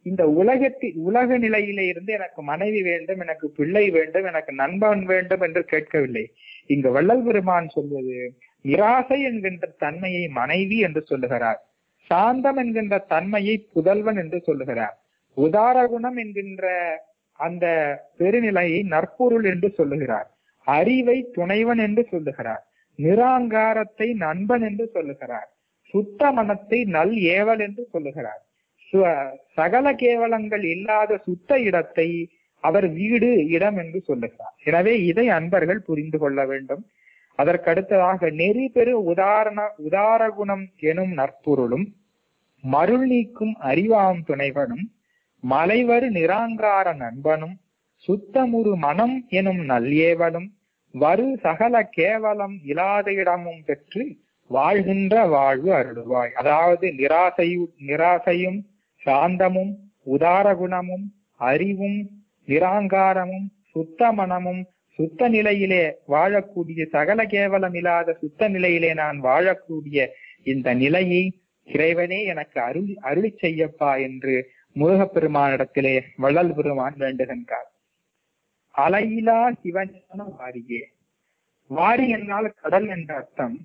இந்த உலகத்தி உலக நிலையிலே இருந்து எனக்கு மனைவி வேண்டும் எனக்கு பிள்ளை வேண்டும் எனக்கு நண்பன் வேண்டும் என்று கேட்கவில்லை இங்கு வள்ளல் பெருமான் சொல்வது நிராசை என்கின்ற தன்மையை மனைவி என்று சொல்லுகிறார் சாந்தம் என்கின்ற தன்மையை புதல்வன் என்று சொல்லுகிறார் உதாரகுணம் என்கின்ற அந்த பெருநிலையை நற்பொருள் என்று சொல்லுகிறார் அறிவை துணைவன் என்று சொல்லுகிறார் நிராங்காரத்தை நண்பன் என்று சொல்லுகிறார் சுத்த மனத்தை நல் ஏவல் என்று சொல்லுகிறார் சு- சகல கேவலங்கள் இல்லாத சுத்த இடத்தை அவர் வீடு இடம் என்று சொல்லுகிறார் எனவே இதை அன்பர்கள் புரிந்து கொள்ள வேண்டும் அதற்கடுத்ததாக நெறி பெரு உதாரண உதார குணம் எனும் நற்பொருளும் மருள் நீக்கும் அறிவாம் துணைவனும் மலைவரு நிராங்கார நண்பனும் சுத்தமுறு மனம் எனும் நல்லேவலும் வரு சகல கேவலம் இல்லாத இடமும் பெற்று வாழ்கின்ற வாழ்வு அருள்வாய் அதாவது நிராசையு நிராசையும் சாந்தமும் உதார குணமும் அறிவும் நிராங்காரமும் சுத்த மனமும் சுத்த நிலையிலே வாழக்கூடிய சகல கேவலம் இல்லாத சுத்த நிலையிலே நான் வாழக்கூடிய இந்த நிலையை இறைவனே எனக்கு அருள் அருளி செய்யப்பா என்று முருகப்பெருமானிடத்திலே வள்ளல் பெருமான் வேண்டுகின்றார் அலையிலா சிவஞான வாரியே வாரி என்றால் கடல் என்ற அர்த்தம்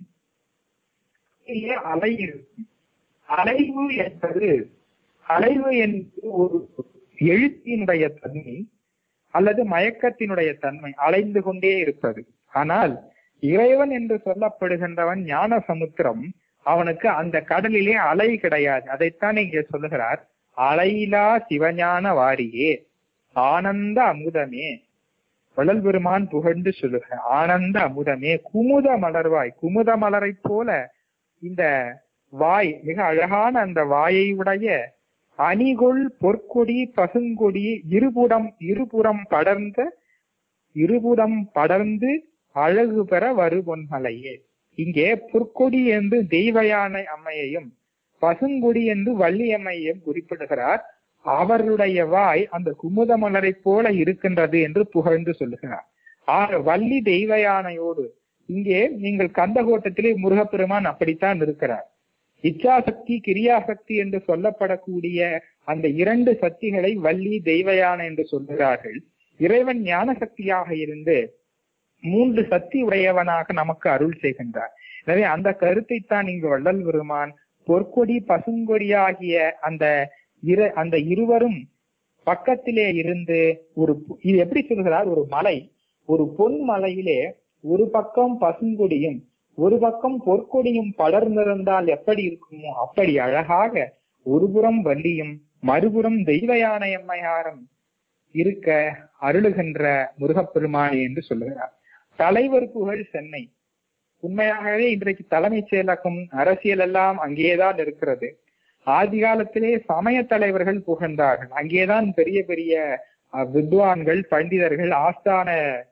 இங்கே அலை இருக்கும் அலைவு என்பது அலைவு என்பது ஒரு எழுத்தினுடைய தன்மை அல்லது மயக்கத்தினுடைய தன்மை அலைந்து கொண்டே இருப்பது ஆனால் இறைவன் என்று சொல்லப்படுகின்றவன் ஞான சமுத்திரம் அவனுக்கு அந்த கடலிலே அலை கிடையாது அதைத்தான் இங்கே சொல்லுகிறார் அலையிலா சிவஞான வாரியே ஆனந்த அமுதமே வள்ளல் பெருமான் புகழ்ந்து சொல்லுக ஆனந்த அமுதமே குமுத மலர்வாய் குமுத மலரை போல இந்த வாய் மிக அழகான அந்த வாயை உடைய அணிகொள் பொற்கொடி பசுங்கொடி இருபுறம் இருபுறம் படர்ந்த இருபுறம் படர்ந்து அழகு பெற வரு பொன்மலையே இங்கே பொற்கொடி என்று தெய்வ யானை அம்மையையும் பசுங்கொடி என்று வள்ளியம்மையையும் குறிப்பிடுகிறார் அவர்களுடைய வாய் அந்த குமுத மலரை போல இருக்கின்றது என்று புகழ்ந்து சொல்லுகிறார் ஆக வள்ளி தெய்வ யானையோடு இங்கே நீங்கள் கந்தகோட்டத்திலே முருகப்பெருமான் அப்படித்தான் இருக்கிறார் இச்சாசக்தி கிரியாசக்தி என்று சொல்லப்படக்கூடிய அந்த இரண்டு சக்திகளை வள்ளி தெய்வயான என்று சொல்கிறார்கள் இறைவன் ஞான சக்தியாக இருந்து மூன்று சக்தி உடையவனாக நமக்கு அருள் செய்கின்றார் எனவே அந்த கருத்தை தான் இங்கு வள்ளல் பெருமான் பொற்கொடி பசுங்கொடி ஆகிய அந்த இரு அந்த இருவரும் பக்கத்திலே இருந்து ஒரு பு- இது எப்படி சொல்கிறார் ஒரு மலை ஒரு பொன் மலையிலே ஒரு பக்கம் பசுங்கொடியும் ஒரு பக்கம் பொற்கொடியும் படர்ந்திருந்தால் எப்படி இருக்குமோ அப்படி அழகாக ஒருபுறம் வள்ளியும் மறுபுறம் தெய்வ யானை அம்மையாரும் இருக்க அருளுகின்ற முருகப்பெருமானே என்று சொல்லுகிறார் தலைவர் புகழ் சென்னை உண்மையாகவே இன்றைக்கு தலைமைச் செயலகம் அரசியல் எல்லாம் அங்கேதான் இருக்கிறது ஆதி காலத்திலே சமய தலைவர்கள் புகழ்ந்தார்கள் அங்கேதான் பெரிய பெரிய அஹ், வித்வான்கள் பண்டிதர்கள் ஆஸ்தான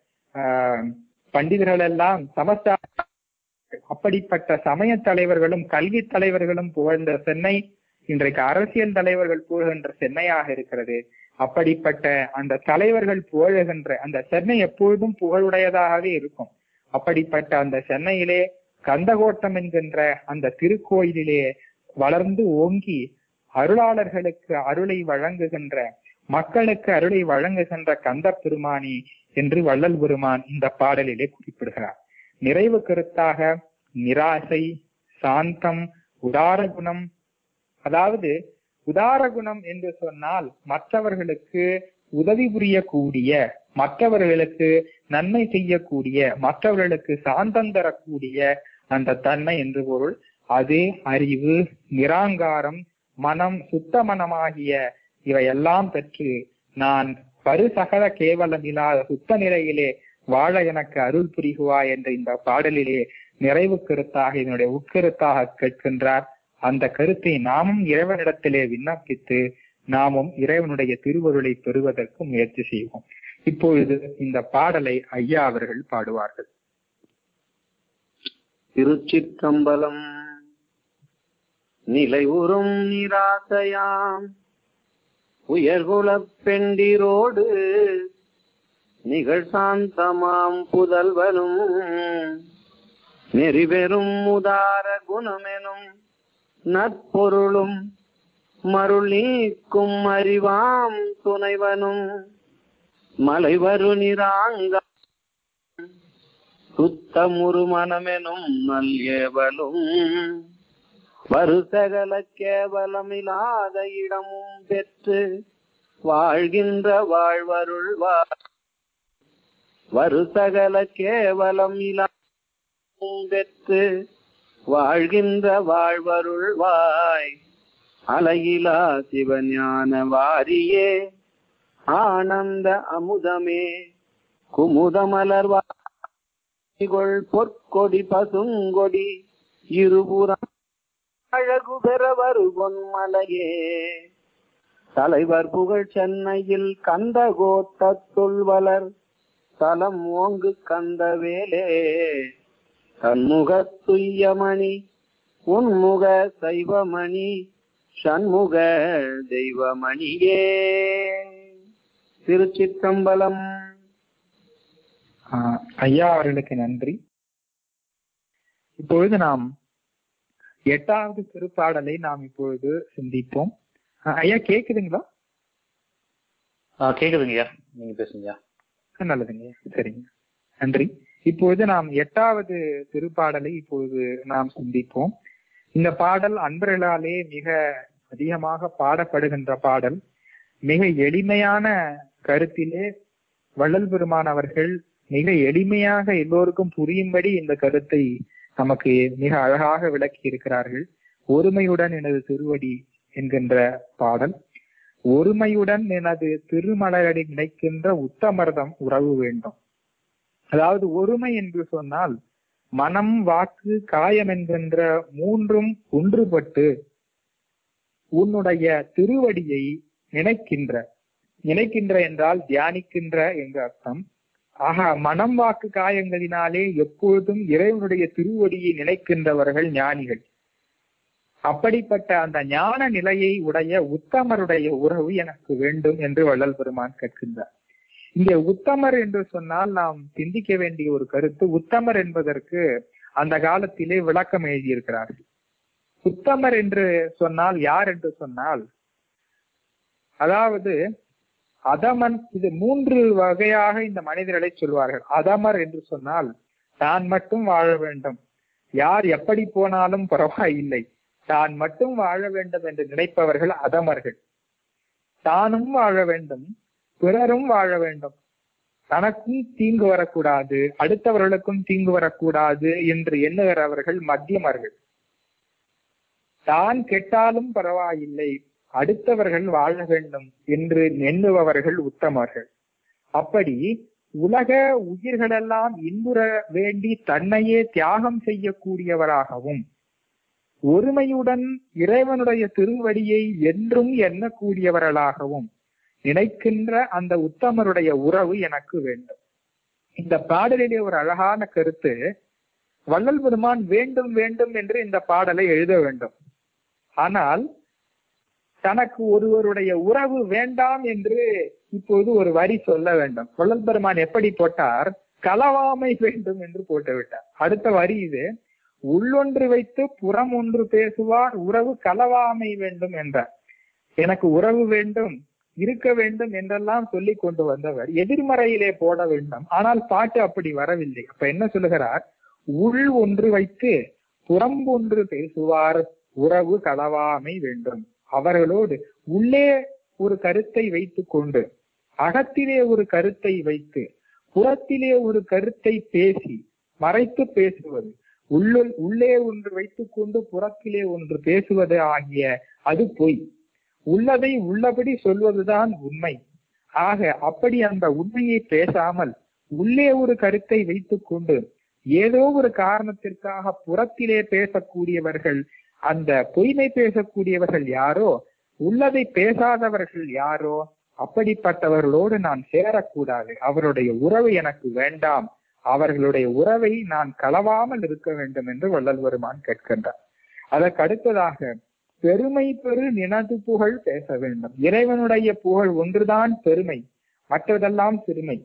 அஹ், பண்டிதர்கள் எல்லாம் சமஸ்தான அப்படிப்பட்ட சமய தலைவர்களும் கல்வி தலைவர்களும் புகழ்ந்த சென்னை இன்றைக்கு அரசியல் தலைவர்கள் புகழ்கின்ற சென்னையாக இருக்கிறது அப்படிப்பட்ட அந்த தலைவர்கள் புகழுகின்ற அந்த சென்னை எப்பொழுதும் புகழுடையதாகவே இருக்கும் அப்படிப்பட்ட அந்த சென்னையிலே கந்தகோட்டம் என்கின்ற அந்த திருக்கோயிலிலே வளர்ந்து ஓங்கி அருளாளர்களுக்கு அருளை வழங்குகின்ற மக்களுக்கு அருளை வழங்குகின்ற கந்த பெருமானி என்று வள்ளல் பெருமான் இந்த பாடலிலே குறிப்பிடுகிறார் நிறைவு கருத்தாக நிராசை சாந்தம் உதார குணம் அதாவது உதார குணம் என்று சொன்னால் மற்றவர்களுக்கு உதவி புரியக்கூடிய மற்றவர்களுக்கு நன்மை செய்யக்கூடிய மற்றவர்களுக்கு சாந்தம் தரக்கூடிய அந்த தன்மை என்று பொருள் அது அறிவு நிராங்காரம் மனம் சுத்த மனமாகிய இவையெல்லாம் பெற்று நான் பருசகல கேவலம் இல்லாத சுத்த நிலையிலே வாழ எனக்கு அருள் புரிகுவாய் என்ற இந்த பாடலிலே நிறைவு கருத்தாக இதனுடைய உட்கருத்தாக கேட்கின்றார் அந்த கருத்தை நாமும் இறைவனிடத்திலே விண்ணப்பித்து நாமும் இறைவனுடைய திருவருளை பெறுவதற்கு முயற்சி செய்வோம் இப்பொழுது இந்த பாடலை ஐயா அவர்கள் பாடுவார்கள் திருச்சிற்றம்பலம் நிலைவுறும் நிராசையாம் உயர்குலப் பெண்டிரோடு நிகழ் சாந்தமாம் புதல்வனும் நெறிபெறும் உதார குணமெனும் நற்பொருளும் மருள் நீக்கும் அறிவாம் துணைவனும் மலைவரு நிறாங்க சுத்தமுரு மனமெனும் நல்ஏவலும் வருசகல கேவலமில்லாத இடமும் பெற்று வாழ்கின்ற வாழ்வருள் வருசகல கேவலம் இல்லாமும் பெற்று வாழ்கின்ற வாழ்வருள் வாய் அலையிலா சிவஞான வாரியே ஆனந்த அமுதமே குமுதமலர்வாய்கொள் பொற்கொடி பசுங்கொடி இருபுறம் அழகு பெற வருகொன்மலையே தலைவர் புகழ் சென்னையில் கந்த கோட்டத்துள் வளர் தலம் ஓங்கு கந்தவேலே தன்முக துய்யமணி உன்முக சைவமணி சண்முக தெய்வமணியே திருச்சிற்றம்பலம் ஆஹ் ஐயா அவர்களுக்கு நன்றி இப்பொழுது நாம் எட்டாவது திருப்பாடலை நாம் இப்பொழுது சிந்திப்போம் ஆஹ் ஐயா கேக்குதுங்களா ஆ கேக்குதுங்கய்யா நீங்க பேசுங்கய்யா நல்லதுங்க சரிங்க நன்றி இப்பொழுது நாம் எட்டாவது திருப்பாடலை இப்பொழுது நாம் சிந்திப்போம் இந்த பாடல் அன்பர்களாலே மிக அதிகமாக பாடப்படுகின்ற பாடல் மிக எளிமையான கருத்திலே வள்ளல் பெருமான் அவர்கள் மிக எளிமையாக எல்லோருக்கும் புரியும்படி இந்த கருத்தை நமக்கு மிக அழகாக விளக்கி இருக்கிறார்கள் ஒருமையுடன் எனது திருவடி என்கின்ற பாடல் ஒருமையுடன் எனது திருமலரடி நினைக்கின்ற உத்தமர்தம் உறவு வேண்டும் அதாவது ஒருமை என்று சொன்னால் மனம் வாக்கு காயம் என்கின்ற மூன்றும் ஒன்றுபட்டு உன்னுடைய திருவடியை நினைக்கின்ற நினைக்கின்ற என்றால் தியானிக்கின்ற என்ற அர்த்தம் ஆக மனம் வாக்கு காயங்களினாலே எப்பொழுதும் இறைவனுடைய திருவடியை நினைக்கின்றவர்கள் ஞானிகள் அப்படிப்பட்ட அந்த ஞான நிலையை உடைய உத்தமருடைய உறவு எனக்கு வேண்டும் என்று வள்ளல் பெருமான் கேட்கின்றார் இங்கே உத்தமர் என்று சொன்னால் நாம் சிந்திக்க வேண்டிய ஒரு கருத்து உத்தமர் என்பதற்கு அந்த காலத்திலே விளக்கம் எழுதியிருக்கிறார்கள் உத்தமர் என்று சொன்னால் யார் என்று சொன்னால் அதாவது அதமன் இது மூன்று வகையாக இந்த மனிதர்களை சொல்வார்கள் அதமர் என்று சொன்னால் தான் மட்டும் வாழ வேண்டும் யார் எப்படி போனாலும் பரவாயில்லை தான் மட்டும் வாழ வேண்டும் என்று நினைப்பவர்கள் அதமர்கள் தானும் வாழ வேண்டும் பிறரும் வாழ வேண்டும் தனக்கும் தீங்கு வரக்கூடாது அடுத்தவர்களுக்கும் தீங்கு வரக்கூடாது என்று எண்ணுகிறவர்கள் மத்தியமர்கள் தான் கெட்டாலும் பரவாயில்லை அடுத்தவர்கள் வாழ வேண்டும் என்று எண்ணுபவர்கள் உத்தமர்கள் அப்படி உலக உயிர்களெல்லாம் இன்புற வேண்டி தன்னையே தியாகம் செய்யக்கூடியவராகவும் ஒருமையுடன் இறைவனுடைய திருவடியை என்றும் எண்ணக்கூடியவர்களாகவும் நினைக்கின்ற அந்த உத்தமருடைய உறவு எனக்கு வேண்டும் இந்த பாடலிலே ஒரு அழகான கருத்து வள்ளல் பெருமான் வேண்டும் வேண்டும் என்று இந்த பாடலை எழுத வேண்டும் ஆனால் தனக்கு ஒருவருடைய உறவு வேண்டாம் என்று இப்போது ஒரு வரி சொல்ல வேண்டும் வள்ளல் பெருமான் எப்படி போட்டார் களவாமை வேண்டும் என்று போட்டு விட்டார் அடுத்த வரி இது உள்ளொன்று வைத்து புறம் ஒன்று பேசுவார் உறவு களவாமை வேண்டும் என்றார் எனக்கு உறவு வேண்டும் இருக்க வேண்டும் என்றெல்லாம் சொல்லி கொண்டு வந்தவர் எதிர்மறையிலே போட வேண்டும் ஆனால் பாட்டு அப்படி வரவில்லை அப்ப என்ன சொல்லுகிறார் உள் ஒன்று வைத்து புறம் ஒன்று பேசுவார் உறவு களவாமை வேண்டும் அவர்களோடு உள்ளே ஒரு கருத்தை வைத்துக் கொண்டு அகத்திலே ஒரு கருத்தை வைத்து புறத்திலே ஒரு கருத்தை பேசி மறைத்து பேசுவது உள்ளுள் உள்ளே ஒன்று வைத்துக் கொண்டு புறத்திலே ஒன்று பேசுவது ஆகிய அது பொய் உள்ளதை உள்ளபடி சொல்வதுதான் உண்மை ஆக அப்படி அந்த உண்மையை பேசாமல் உள்ளே ஒரு கருத்தை வைத்துக் கொண்டு ஏதோ ஒரு காரணத்திற்காக புறத்திலே பேசக்கூடியவர்கள் அந்த பொய்மை பேசக்கூடியவர்கள் யாரோ உள்ளதை பேசாதவர்கள் யாரோ அப்படிப்பட்டவர்களோடு நான் சேரக்கூடாது அவருடைய உறவு எனக்கு வேண்டாம் அவர்களுடைய உறவை நான் களவாமல் இருக்க வேண்டும் என்று வள்ளல் பெருமான் கேட்கின்றார் அதற்கு அடுத்ததாக பெருமை பெரு நினது புகழ் பேச வேண்டும் இறைவனுடைய புகழ் ஒன்றுதான் பெருமை மற்றதெல்லாம் சிறுமை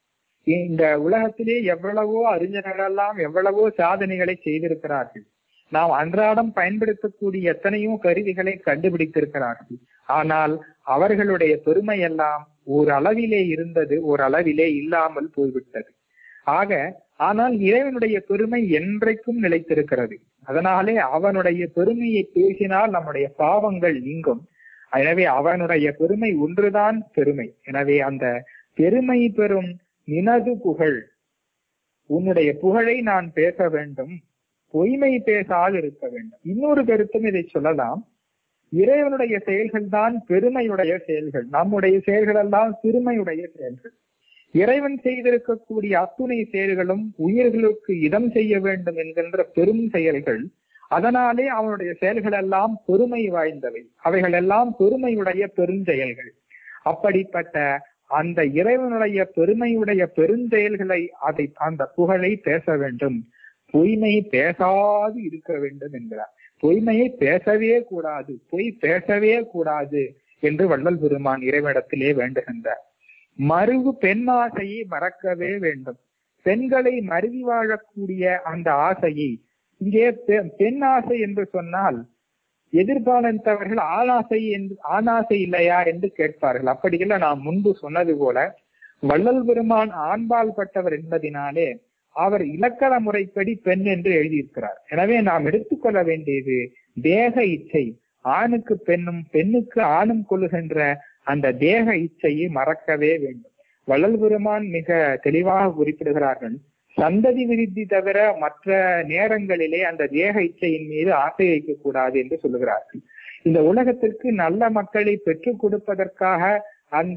இந்த உலகத்திலே எவ்வளவோ அறிஞர்களெல்லாம் எவ்வளவோ சாதனைகளை செய்திருக்கிறார்கள் நாம் அன்றாடம் பயன்படுத்தக்கூடிய எத்தனையோ கருவிகளை கண்டுபிடித்திருக்கிறார்கள் ஆனால் அவர்களுடைய பெருமை எல்லாம் ஒரு அளவிலே இருந்தது ஒரு அளவிலே இல்லாமல் போய்விட்டது ஆக ஆனால் இறைவனுடைய பெருமை என்றைக்கும் நிலைத்திருக்கிறது அதனாலே அவனுடைய பெருமையை பேசினால் நம்முடைய பாவங்கள் நீங்கும் எனவே அவனுடைய பெருமை ஒன்றுதான் பெருமை எனவே அந்த பெருமை பெறும் நினது புகழ் உன்னுடைய புகழை நான் பேச வேண்டும் பொய்மை பேசாது இருக்க வேண்டும் இன்னொரு கருத்தும் இதை சொல்லலாம் இறைவனுடைய செயல்கள் தான் பெருமையுடைய செயல்கள் நம்முடைய செயல்கள் எல்லாம் சிறுமையுடைய செயல்கள் இறைவன் செய்திருக்கக்கூடிய அத்துணை செயல்களும் உயிர்களுக்கு இதம் செய்ய வேண்டும் என்கின்ற பெரும் செயல்கள் அதனாலே அவனுடைய செயல்கள் எல்லாம் பெருமை வாய்ந்தவை அவைகள் எல்லாம் பெருமையுடைய பெருஞ்செயல்கள் அப்படிப்பட்ட அந்த இறைவனுடைய பெருமையுடைய பெருஞ்செயல்களை அதை அந்த புகழை பேச வேண்டும் பொய்மை பேசாது இருக்க வேண்டும் என்கிறார் பொய்மையை பேசவே கூடாது பொய் பேசவே கூடாது என்று வள்ளல் பெருமான் இறைவனிடத்திலே வேண்டுகின்றார் மருவு பெண் ஆசையை மறக்கவே வேண்டும் பெண்களை மருவி வாழக்கூடிய அந்த ஆசையை இங்கே பெ- பெண் ஆசை என்று சொன்னால் எதிர்பாலித்தவர்கள் ஆணாசை என்று ஆணாசை இல்லையா என்று கேட்பார்கள் அப்படி இல்லை நான் முன்பு சொன்னது போல வள்ளல் பெருமான் ஆண்பால் பட்டவர் என்பதினாலே அவர் இலக்கண முறைப்படி பெண் என்று எழுதியிருக்கிறார் எனவே நாம் எடுத்துக்கொள்ள வேண்டியது தேக இச்சை ஆணுக்கு பெண்ணும் பெண்ணுக்கு ஆணும் கொள்ளுகின்ற அந்த தேக இச்சையை மறக்கவே வேண்டும் வள்ளல் பெருமான் மிக தெளிவாக குறிப்பிடுகிறார்கள் சந்ததி விருத்தி தவிர மற்ற நேரங்களிலே அந்த தேக இச்சையின் மீது ஆசை வைக்க கூடாது என்று சொல்லுகிறார்கள் இந்த உலகத்திற்கு நல்ல மக்களை பெற்றுக் கொடுப்பதற்காக அந்த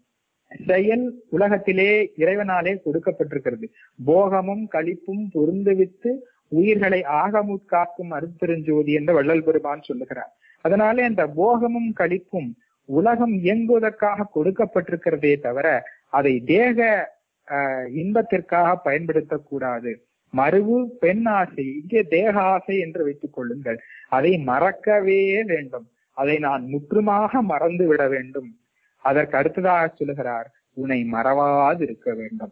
செயல் உலகத்திலே இறைவனாலே கொடுக்கப்பட்டிருக்கிறது போகமும் களிப்பும் பொருந்துவித்து உயிர்களை ஆகமுட் காக்கும் அருட்பெருஞ்சோதி என்று வள்ளல் பெருமான் சொல்லுகிறார் அதனாலே அந்த போகமும் களிப்பும் உலகம் இயங்குவதற்காக கொடுக்கப்பட்டிருக்கிறதே தவிர அதை தேக ஆஹ், இன்பத்திற்காக பயன்படுத்தக்கூடாது மறுவு பெண் ஆசை இங்கே தேக ஆசை என்று வைத்துக் கொள்ளுங்கள் அதை மறக்கவே வேண்டும் அதை நான் முற்றுமாக மறந்து விட வேண்டும் அதற்கு அடுத்ததாக சொல்லுகிறார் உன்னை மறவாது இருக்க வேண்டும்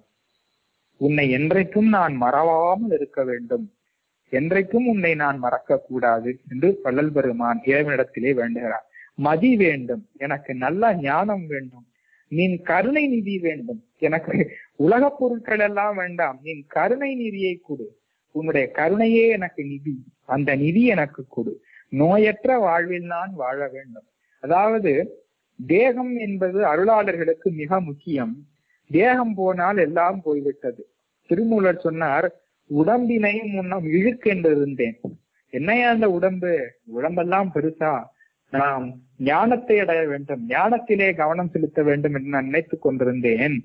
உன்னை என்றைக்கும் நான் மறவாமல் இருக்க வேண்டும் என்றைக்கும் உன்னை நான் மறக்க கூடாது என்று வள்ளல் பெருமான் இறைவனிடத்திலே வேண்டுகிறார் மதி வேண்டும் எனக்கு நல்ல ஞானம் வேண்டும் நீன் கருணை நிதி வேண்டும் எனக்கு உலகப் பொருட்கள் எல்லாம் வேண்டாம் நீ கருணை நிதியை கொடு உன்னுடைய கருணையே எனக்கு நிதி அந்த நிதி எனக்கு கொடு நோயற்ற வாழ்வில் நான் வாழ வேண்டும் அதாவது தேகம் என்பது அருளாளர்களுக்கு மிக முக்கியம் தேகம் போனால் எல்லாம் போய்விட்டது திருமூலர் சொன்னார் உடம்பினை முன்னம் இழுக்கென்றிருந்தேன் என்னையா அந்த உடம்பு உடம்பெல்லாம் பெருசா நாம் ஞானத்தை அடைய வேண்டும் ஞானத்திலே கவனம் செலுத்த வேண்டும் என்று நான் நினைத்துக் கொண்டிருந்தேன்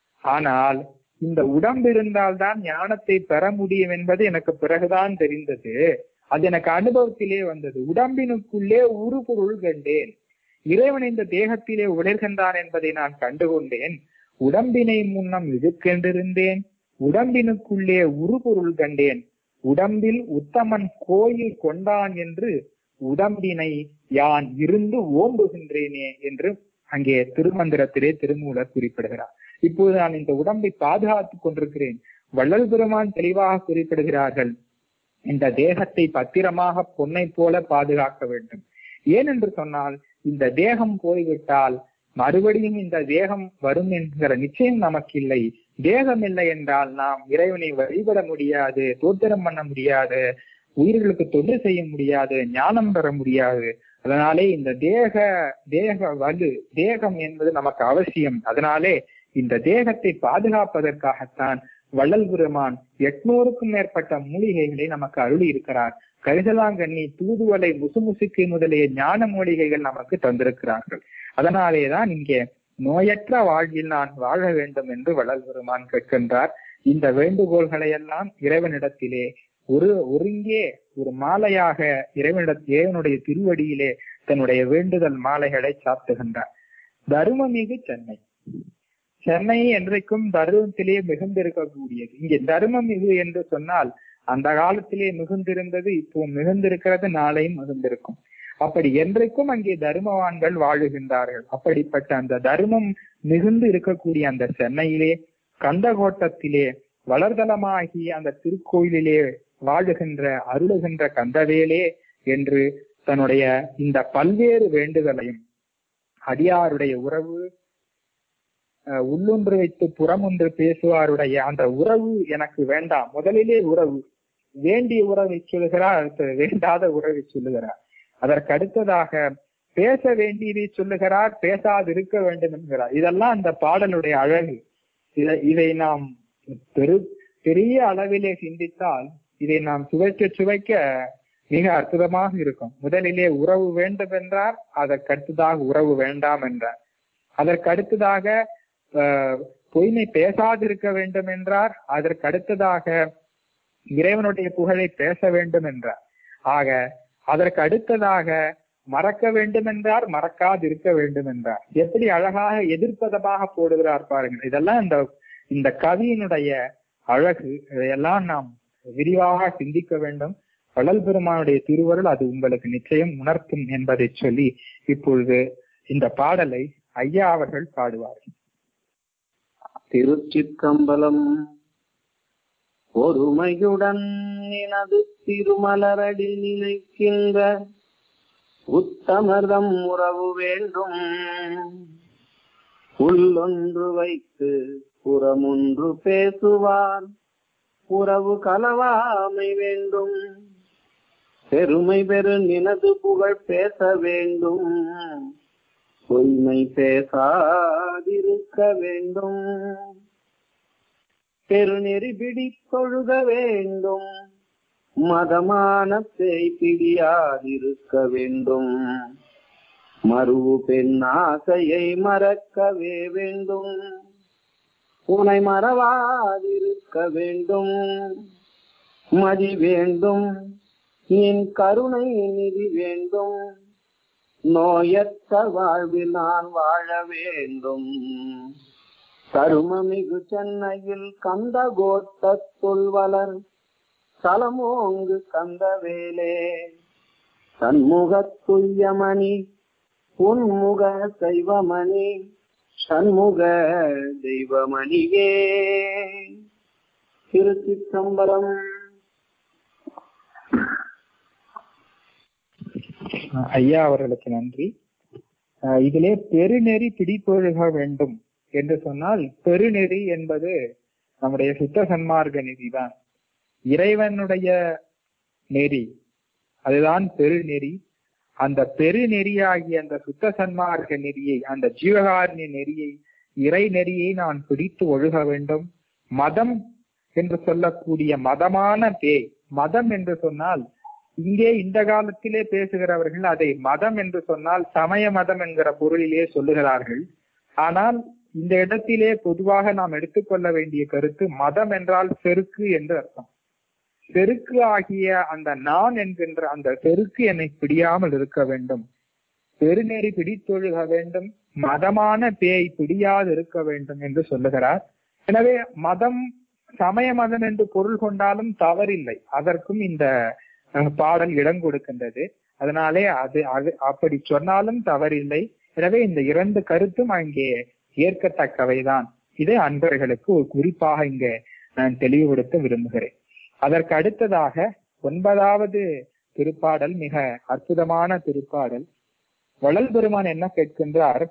ஆனால் இந்த உடம்பு இருந்தால்தான் ஞானத்தை பெற முடியும் என்பது எனக்கு பிறகுதான் தெரிந்தது அது எனக்கு அனுபவத்திலே வந்தது உடம்பினுக்குள்ளே உரு பொருள் கண்டேன் இறைவன் இந்த தேகத்திலே உலர்கின்றான் என்பதை நான் கண்டுகொண்டேன் உடம்பினை முன்னம் இழுக்கென்றிருந்தேன் உடம்பினுக்குள்ளே உருபொருள் கண்டேன் உடம்பில் உத்தமன் கோயில் கொண்டான் என்று உடம்பினை யான் இருந்து ஓம்புகின்றேனே என்று அங்கே திருமந்திரத்திலே திருமூலர் குறிப்பிடுகிறார் இப்போது நான் இந்த உடம்பை பாதுகாத்துக் கொண்டிருக்கிறேன் வள்ளல் பெருமான் தெளிவாக குறிப்பிடுகிறார்கள் இந்த தேகத்தை பத்திரமாக பொன்னை போல பாதுகாக்க வேண்டும் ஏனென்று சொன்னால் இந்த தேகம் போய்விட்டால் மறுபடியும் இந்த தேகம் வரும் என்கிற நிச்சயம் நமக்கு இல்லை தேகம் இல்லை என்றால் நாம் இறைவனை வழிபட முடியாது தோத்திரம் பண்ண முடியாது உயிர்களுக்கு தொண்டு செய்ய முடியாது ஞானம் பெற முடியாது அதனாலே இந்த தேக தேக வலு தேகம் என்பது நமக்கு அவசியம் அதனாலே இந்த தேகத்தை பாதுகாப்பதற்காகத்தான் வள்ளல் பெருமான் எட்நூறுக்கும் மேற்பட்ட மூலிகைகளை நமக்கு அருளி இருக்கிறார் கரிசலாங்கண்ணி தூதுவளை முசுமுசுக்கு முதலிய ஞான மூலிகைகள் நமக்கு தந்திருக்கிறார்கள் அதனாலேதான் இங்கே நோயற்ற வாழ்வில் நான் வாழ வேண்டும் என்று வள்ளல் பெருமான் கேட்கின்றார் இந்த வேண்டுகோள்களை எல்லாம் இறைவனிடத்திலே ஒரு ஒருங்கே ஒரு மாலையாக இறைவனிட இறைவனுடைய திருவடியிலே தன்னுடைய வேண்டுதல் மாலைகளை சாத்துகின்றார் தருமமிகு சென்னை சென்னை என்றைக்கும் தருமத்திலே மிகுந்திருக்கக்கூடியது இங்கே தர்மம் இது என்று சொன்னால் அந்த காலத்திலே மிகுந்திருந்தது இப்போ மிகுந்திருக்கிறது நாளையும் மிகுந்திருக்கும் அப்படி என்றைக்கும் அங்கே தர்மவான்கள் வாழுகின்றார்கள் அப்படிப்பட்ட அந்த தர்மம் மிகுந்து இருக்கக்கூடிய அந்த சென்னையிலே கந்தகோட்டத்திலே வளர்தலமாகிய அந்த திருக்கோயிலிலே வாழுகின்ற அருளுகின்ற கந்தவேலே என்று தன்னுடைய இந்த பல்வேறு வேண்டுதலையும் அடியாருடைய உறவு அஹ், உள்ளொன்று வைத்து புறமொன்று பேசுவாருடைய அந்த உறவு எனக்கு வேண்டாம் முதலிலே உறவு வேண்டிய உறவை சொல்லுகிறார் அடுத்தது வேண்டாத உறவை சொல்லுகிறார் அதற்கு அடுத்ததாக பேச வேண்டியதை சொல்லுகிறார் பேசாதிருக்க வேண்டும் என்கிறார் இதெல்லாம் அந்த பாடலுடைய அழகு இதை இதை நாம் பெரு பெரிய அளவிலே சிந்தித்தால் இதை நாம் சுவைக்க சுவைக்க மிக அற்புதமாக இருக்கும் முதலிலே உறவு வேண்டும் என்றார் அதற்கு அடுத்ததாக உறவு வேண்டாம் என்றார் அதற்கு அடுத்ததாக ஆஹ், பொய்மை பேசாதிருக்க வேண்டும் என்றார் அதற்கு அடுத்ததாக இறைவனுடைய புகழை பேச வேண்டும் என்றார் ஆக அதற்கு அடுத்ததாக மறக்க வேண்டும் என்றார் மறக்காதிருக்க வேண்டும் என்றார் எப்படி அழகாக எதிர்ப்பதமாக போடுகிறார் பாருங்கள் இதெல்லாம் இந்த இந்த கவியினுடைய அழகு இதையெல்லாம் நாம் விரிவாக சிந்திக்க வேண்டும் வள்ளல் பெருமானுடைய திருவருள் அது உங்களுக்கு நிச்சயம் உணர்த்தும் என்பதை சொல்லி இப்பொழுது இந்த பாடலை ஐயா அவர்கள் பாடுவார்கள் திருச்சிற்றம்பலம் ஒருமையுடன் எனது திருமலரடி நினைக்கின்ற உத்தமர்தம் உறவு வேண்டும் உள்ளொன்று வைத்து புறமொன்று பேசுவார் உறவு கலவாமை வேண்டும் பெருமை பெரு நினது புகழ் பேச வேண்டும் பொய்மை பேசாதிருக்க வேண்டும் பெருநெறி பிடித்தொழுக வேண்டும் மதமானத்தை பிடியாதிருக்க வேண்டும் மறுவு பெண் ஆசையை மறக்கவே வேண்டும் உனை மறவாதிருக்க வேண்டும் மதி வேண்டும் என் கருணை நிதி வேண்டும் நோயற்ற வாழ்வில் நான் வாழ வேண்டும் கருமமிகு சென்னையில் கந்த கோட்டத்துள் வளர் சலமோங்கு கந்தவேலே சண்முகத்துய்யமணி உன்முக சைவமணி சண்முக தெய்வமணியே திருச்சிற்றம்பலம் அஹ் ஐயா அவர்களுக்கு நன்றி அஹ் இதிலே பெருநெறி பிடித்தொழுக வேண்டும் என்று சொன்னால் பெருநெறி என்பது நம்முடைய சுத்த சன்மார்க்க நெறிதான் இறைவனுடைய நெறி அதுதான் பெருநெறி அந்த பெருநெறியாகிய அந்த சுத்த சன்மார்க்க நெறியை அந்த ஜீவகாருண்ய நெறியை இறை நெறியை நான் பிடித்து ஒழுக வேண்டும் மதம் என்று சொல்லக்கூடிய மதமான பேய் மதம் என்று சொன்னால் இங்கே இந்த காலத்திலே பேசுகிறவர்கள் அதை மதம் என்று சொன்னால் சமய மதம் என்கிற பொருளிலே சொல்லுகிறார்கள் ஆனால் இந்த இடத்திலே பொதுவாக நாம் எடுத்துக்கொள்ள வேண்டிய கருத்து மதம் என்றால் செருக்கு என்று அர்த்தம் செருக்கு ஆகிய அந்த நான் என்கின்ற அந்த செருக்கு என்னை பிடியாமல் இருக்க வேண்டும் பெருநெறி பிடித்தொழுக வேண்டும் மதமான பேய் பிடியாது இருக்க வேண்டும் என்று சொல்லுகிறார் எனவே மதம் சமய மதம் என்று பொருள் கொண்டாலும் தவறில்லை அதற்கும் இந்த அஹ், பாடல் இடம் கொடுக்கின்றது அதனாலே அது அது அப்படி சொன்னாலும் தவறில்லை எனவே இந்த இரண்டு கருத்தும் அங்கே ஏற்கத்தக்கவைதான் இது அன்பர்களுக்கு ஒரு குறிப்பாக இங்கே நான் தெளிவுபடுத்த விரும்புகிறேன் அதற்கு அடுத்ததாக ஒன்பதாவது திருப்பாடல் மிக அற்புதமான திருப்பாடல் வள்ளல் பெருமான் என்ன கேட்கின்றார்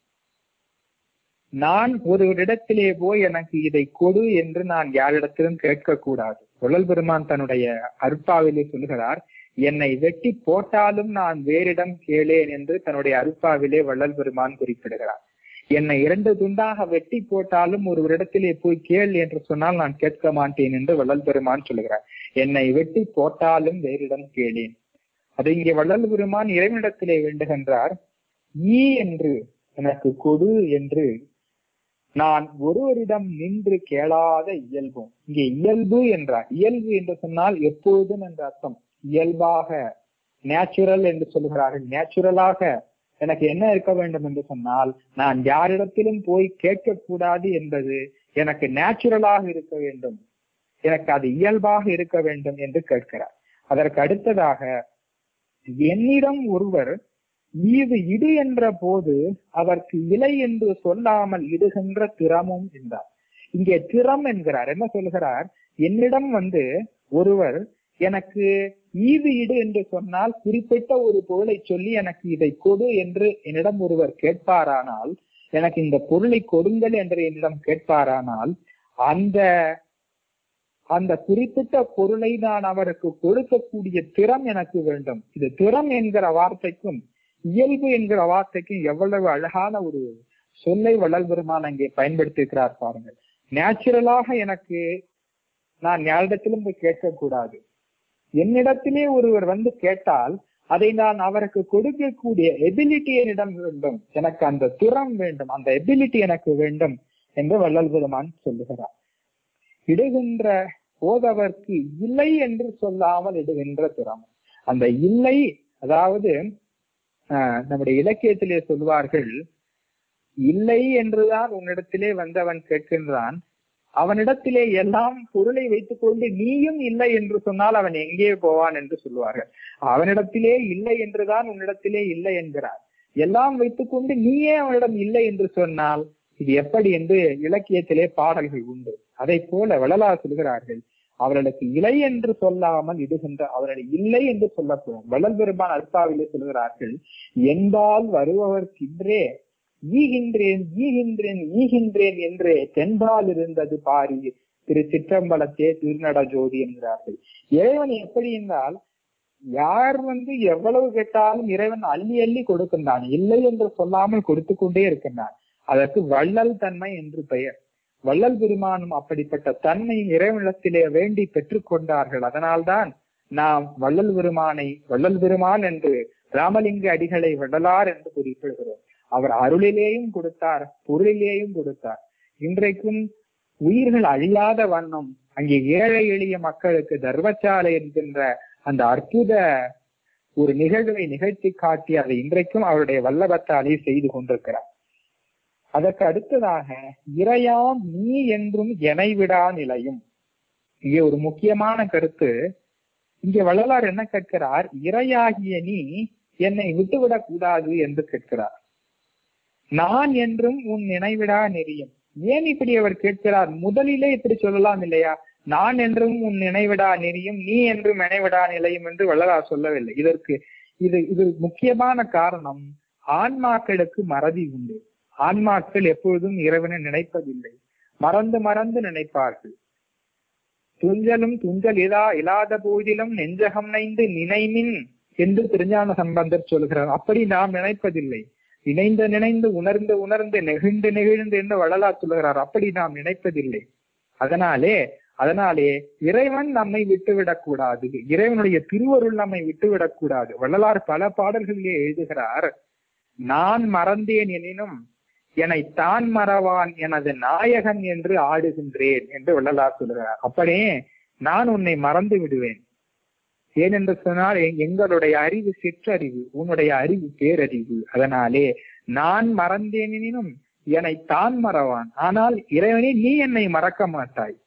நான் ஒரு இடத்திலே போய் எனக்கு இதை கொடு என்று நான் யாரிடத்திலும் கேட்கக்கூடாது வள்ளல் பெருமான் தன்னுடைய அருப்பாவிலே சொல்லுகிறார் என்னை வெட்டி போட்டாலும் நான் வேறிடம் கேளேன் என்று தன்னுடைய அருப்பாவிலே வள்ளல் பெருமான் குறிப்பிடுகிறார் என்னை இரண்டு துண்டாக வெட்டி போட்டாலும் ஒரு இடத்திலே போய் கேள் என்று சொன்னால் நான் கேட்க மாட்டேன் என்று வள்ளல் பெருமான் சொல்லுகிறார் என்னை வெட்டி போட்டாலும் வேறிடம் கேளேன் அது இங்கே வள்ளல் பெருமான் இறைவனிடத்திலே வேண்டுகின்றார் ஈ என்று எனக்கு கொடு என்று நான் ஒருவரிடம் நின்று கேளாத இயல்பும் இங்கே இயல்பு என்றார் இயல்பு என்று சொன்னால் எப்பொழுதும் என்ற அர்த்தம் இயல்பாக நேச்சுரல் என்று சொல்லுகிறார்கள் நேச்சுரலாக எனக்கு என்ன இருக்க வேண்டும் என்று சொன்னால் நான் யாரிடத்திலும் போய் கேட்கக்கூடாது என்பது எனக்கு நேச்சுரலாக இருக்க வேண்டும் எனக்கு அது இயல்பாக இருக்க வேண்டும் என்று கேட்கிறார் அதற்கு அடுத்ததாக என்னிடம் ஒருவர் ஈவு இடு என்ற போது அவருக்கு இலை என்று சொல்லாமல் இடுகின்ற திறமும் என்றார் இங்கே திறம் என்கிறார் என்ன சொல்கிறார் என்னிடம் வந்து ஒருவர் எனக்கு ஈது இடு என்று சொன்னால் குறிப்பிட்ட ஒரு பொருளை சொல்லி எனக்கு இதை கொடு என்று என்னிடம் ஒருவர் கேட்பாரானால் எனக்கு இந்த பொருளை கொடுங்கள் என்று என்னிடம் கேட்பாரானால் அந்த அந்த குறிப்பிட்ட பொருளை நான் அவருக்கு கொடுக்கக்கூடிய திறம் எனக்கு வேண்டும் இது திறம் என்கிற வார்த்தைக்கும் இயல்பு என்கிற வார்த்தைக்கும் எவ்வளவு அழகான ஒரு சொல்லை வள்ளல் பெருமான் அங்கே பயன்படுத்தியிருக்கிறார் பாருங்கள் நேச்சுரலாக எனக்கு நான் யாரிடத்திலும் போய் கேட்கக்கூடாது என்னிடத்திலே ஒருவர் வந்து கேட்டால் அதை நான் அவருக்கு கொடுக்கக்கூடிய எபிலிட்டி என்னிடம் வேண்டும் எனக்கு அந்த திறம் வேண்டும் அந்த எபிலிட்டி எனக்கு வேண்டும் என்று வள்ளல் பெருமான் சொல்லுகிறார் இடுகின்ற போதவர்க்கு இல்லை என்று சொல்லாமல் இடுகின்ற திறம் அந்த இல்லை அதாவது ஆஹ், நம்முடைய இலக்கியத்திலே சொல்வார்கள் இல்லை என்றுதான் உன்னிடத்திலே வந்தவன் கேட்கின்றான் அவனிடத்திலே எல்லாம் பொருளை வைத்துக் கொண்டு நீயும் இல்லை என்று சொன்னால் அவன் எங்கே போவான் என்று சொல்லுவார்கள் அவனிடத்திலே இல்லை என்றுதான் உன்னிடத்திலே இல்லை என்கிறார் எல்லாம் வைத்துக் கொண்டு நீயே அவனிடம் இல்லை என்று சொன்னால் இது எப்படி என்று இலக்கியத்திலே பாடல்கள் உண்டு அதை போல வள்ளலார் சொல்கிறார்கள் அவர்களுக்கு இலை என்று சொல்லாமல் இடுகின்ற அவர்கள் இல்லை என்று சொல்லக்கூடாது வள்ளல் பெருமான் அல்பாவிலே சொல்கிறார்கள் என்பால் வருபவர்க்கின்றே ஈகின்றேன் ஈகின்றேன் ஈகின்றேன் என்று தென்பால் இருந்தது பாரி திரு சிற்றம்பலத்தே திருநட ஜோதி என்கிறார்கள் இறைவன் எப்படி என்றால் யார் வந்து எவ்வளவு கேட்டாலும் இறைவன் அள்ளி அள்ளி கொடுக்கின்றான் இல்லை என்று சொல்லாமல் கொடுத்து கொண்டே இருக்கின்றான் அதற்கு வள்ளல் தன்மை என்று பெயர் வள்ளல் பெருமானும் அப்படிப்பட்ட தன்மை இறைவனிடத்திலே வேண்டி பெற்றுக் கொண்டார்கள் அதனால்தான் நாம் வள்ளல் பெருமானை வள்ளல் பெருமான் என்று ராமலிங்க அடிகளை வள்ளலார் என்று குறிப்பிடுகிறோம் அவர் அருளிலேயும் கொடுத்தார் பொருளிலேயும் கொடுத்தார் இன்றைக்கும் உயிர்கள் அழியாத வண்ணம் அங்கே ஏழை எளிய மக்களுக்கு தர்மசாலை என்கின்ற அந்த அற்புத ஒரு நிகழ்வை நிகழ்த்தி காட்டி அதை இன்றைக்கும் அவருடைய வல்லபத்தாலே செய்து கொண்டிருக்கிறார் அதற்கு அடுத்ததாக இறையாம் நீ என்றும் எனை விடா நிலையும் இங்கே ஒரு முக்கியமான கருத்து இங்கே வள்ளலார் என்ன கேட்கிறார் இறையாகிய நீ என்னை விட்டுவிடக் கூடாது என்று கேட்கிறார் நான் என்றும் உன் நினைவிடா நெறியும் ஏன் இப்படி அவர் கேட்கிறார் முதலிலே இப்படி சொல்லலாம் இல்லையா நான் என்றும் உன் நினைவிடா நெறியும் நீ என்றும் நினைவிடா நிலையும் என்று வள்ளலார் சொல்லவில்லை இதற்கு இது இது முக்கியமான காரணம் ஆன்மாக்களுக்கு மறதி உண்டு ஆன்மாக்கள் எப்பொழுதும் இறைவனை நினைப்பதில்லை மறந்து மறந்து நினைப்பார்கள் துஞ்சலும் துஞ்சல் இதா இல்லாத போதிலும் நெஞ்சகம் நைந்து நினைமின் என்று திருஞான சம்பந்தர் சொல்கிறார் அப்படி நாம் நினைப்பதில்லை நினைந்து நினைந்து உணர்ந்து உணர்ந்து நெகிழ்ந்து நெகிழ்ந்து என்று வள்ளலார் சொல்லுகிறார் அப்படி நாம் நினைப்பதில்லை அதனாலே அதனாலே இறைவன் நம்மை விட்டுவிடக் கூடாது இறைவனுடைய திருவருள் நம்மை விட்டுவிடக் கூடாது வள்ளலார் பல பாடல்களிலே எழுதுகிறார் நான் மறந்தேன் எனினும் என்னை தான் மறவான் எனது நாயகன் என்று ஆடுகின்றேன் என்று வள்ளலார் சொல்லுகிறார் அப்படியே நான் உன்னை மறந்து விடுவேன் ஏனென்று சொன்னால் எ- எங்களுடைய அறிவு சிற்றறிவு உன்னுடைய அறிவு பேரறிவு அதனாலே நான் மறந்தேனினும் என்னை தான் மறவான் ஆனால் இறைவனே நீ என்னை மறக்க மாட்டாய்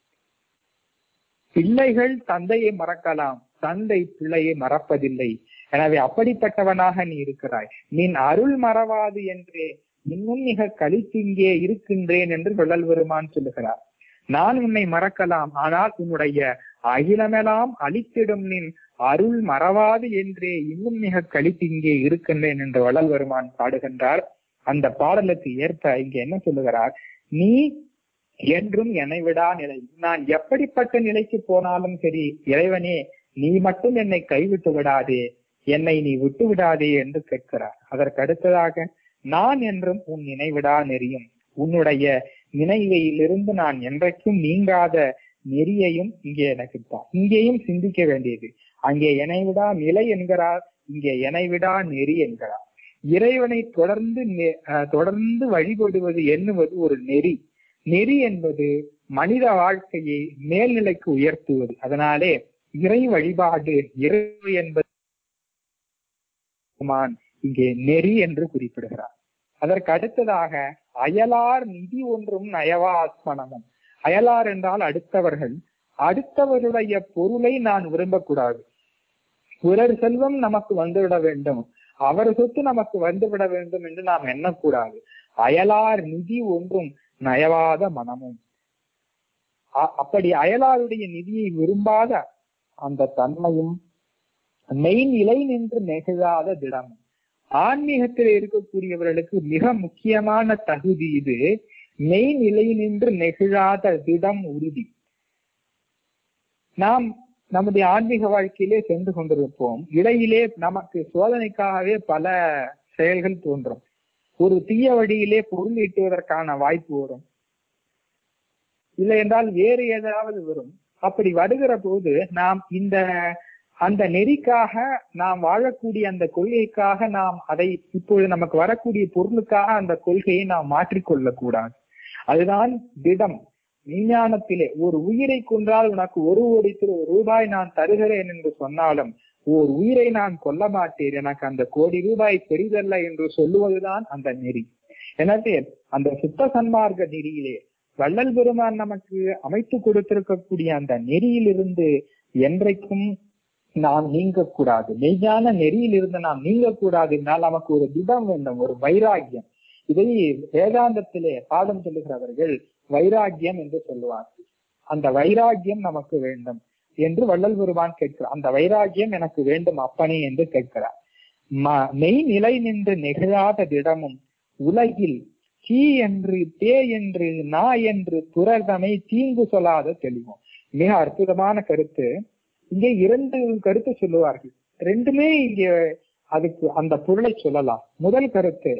பிள்ளைகள் தந்தையை மறக்கலாம் தந்தை பிள்ளையை மறப்பதில்லை எனவே அப்படிப்பட்டவனாக நீ இருக்கிறாய் நின் அருள் மறவாது என்றே இன்னும் மிக கழித்திங்கே இருக்கின்றேன் என்று வள்ளல் பெருமான் சொல்லுகிறார் நான் உன்னை மறக்கலாம் ஆனால் உன்னுடைய அகிலமெல்லாம் அழித்திடும் நின் அருள் மறவாது என்றே இன்னும் மிக கழித்திங்கே இருக்கின்றேன் என்று வள்ளல் பெருமான் பாடுகின்றார் அந்த பாடலுக்கு ஏற்ப இங்க என்ன சொல்லுகிறார் நீ என்றும் என்னை விடா நிலை நான் எப்படிப்பட்ட நிலைக்கு போனாலும் சரி இறைவனே நீ மட்டும் என்னை கைவிட்டு விடாதே என்னை நீ விட்டு விடாதே என்று கேட்கிறார் அதற்கு அடுத்ததாக நான் என்றும் உன் நினைவிடா நெறியும் உன்னுடைய நினைவையிலிருந்து நான் என்றைக்கும் நீங்காத நெறியையும் இங்கே எனக்கு தா இங்கேயும் சிந்திக்க வேண்டியது அங்கே இணைவிடா நிலை என்கிறார் இங்கே இணைவிடா நெறி என்கிறார் இறைவனை தொடர்ந்து நெ- அஹ் தொடர்ந்து வழிபடுவது எண்ணுவது ஒரு நெறி நெறி என்பது மனித வாழ்க்கையை மேல்நிலைக்கு உயர்த்துவது அதனாலே இறை வழிபாடு இறை என்பது பெருமான் இங்கே நெறி என்று குறிப்பிடுகிறார் அதற்கு அடுத்ததாக அயலார் நிதி ஒன்றும் நயவாத்மனமும் அயலார் என்றால் அடுத்தவர்கள் அடுத்தவருடைய பொருளை நான் விரும்பக்கூடாது பிறர் செல்வம் நமக்கு வந்துவிட வேண்டும் அவர் சொத்து நமக்கு வந்துவிட வேண்டும் என்று நாம் எண்ணக்கூடாது அயலார் நிதி ஒன்றும் நயவாத மனமும் அ- அப்படி அயலாருடைய நிதியை விரும்பாத அந்த தன்மையும் மெய் நிலை நின்று நெகிழாத திடம் ஆன்மீகத்தில் இருக்கக்கூடியவர்களுக்கு மிக முக்கியமான தகுதி இது மெய் நிலை நின்று நெகிழாத திடம் உறுதி நாம் நம்முடைய ஆன்மீக வாழ்க்கையிலே சென்று கொண்டிருப்போம் இடையிலே நமக்கு சோதனைக்காகவே பல செயல்கள் தோன்றும் ஒரு தீய வழியிலே பொருள் ஈட்டுவதற்கான வாய்ப்பு வரும் இல்லை என்றால் வேறு ஏதாவது வரும் அப்படி வருகிற போது நாம் இந்த அந்த நெறிக்காக நாம் வாழக்கூடிய அந்த கொள்கைக்காக நாம் அதை இப்பொழுது நமக்கு வரக்கூடிய பொருளுக்காக அந்த கொள்கையை நாம் மாற்றிக்கொள்ளக் கூடாது அதுதான் திடம் விஞ்ஞானத்திலே ஒரு உயிரை கொன்றால் உனக்கு ஒரு கோடி திரு ரூபாய் நான் தருகிறேன் என்று சொன்னாலும் ஓர் உயிரை நான் கொல்ல மாட்டேன் எனக்கு அந்த கோடி ரூபாய் பெரிதல்ல என்று சொல்லுவதுதான் அந்த நெறி எனவே அந்த சுத்த சன்மார்க்க நெறியிலே வள்ளல் பெருமான் நமக்கு அமைத்து கொடுத்திருக்கக்கூடிய அந்த நெறியிலிருந்து என்றைக்கும் நாம் நீங்கக்கூடாது மெய்ஞான நெறியிலிருந்து நாம் நீங்கக்கூடாது என்றால் நமக்கு ஒரு திடம் வேண்டும் ஒரு வைராக்கியம் இதை வேதாந்தத்திலே பாடம் சொல்லுகிறவர்கள் வைராக்கியம் என்று சொல்லுவார்கள் அந்த வைராக்கியம் நமக்கு வேண்டும் என்று வள்ளல் பெருமான் கேட்கிறார் அந்த வைராக்கியம் எனக்கு வேண்டும் அப்பனே என்று கேட்கிறார் ம- மெய் நிலை நின்று நெகிழாத திடமும் உலகில் சீ என்று தே என்று நா என்று துரதமை தீங்கு சொல்லாத தெளிவும் மிக அற்புதமான கருத்து இங்கே இரண்டு கருத்து சொல்லுவார்கள் ரெண்டுமே இங்க அதுக்கு அந்த பொருளை சொல்லலாம் முதல் கருத்து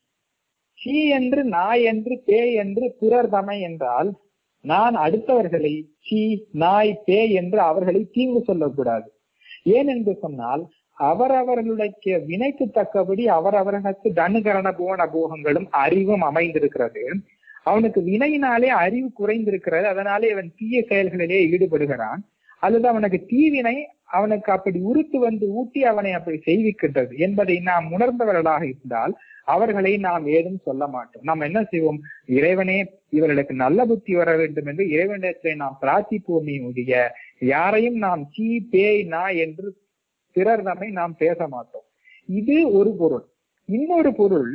சீ என்று நாய் என்று பேய் என்று பிறர் தமை என்றால் நான் அடுத்தவர்களை சீ நாய் பேய் என்று அவர்களை தீங்கு சொல்லக்கூடாது ஏன் என்று சொன்னால் அவரவர்களுடைய வினைக்கு தக்கபடி அவரவர்களுக்கு தனுகரண போன போகங்களும் அறிவும் அமைந்திருக்கிறது அவனுக்கு வினையினாலே அறிவு குறைந்திருக்கிறது அதனாலே அவன் தீய செயல்களிலே ஈடுபடுகிறான் அல்லது அவனுக்கு தீவினை அவனுக்கு அப்படி உறுத்து வந்து ஊட்டி அவனை அப்படி செய்விக்கின்றது என்பதை நாம் உணர்ந்தவர்களாக இருந்தால் அவர்களை நாம் ஏதும் சொல்ல மாட்டோம் நாம் என்ன செய்வோம் இறைவனே இவர்களுக்கு நல்ல புத்தி வர வேண்டும் என்று இறைவனிடத்திலே நாம் பிரார்த்திப்போமே ஒழிய யாரையும் நாம் சீ பேய் நா என்று பிறர் நம்மை நாம் பேச மாட்டோம் இது ஒரு பொருள் இன்னொரு பொருள்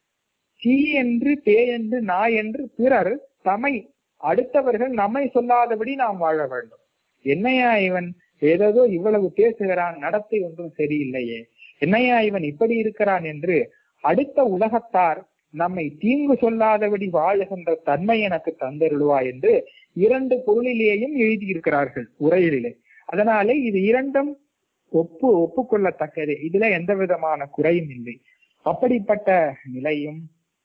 சீ என்று பே என்று நா என்று பிறர் தமை அடுத்தவர்கள் நம்மை சொல்லாதபடி நாம் வாழ வேண்டும் என்னையா இவன் ஏதேதோ இவ்வளவு பேசுகிறான் நடத்தை ஒன்றும் சரியில்லையே என்னையா இவன் இப்படி இருக்கிறான் என்று அடுத்த உலகத்தார் நம்மை தீங்கு சொல்லாதபடி வாழுகின்ற தன்மை எனக்கு தந்தருளுவா என்று இரண்டு பொருளிலேயும் எழுதியிருக்கிறார்கள் உரையிலே அதனாலே இது இரண்டும் ஒப்பு ஒப்புக்கொள்ளத்தக்கது இதுல எந்த விதமான குறையும் இல்லை அப்படிப்பட்ட நிலையும்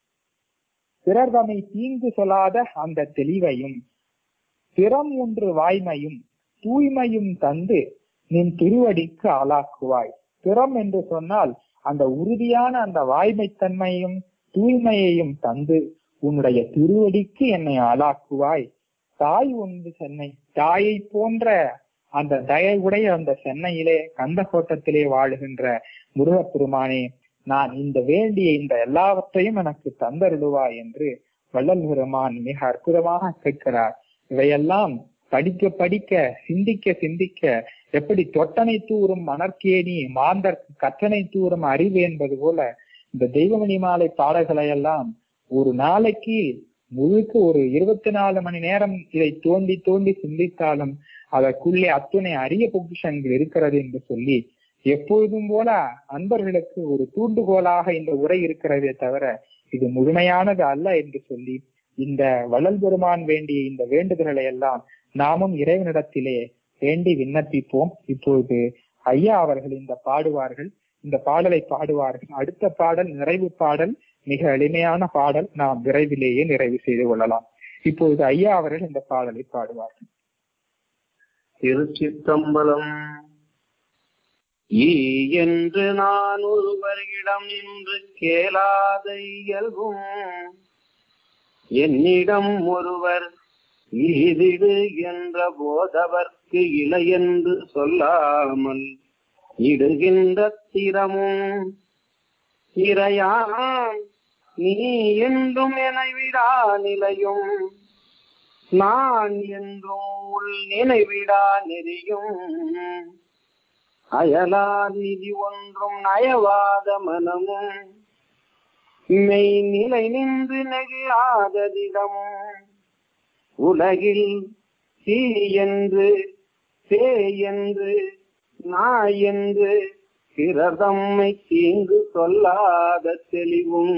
பிறர் தம்மை தீங்கு சொல்லாத அந்த தெளிவையும் திறம் ஒன்று வாய்மையும் தூய்மையும் தந்து நின் திருவடிக்கு ஆளாக்குவாய் திறம் என்று சொன்னால் அந்த உறுதியான அந்த வாய்மைத்தன்மையும் தூய்மையையும் தந்து உன்னுடைய திருவடிக்கு என்னை ஆளாக்குவாய் தாய் ஒன்று சென்னை தாயை போன்ற அந்த தயவுடைய அந்த சென்னையிலே கந்த கோட்டத்திலே வாழுகின்ற முருகப்பெருமானே நான் இந்த வேண்டிய இந்த எல்லாவற்றையும் எனக்கு தந்தருளுவாய் என்று வள்ளல் பெருமான் மிக அற்புதமாக கேட்கிறார் இவையெல்லாம் படிக்க படிக்க சிந்திக்க சிந்திக்க எப்படி தொட்டனை தூறும் மணற்கேணி மாந்தர்க்கு கற்றனை தூறும் அறிவு என்பது போல இந்த தெய்வமணி மாலை பாடல்களை எல்லாம் ஒரு நாளைக்கு முழுக்க ஒரு இருபத்தி நாலு மணி நேரம் இதை தோண்டி தோண்டி சிந்தித்தாலும் அதற்குள்ளே அத்துணை அரிய பொக்கிஷங்கள் இருக்கிறது என்று சொல்லி எப்பொழுதும் போல அன்பர்களுக்கு ஒரு தூண்டுகோலாக இந்த உரை இருக்கிறதே தவிர இது முழுமையானது அல்ல என்று சொல்லி இந்த வள்ளல் பெருமான் வேண்டிய இந்த வேண்டுதல்களை எல்லாம் நாமும் இறைவனிடத்திலே வேண்டி விண்ணப்பிப்போம் இப்பொழுது ஐயா அவர்கள் இந்த பாடுவார்கள் இந்த பாடலை பாடுவார்கள் அடுத்த பாடல் நிறைவு பாடல் மிக எளிமையான பாடல் நாம் விரைவிலேயே நிறைவு செய்து கொள்ளலாம் இப்பொழுது ஐயா அவர்கள் இந்த பாடலை பாடுவார்கள் திருச்சித்தம்பலம் ஈ என்று நான் ஒருவரிடம் நின்று கேளாத இயல்பும் என்னிடம் ஒருவர் ஈதிடு என்ற போதவர்க்கு இலை என்று சொல்லாமல் இடுகின்ற திறமும் இறையான் நீ என்றும் என விடா நிலையும் நான் என்றும் உள் நினைவிடா நெறியும் அயலார் நிதி ஒன்றும் நயவாத மனமும் மெய் நிலை நின்று நெகிழாததிடமும் உலகில் தீ என்று பேய் என்று நாய் என்று பிறர் தம்மை தீங்கு சொல்லாத தெளிவும்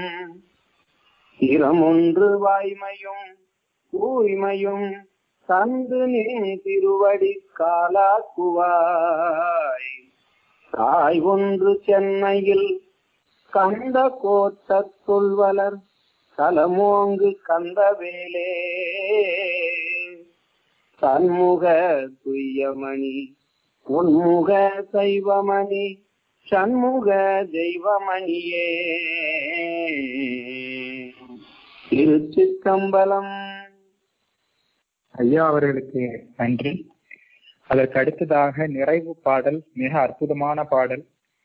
திறமொன்று வாய்மையும் தூய்மையும் தந்து நின் திருவடி காலாக்குவாய் தாய் ஒன்று சென்னையில் கந்த கோட்டத்துள் வளர் கலமோங்கு கந்தவேலே தன்முக துய்யமணி உன்முக சைவமணி சண்முக தெய்வமணியே திருச்சிற்றம்பலம் ஐயா அவர்களுக்கு நன்றி அதற்கு அடுத்ததாக நிறைவு பாடல் மிக அற்புதமான பாடல்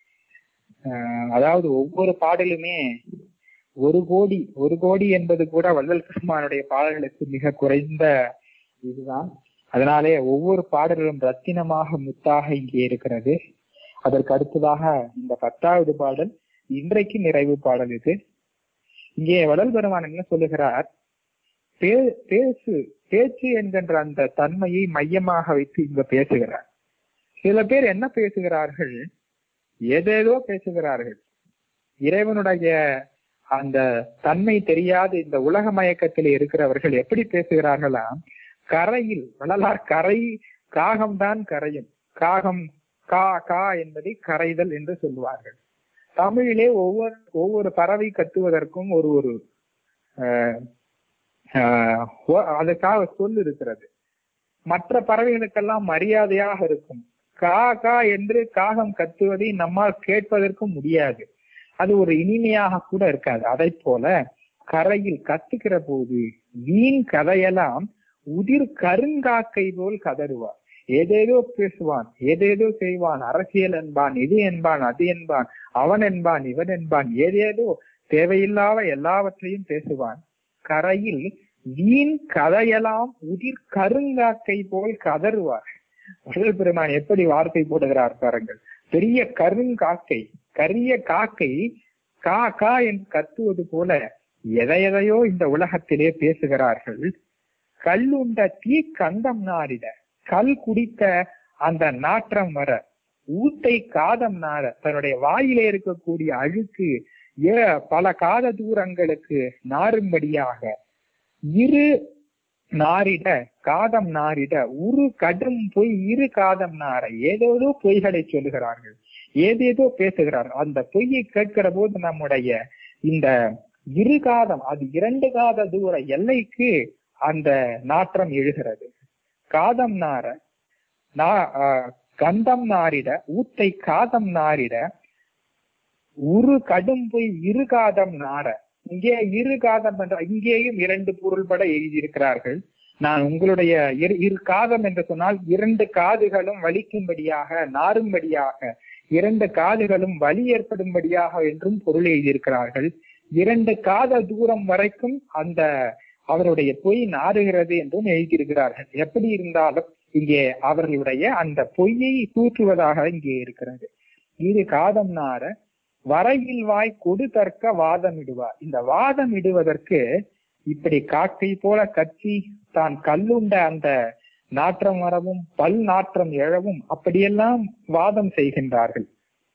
அஹ் அதாவது ஒவ்வொரு பாடலுமே ஒரு கோடி ஒரு கோடி என்பது கூட வள்ளல் பெருமானுடைய பாடல்களுக்கு மிக குறைந்த இதுதான் அதனாலே ஒவ்வொரு பாடலும் ரத்தினமாக முத்தாக இங்கே இருக்கிறது அதற்கு அடுத்ததாக இந்த பத்தாவது பாடல் இன்றைக்கு நிறைவு பாடல் இது இங்கே வள்ளல் பெருமான் என்ன சொல்லுகிறார் பே- பேசு பேச்சு என்கின்ற அந்த தன்மையை மையமாக வைத்து இங்க பேசுகிறார் சில பேர் என்ன பேசுகிறார்கள் ஏதேதோ பேசுகிறார்கள் இறைவனுடைய அந்த தன்மை தெரியாத இந்த உலக மயக்கத்தில் இருக்கிறவர்கள் எப்படி பேசுகிறார்களாம் கரையில் வள்ளலார் கரை காகம்தான் கரையும் காகம் கா கா என்பதை கரைதல் என்று சொல்லுவார்கள் தமிழிலே ஒவ்வொரு ஒவ்வொரு பறவை கத்துவதற்கும் ஒரு ஒரு ஆஹ், ஆஹ், ஒ- அதுக்காக சொல் இருக்கிறது மற்ற பறவைகளுக்கெல்லாம் மரியாதையாக இருக்கும் கா கா என்று காகம் கத்துவதை நம்மால் கேட்பதற்கும் முடியாது அது ஒரு இனிமையாக கூட இருக்காது அதை போல கரையில் கத்துக்கிற போது வீண் கதையெல்லாம் உதிர் கருங்காக்கை போல் கதறுவார் ஏதேதோ பேசுவான் ஏதேதோ செய்வான் அரசியல் என்பான் இது என்பான் அது என்பான் அவன் என்பான் இவன் என்பான் ஏதேதோ தேவையில்லாத எல்லாவற்றையும் பேசுவான் கரையில் வீண் கதையெல்லாம் உதிர் கருங்காக்கை போல் கதறுவார் வள்ளல் பெருமான் எப்படி வார்த்தை போடுகிறார் பாருங்கள் பெரிய கருங்காக்கை கரிய காக்கை கா கா என்று கத்துவது போல எதை எதையோ இந்த உலகத்திலே பேசுகிறார்கள் கல்லுண்ட தீ கந்தம் நாரிட கல் குடித்த அந்த நாற்றம் வர ஊத்தை காதம் நார தன்னுடைய வாயிலே இருக்கக்கூடிய அழுக்கு ஏ பல காத தூரங்களுக்கு நாரும்படியாக இரு நாரிட காதம் நாரிட உரு கடும் பொய் இரு காதம் நார ஏதேதோ பொய்களை சொல்லுகிறார்கள் ஏதேதோ பேசுகிறார்கள் அந்த பொய்யை கேட்கிற போது நம்முடைய இந்த இரு காதம் அது இரண்டு காத தூர எல்லைக்கு அந்த நாற்றம் எழுகிறது காதம் நார நா ஆஹ் கந்தம் நாரிட ஊத்தை காதம் நாரிட உரு கடும் பொய் இரு காதம் நார இங்கே இரு காதம் என்ற இங்கேயும் இரண்டு பொருள்பட எழுதியிருக்கிறார்கள் நான் உங்களுடைய இரு இரு காதம் என்று சொன்னால் இரண்டு காதுகளும் வலிக்கும்படியாக நாரும்படியாக இரண்டு காதுகளும் வலி ஏற்படும்படியாக என்றும் பொருள் எழுதியிருக்கிறார்கள் இரண்டு காத தூரம் வரைக்கும் அந்த அவருடைய பொய் நாறுகிறது என்றும் எழுதியிருக்கிறார்கள் எப்படி இருந்தாலும் இங்கே அவர்களுடைய அந்த பொய்யை தூற்றுவதாக இங்கே இருக்கிறது இது காதம் நார வரையில் வாய் கொடுதற்க வாதம் இடுவார் இந்த வாதம் இடுவதற்கு இப்படி காக்கை போல கத்தி தான் கல்லுண்ட அந்த நாற்றம் வரவும் பல் நாற்றம் எழவும் அப்படியெல்லாம் வாதம் செய்கின்றார்கள்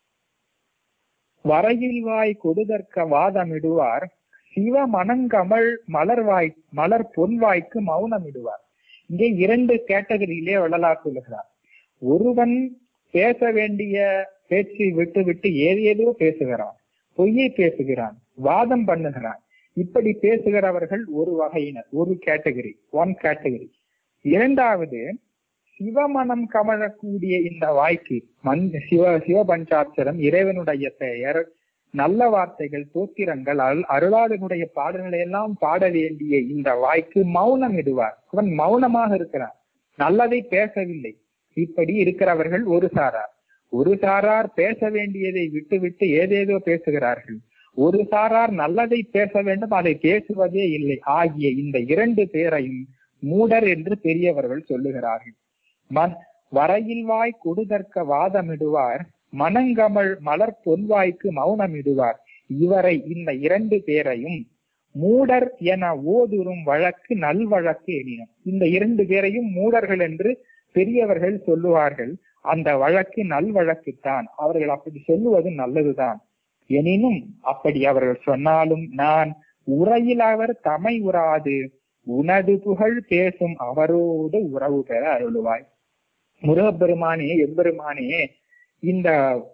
வரையில் வாய் கொடுதற்க வாதம் இடுவார் சிவ மணங்கமழ் மலர்வாய் மலர் பொன்வாய்க்கு மௌனம் இடுவார் இங்கே இரண்டு கேட்டகரியிலே வள்ளலார் சொல்லுகிறார் ஒருவன் பேச வேண்டிய பேச்சை விட்டு விட்டு ஏதேதோ பேசுகிறான் பொய்யை பேசுகிறான் வாதம் பண்ணுகிறான் இப்படி பேசுகிறவர்கள் ஒரு வகையினர் ஒரு கேட்டகரி ஒன் கேட்டகரி இரண்டாவது சிவமனம் கமழக்கூடிய இந்த வாய்க்கு மண் சிவ சிவபஞ்சாட்சரம் இறைவனுடைய பெயர் நல்ல வார்த்தைகள் தோத்திரங்கள் அருள் அருளாளனுடைய பாடல்களை எல்லாம் பாட வேண்டிய இந்த வாய்க்கு மௌனம் இடுவார் அவன் மௌனமாக இருக்கிறான் நல்லதை பேசவில்லை இப்படி இருக்கிறவர்கள் ஒரு சாரார் ஒரு சாரார் பேச வேண்டியதை விட்டுவிட்டு ஏதேதோ பேசுகிறார்கள் ஒரு சாரார் நல்லதை பேச வேண்டும் அதை பேசுவதே இல்லை ஆகிய இந்த இரண்டு பேரையும் மூடர் என்று பெரியவர்கள் சொல்லுகிறார்கள் மன் வரையில் வாய் கொடுதற்க வாதமிடுவார் மணங்கமழ் மலர் பொன்வாய்க்கு மௌனமிடுவார் இவரை இந்த இரண்டு பேரையும் மூடர் என ஓதுறும் வழக்கு நல்வழக்கு எனினும் இந்த இரண்டு பேரையும் மூடர்கள் என்று பெரியவர்கள் சொல்லுவார்கள் அந்த வழக்கு நல் வழக்குத்தான் அவர்கள் அப்படி சொல்லுவது நல்லதுதான் எனினும் அப்படி அவர்கள் சொன்னாலும் நான் உரையில் அவர் தமை உறாது உனது புகழ் பேசும் அவரோடு உறவு பெற அருளுவாய் முருகப்பெருமானே எம்பெருமானே இந்த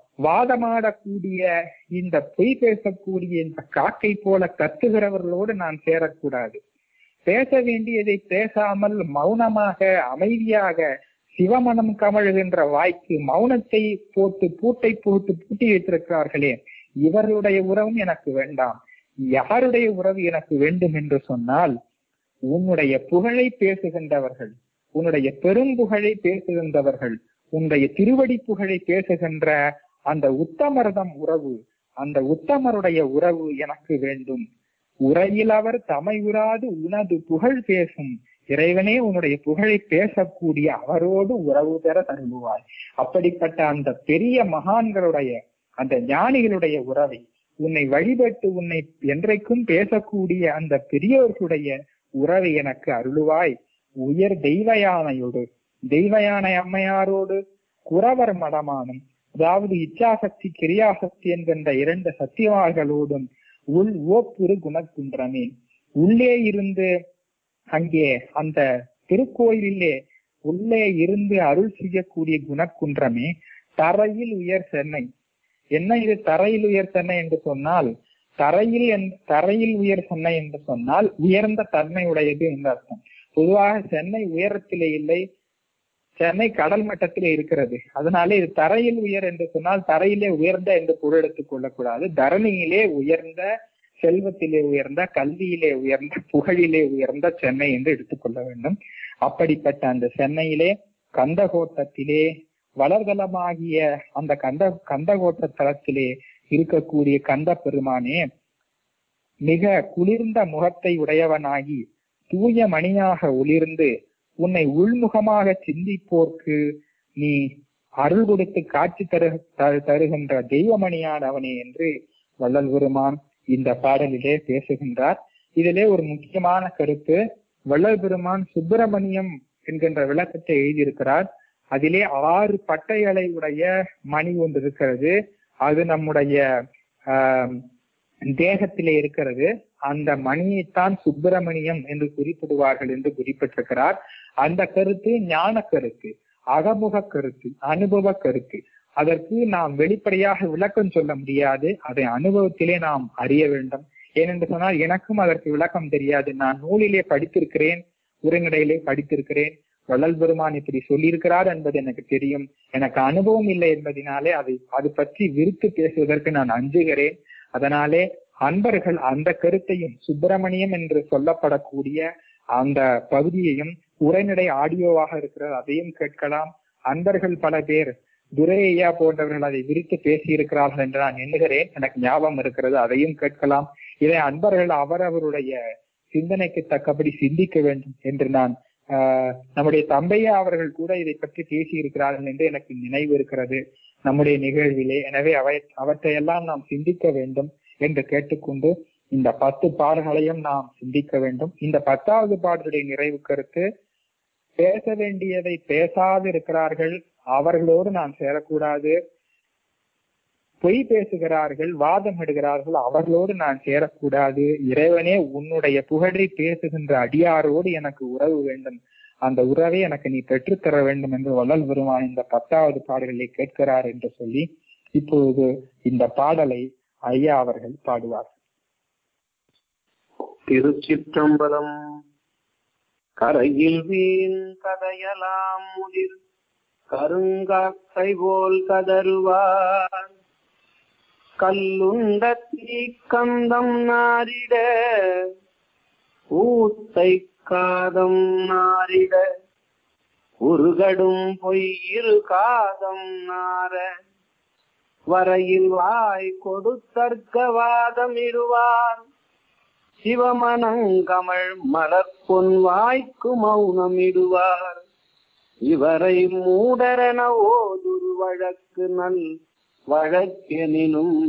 வாதமாடக்கூடிய இந்த பொய் பேசக்கூடிய இந்த காக்கை போல கத்துகிறவர்களோடு நான் சேரக்கூடாது பேச வேண்டியதை பேசாமல் மௌனமாக அமைதியாக சிவமனம் கமழுகின்ற வாய்க்கு மௌனத்தை போட்டு பூட்டை போட்டு பூட்டி வைத்திருக்கிறார்களே இவர்களுடைய உறவும் எனக்கு வேண்டாம் யாருடைய உறவு எனக்கு வேண்டும் என்று சொன்னால் உன்னுடைய புகழை பேசுகின்றவர்கள் உன்னுடைய பெரும் புகழை பேசுகின்றவர்கள் உன்னுடைய திருவடி புகழை பேசுகின்ற அந்த உத்தமர்தம் உறவு அந்த உத்தமருடைய உறவு எனக்கு வேண்டும் உரையில் அவர் தமை உறாது உனது புகழ் பேசும் இறைவனே உன்னுடைய புகழை பேசக்கூடிய அவரோடு உறவு பெற தருவாய் அப்படிப்பட்ட அந்த பெரிய மகான்களுடைய அந்த ஞானிகளுடைய உறவை உன்னை வழிபட்டு உன்னை என்றைக்கும் பேசக்கூடிய அந்த பெரியவர்களுடைய உறவை எனக்கு அருளுவாய் உயர் தெய்வ யானையோடு தெய்வ யானை அம்மையாரோடு குறவர் மடமானும் அதாவது இச்சாசக்தி கிரியாசக்தி என்கின்ற இரண்டு சத்தியவார்களோடும் உள் ஓப்புரு குணக்குன்றமே உள்ளே இருந்து அங்கே அந்த திருக்கோயிலிலே உள்ளே இருந்து அருள் செய்யக்கூடிய குணக்குன்றமே தரையில் உயர் சென்னை என்ன இது தரையில் உயர் சென்னை என்று சொன்னால் தரையில் என்- தரையில் உயர் சென்னை என்று சொன்னால் உயர்ந்த தன்மை உடையது என்று அர்த்தம் பொதுவாக சென்னை உயரத்திலே இல்லை சென்னை கடல் மட்டத்திலே இருக்கிறது அதனால இது தரையில் உயர் என்று சொன்னால் தரையிலே உயர்ந்த என்று பொருள் எடுத்துக் கொள்ளக்கூடாது தரணியிலே உயர்ந்த செல்வத்திலே உயர்ந்த கல்வியிலே உயர்ந்த புகழிலே உயர்ந்த சென்னை என்று எடுத்துக்கொள்ள வேண்டும் அப்படிப்பட்ட அந்த சென்னையிலே கந்தகோட்டத்திலே வளர்தலமாகிய அந்த கந்த கந்தகோட்ட தலத்திலே இருக்கக்கூடிய கந்த பெருமானே மிக குளிர்ந்த முகத்தை உடையவனாகி தூய மணியாக ஒளிர்ந்து உன்னை உள்முகமாக சிந்திப்போர்க்கு நீ அருள் கொடுத்து காட்சி தரு த- தருகின்ற தெய்வமணியானவனே என்று வள்ளல் பெருமான் இந்த பாடலிலே பேசுகின்றார் இதிலே ஒரு முக்கியமான கருத்து வள்ளல் பெருமான் சுப்பிரமணியம் என்கின்ற விளக்கத்தை எழுதியிருக்கிறார் அதிலே ஆறு பட்டைகளை உடைய மணி ஒன்று இருக்கிறது அது நம்முடைய ஆஹ், தேகத்திலே இருக்கிறது அந்த மணியைத்தான் சுப்பிரமணியம் என்று குறிப்பிடுவார்கள் என்று குறிப்பிட்டிருக்கிறார் அந்த கருத்து ஞான கருத்து அகமுக கருத்து அனுபவ கருத்து அதற்கு நாம் வெளிப்படையாக விளக்கம் சொல்ல முடியாது அதை அனுபவத்திலே நாம் அறிய வேண்டும் ஏனென்று சொன்னால் எனக்கும் அதற்கு விளக்கம் தெரியாது நான் நூலிலே படித்திருக்கிறேன் உரைநடையிலே படித்திருக்கிறேன் வள்ளல் பெருமான் இப்படி சொல்லியிருக்கிறார் என்பது எனக்கு தெரியும் எனக்கு அனுபவம் இல்லை என்பதனாலே அதை அது பற்றி விருத்து பேசுவதற்கு நான் அஞ்சுகிறேன் அதனாலே அன்பர்கள் அந்த கருத்தையும் சுப்பிரமணியம் என்று சொல்லப்படக்கூடிய அந்த பகுதியையும் உரைநடை ஆடியோவாக இருக்கிறது அதையும் கேட்கலாம் அன்பர்கள் பல பேர் துரை ஐயா போன்றவர்கள் அதை விரித்து பேசியிருக்கிறார்கள் என்று நான் எண்ணுகிறேன் எனக்கு ஞாபகம் இருக்கிறது அதையும் கேட்கலாம் இதை அன்பர்கள் அவரவருடைய சிந்தனைக்கு தக்கபடி சிந்திக்க வேண்டும் என்று நான் ஆஹ், நம்முடைய தம்பையா அவர்கள் கூட இதை பற்றி பேசியிருக்கிறார்கள் என்று எனக்கு நினைவு இருக்கிறது நம்முடைய நிகழ்விலே எனவே அவை அவற்றையெல்லாம் நாம் சிந்திக்க வேண்டும் என்று கேட்டுக்கொண்டு இந்த பத்து பாடல்களையும் நாம் சிந்திக்க வேண்டும் இந்த பத்தாவது பாடலுடைய நிறைவு கருத்து பேச வேண்டியதை பேசாது இருக்கிறார்கள் அவர்களோடு நான் சேரக்கூடாது பொய் பேசுகிறார்கள் வாதம் இடுகிறார்கள் அவர்களோடு நான் சேரக்கூடாது இறைவனே உன்னுடைய புகழை பேசுகின்ற அடியாரோடு எனக்கு உறவு வேண்டும் அந்த உறவை எனக்கு நீ பெற்றுத்தர வேண்டும் என்று வள்ளல் பெருமான் இந்த பத்தாவது பாடலை கேட்கிறார் என்று சொல்லி இப்பொழுது இந்த பாடலை ஐயா அவர்கள் பாடுவார் திருச்சிற்றம்பலம் கரையில் வீண் கதையலாம் முதிர் கருங்காக்கை போல் கதறுவார் கல்லுண்ட தீக்கந்தம் நாரிட ஊத்தை காதம் நாரிட உருகடும் பொய்யிரு காதம் நார வரையில் வாய் கொடுத்தர்க்கவாதம் இடுவார் சிவமனங்கமள் மலர்பொன் வாய்க்கு மௌனமிடுவார் இவரை மூடரென ஓதுரு வழக்கு நல் வழக்கெனினும்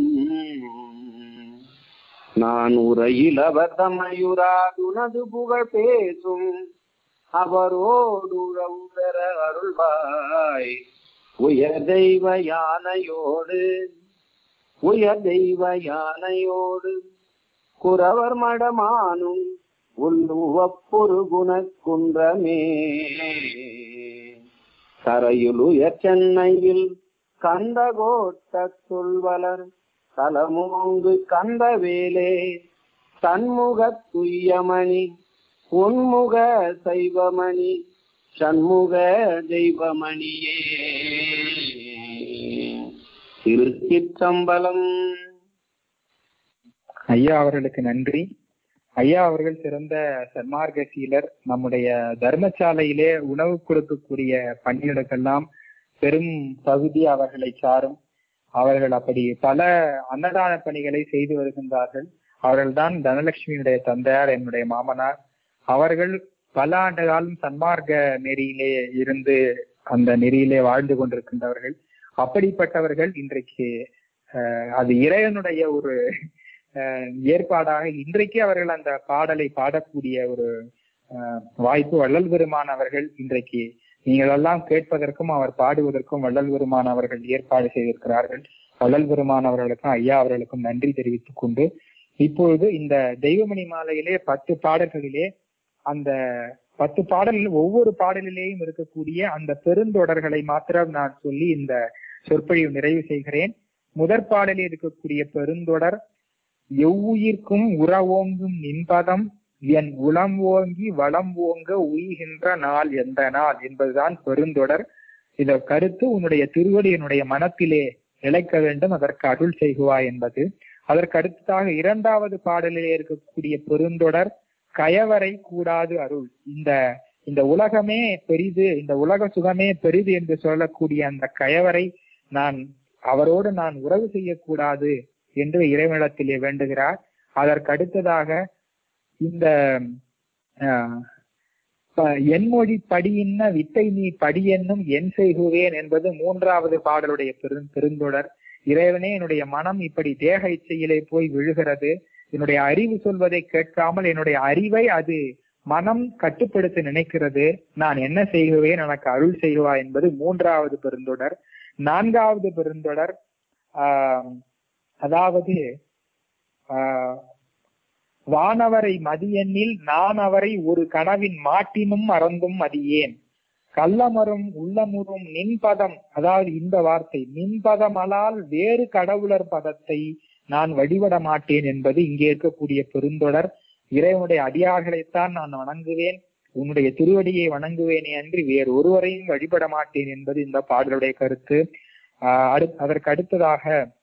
நான் உரையில் அவர் தமையுறாதுனது புகழ் பேசும் அவரோடு உறவு பெற அருள்வாய் உயர் தெய்வ யானையோடு உயர் தெய்வ யானையோடு குறவர் மடமானும் உள்ளுவப்பொரு குணக்குன்றமே கரையில் உயர் சென்னையில் கந்தகோட்ட சொல்வலர் தலமோங்கு கந்தவேலே தன்முக துய்யமணி உன்முக சைவமணி சண்முக தெய்வமணியே திருச்சிற்றம்பலம் ஐயா அவர்களுக்கு நன்றி ஐயா அவர்கள் சிறந்த சன்மார்க்க சீலர் நம்முடைய தர்மசாலையிலே உணவு கொடுக்கக்கூடிய பணிகளுக்கெல்லாம் பெரும் பகுதி அவர்களை சாரும் அவர்கள் அப்படி பல அன்னதான பணிகளை செய்து வருகின்றார்கள் அவர்கள்தான் தனலட்சுமியுடைய தந்தையார் என்னுடைய மாமனார் அவர்கள் பல ஆண்டு காலம் சன்மார்க்க நெறியிலே இருந்து அந்த நெறியிலே வாழ்ந்து கொண்டிருக்கின்றவர்கள் அப்படிப்பட்டவர்கள் இன்றைக்கு அஹ், அது இறைவனுடைய ஒரு அஹ், ஏற்பாடாக இன்றைக்கு அவர்கள் அந்த பாடலை பாடக்கூடிய ஒரு அஹ், வாய்ப்பு வள்ளல் பெருமான் அவர்கள் இன்றைக்கு நீங்கள் எல்லாம் கேட்பதற்கும் அவர் பாடுவதற்கும் வள்ளல் பெருமான் அவர்கள் ஏற்பாடு செய்திருக்கிறார்கள் வள்ளல் பெருமான் அவர்களுக்கும் ஐயா அவர்களுக்கும் நன்றி தெரிவித்துக் கொண்டு இப்பொழுது இந்த தெய்வமணி மாலையிலே பத்து பாடல்களிலே அந்த பத்து பாடலில் ஒவ்வொரு பாடலிலேயும் இருக்கக்கூடிய அந்த பெருந்தொடர்களை மாத்திரம் நான் சொல்லி இந்த சொற்பொழிவு நிறைவு செய்கிறேன் முதற் பாடலில் இருக்கக்கூடிய பெருந்தொடர் எவ்வுயிர்க்கும் உறவோங்கும் நின்பதம் என் உளம் ஓங்கி வளம் ஓங்க உய்கின்ற நாள் எந்த நாள் என்பதுதான் பெருந்தொடர் இத கருத்து உன்னுடைய திருவடி என்னுடைய மனத்திலே நிலைக்க வேண்டும் அதற்கு அருள் செய்குவாய் என்பது அதற்கு அடுத்ததாக இரண்டாவது பாடலிலே இருக்கக்கூடிய பெருந்தொடர் கயவரை கூடாது அருள் இந்த இந்த உலகமே பெரிது இந்த உலக சுகமே பெரிது என்று சொல்லக்கூடிய அந்த கயவரை நான் அவரோடு நான் உறவு செய்யக்கூடாது என்று இறைவனிடத்திலே வேண்டுகிறார் அதற்கு அடுத்ததாக இந்த ஆஹ், ப- என்மொழி படியின்ன வித்தை நீ படி என்னும் என் செய்குவேன் என்பது மூன்றாவது பாடலுடைய பெரு பெருந்தொடர் இறைவனே என்னுடைய மனம் இப்படி தேக இச்சையிலே போய் விழுகிறது என்னுடைய அறிவு சொல்வதை கேட்காமல் என்னுடைய அறிவை அது மனம் கட்டுப்படுத்த நினைக்கிறது நான் என்ன செய்குவேன் எனக்கு அருள் செய்வா என்பது மூன்றாவது பெருந்தொடர் நான்காவது பெருந்தொடர் ஆஹ் அதாவது ஆஹ் வானவரை மதியெண்ணில் நான் அவரை ஒரு கனவின் மாட்டினும் மறந்தும் மதியேன் கள்ளமரும் உள்ளமுறும் நின்பதம் அதாவது இந்த வார்த்தை நின்பதமலால் வேறு கடவுளர் பதத்தை நான் வழிபட மாட்டேன் என்பது இங்கே இருக்கக்கூடிய பெருந்தொடர் இறைவனுடைய அடியார்களைத்தான் நான் வணங்குவேன் உன்னுடைய திருவடியை வணங்குவேனே அன்றி வேறு ஒருவரையும் வழிபட மாட்டேன் என்பது இந்த பாடலுடைய கருத்து ஆஹ் அடு அதற்கு அடுத்ததாக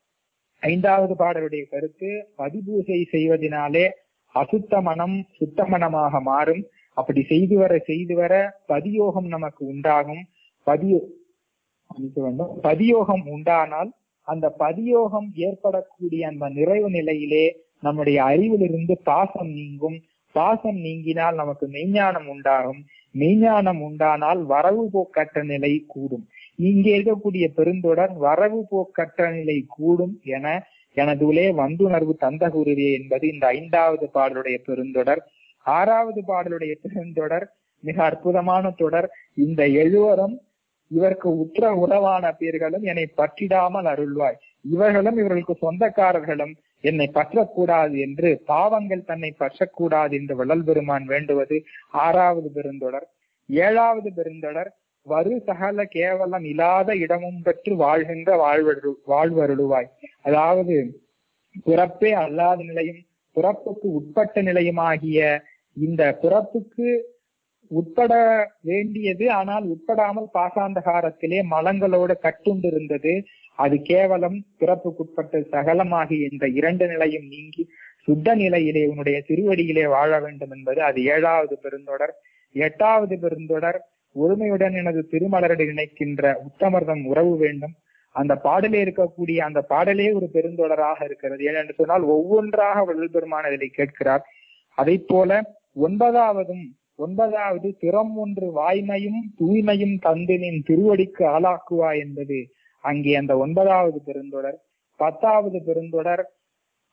ஐந்தாவது பாடலுடைய கருத்து பதிபூசை செய்வதனாலே அசுத்த மனம் சுத்த மனமாக மாறும் அப்படி செய்து வர செய்து வர பதியோகம் நமக்கு உண்டாகும் பதியோ மன்னிக்க வேண்டும் பதியோகம் உண்டானால் அந்த பதியோகம் ஏற்படக்கூடிய அந்த நிறைவு நிலையிலே நம்முடைய அறிவிலிருந்து பாசம் நீங்கும் பாசம் நீங்கினால் நமக்கு மெய்ஞானம் உண்டாகும் மெய்ஞானம் உண்டானால் வரவு போக்கற்ற நிலை கூடும் இங்கே இருக்கக்கூடிய பெருந்தொடர் வரவு போக்கற்ற நிலை கூடும் என எனதுலே வந்துணர்வு தந்த குருவே என்பது இந்த ஐந்தாவது பாடலுடைய பெருந்தொடர் ஆறாவது பாடலுடைய பெருந்தொடர் மிக அற்புதமான தொடர் இந்த எழுவரும் இவருக்கு உற்ற உறவான பேர்களும் என்னை பற்றிடாமல் அருள்வாய் இவர்களும் இவர்களுக்கு சொந்தக்காரர்களும் என்னை பற்றக்கூடாது என்று பாவங்கள் தன்னை பற்றக்கூடாது என்று வள்ளல் பெருமான் வேண்டுவது ஆறாவது பெருந்தொடர் ஏழாவது பெருந்தொடர் வரு சகல கேவலம் இல்லாத இடமும் பெற்று வாழ்கின்ற வாழ்வரு வாழ்வருளுவாய் அதாவது பிறப்பே அல்லாத நிலையும் பிறப்புக்கு உட்பட்ட நிலையுமாகிய இந்த பிறப்புக்கு உட்பட வேண்டியது ஆனால் உட்படாமல் பாசாந்தகாரத்திலே மலங்களோடு கட்டுண்டிருந்தது அது கேவலம் பிறப்புக்குட்பட்ட சகலமாகிய இந்த இரண்டு நிலையும் நீங்கி சுத்த நிலையிலே உன்னுடைய திருவடியிலே வாழ வேண்டும் என்பது அது ஏழாவது பெருந்தொடர் எட்டாவது பெருந்தொடர் ஒருமையுடன் எனது திருமலரடி நினைக்கின்ற உத்தமர்தம் உறவு வேண்டும் அந்த பாடலே இருக்கக்கூடிய அந்த பாடலே ஒரு பெருந்தொடராக இருக்கிறது ஏனென்று சொன்னால் ஒவ்வொன்றாக வள்ளல் பெருமான் இதை கேட்கிறார் அதை போல ஒன்பதாவதும் ஒன்பதாவது திறம் ஒன்று வாய்மையும் தூய்மையும் தந்து நின் திருவடிக்கு ஆளாக்குவா என்பது அங்கே அந்த ஒன்பதாவது பெருந்தொடர் பத்தாவது பெருந்தொடர்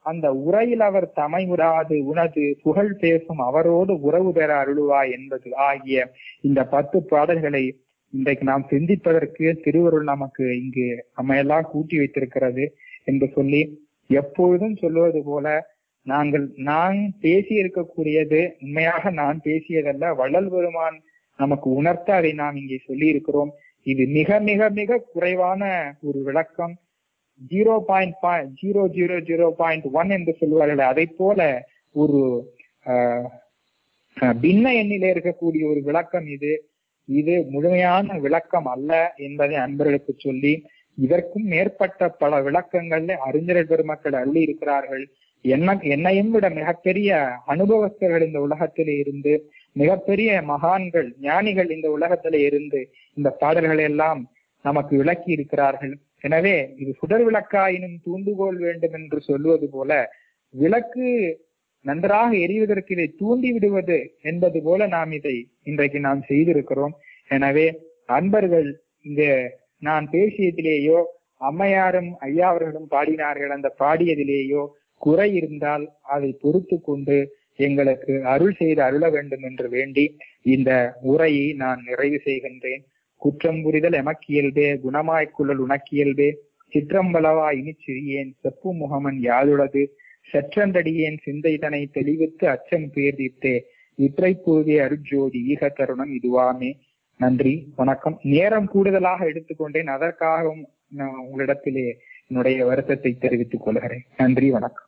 அந்த உரையில் அவர் தமையுறாது உனது புகழ் பேசும் அவரோடு உறவு பெற அருளுவாய் என்பது ஆகிய இந்த பத்து பாடல்களை இன்றைக்கு நாம் சிந்திப்பதற்கு திருவருள் நமக்கு இங்கு நம்மையெல்லாம் கூட்டி வைத்திருக்கிறது என்று சொல்லி எப்பொழுதும் சொல்லுவது போல நாங்கள் நான் பேசி இருக்கக்கூடியது உண்மையாக நான் பேசியதல்ல வள்ளல் பெருமான் நமக்கு உணர்த்த அதை நாம் இங்கே சொல்லி இருக்கிறோம் இது மிக மிக மிக குறைவான ஒரு விளக்கம் zero point zero zero zero point one என்று சொல்வார்கள் அதை போல ஒரு ஆஹ், ஆஹ், பின்ன எண்ணிலே இருக்கக்கூடிய ஒரு விளக்கம் இது இது முழுமையான விளக்கம் அல்ல என்பதை அன்பர்களுக்கு சொல்லி இதற்கும் மேற்பட்ட பல விளக்கங்கள்ல அறிஞர் பெருமக்கள் அள்ளி இருக்கிறார்கள் என்ன என்னையும் விட மிகப்பெரிய அனுபவஸ்தர்கள் இந்த உலகத்திலே இருந்து மிகப்பெரிய மகான்கள் ஞானிகள் இந்த உலகத்திலே இருந்து இந்த பாடல்களை எல்லாம் நமக்கு விளக்கி இருக்கிறார்கள் எனவே இது சுடர் விளக்காயினும் தூண்டுகோல் வேண்டும் என்று சொல்வது போல விளக்கு நன்றாக எரிவதற்கு இதை தூண்டி விடுவது என்பது போல நாம் இதை இன்றைக்கு நாம் செய்திருக்கிறோம் எனவே அன்பர்கள் இந்த நான் பேசியதிலேயோ அம்மையாரும் ஐயா அவர்களும் பாடினார்கள் அந்த பாடியதிலேயோ குறை இருந்தால் அதை பொறுத்து கொண்டு எங்களுக்கு அருள் செய்து அருள வேண்டும் என்று வேண்டி இந்த உரையை நான் நிறைவு செய்கின்றேன் குற்றம் புரிதல் எமக்கியல்பே குணமாய்க்குழல் உனக்கியல்பே சிற்றம்பலவா இனி சிறியேன் செப்பு முகமன் யாதுளது செற்றந்தடியேன் சிந்தைதனை தெளிவித்து அச்சம் பேர்தித்தே இற்றை பூவே அருஜோதி ஈக தருணம் இதுவாமே நன்றி வணக்கம் நேரம் கூடுதலாக எடுத்துக்கொண்டேன் அதற்காகவும் நான் உங்களிடத்திலே என்னுடைய வருத்தத்தை தெரிவித்துக் கொள்கிறேன் நன்றி வணக்கம்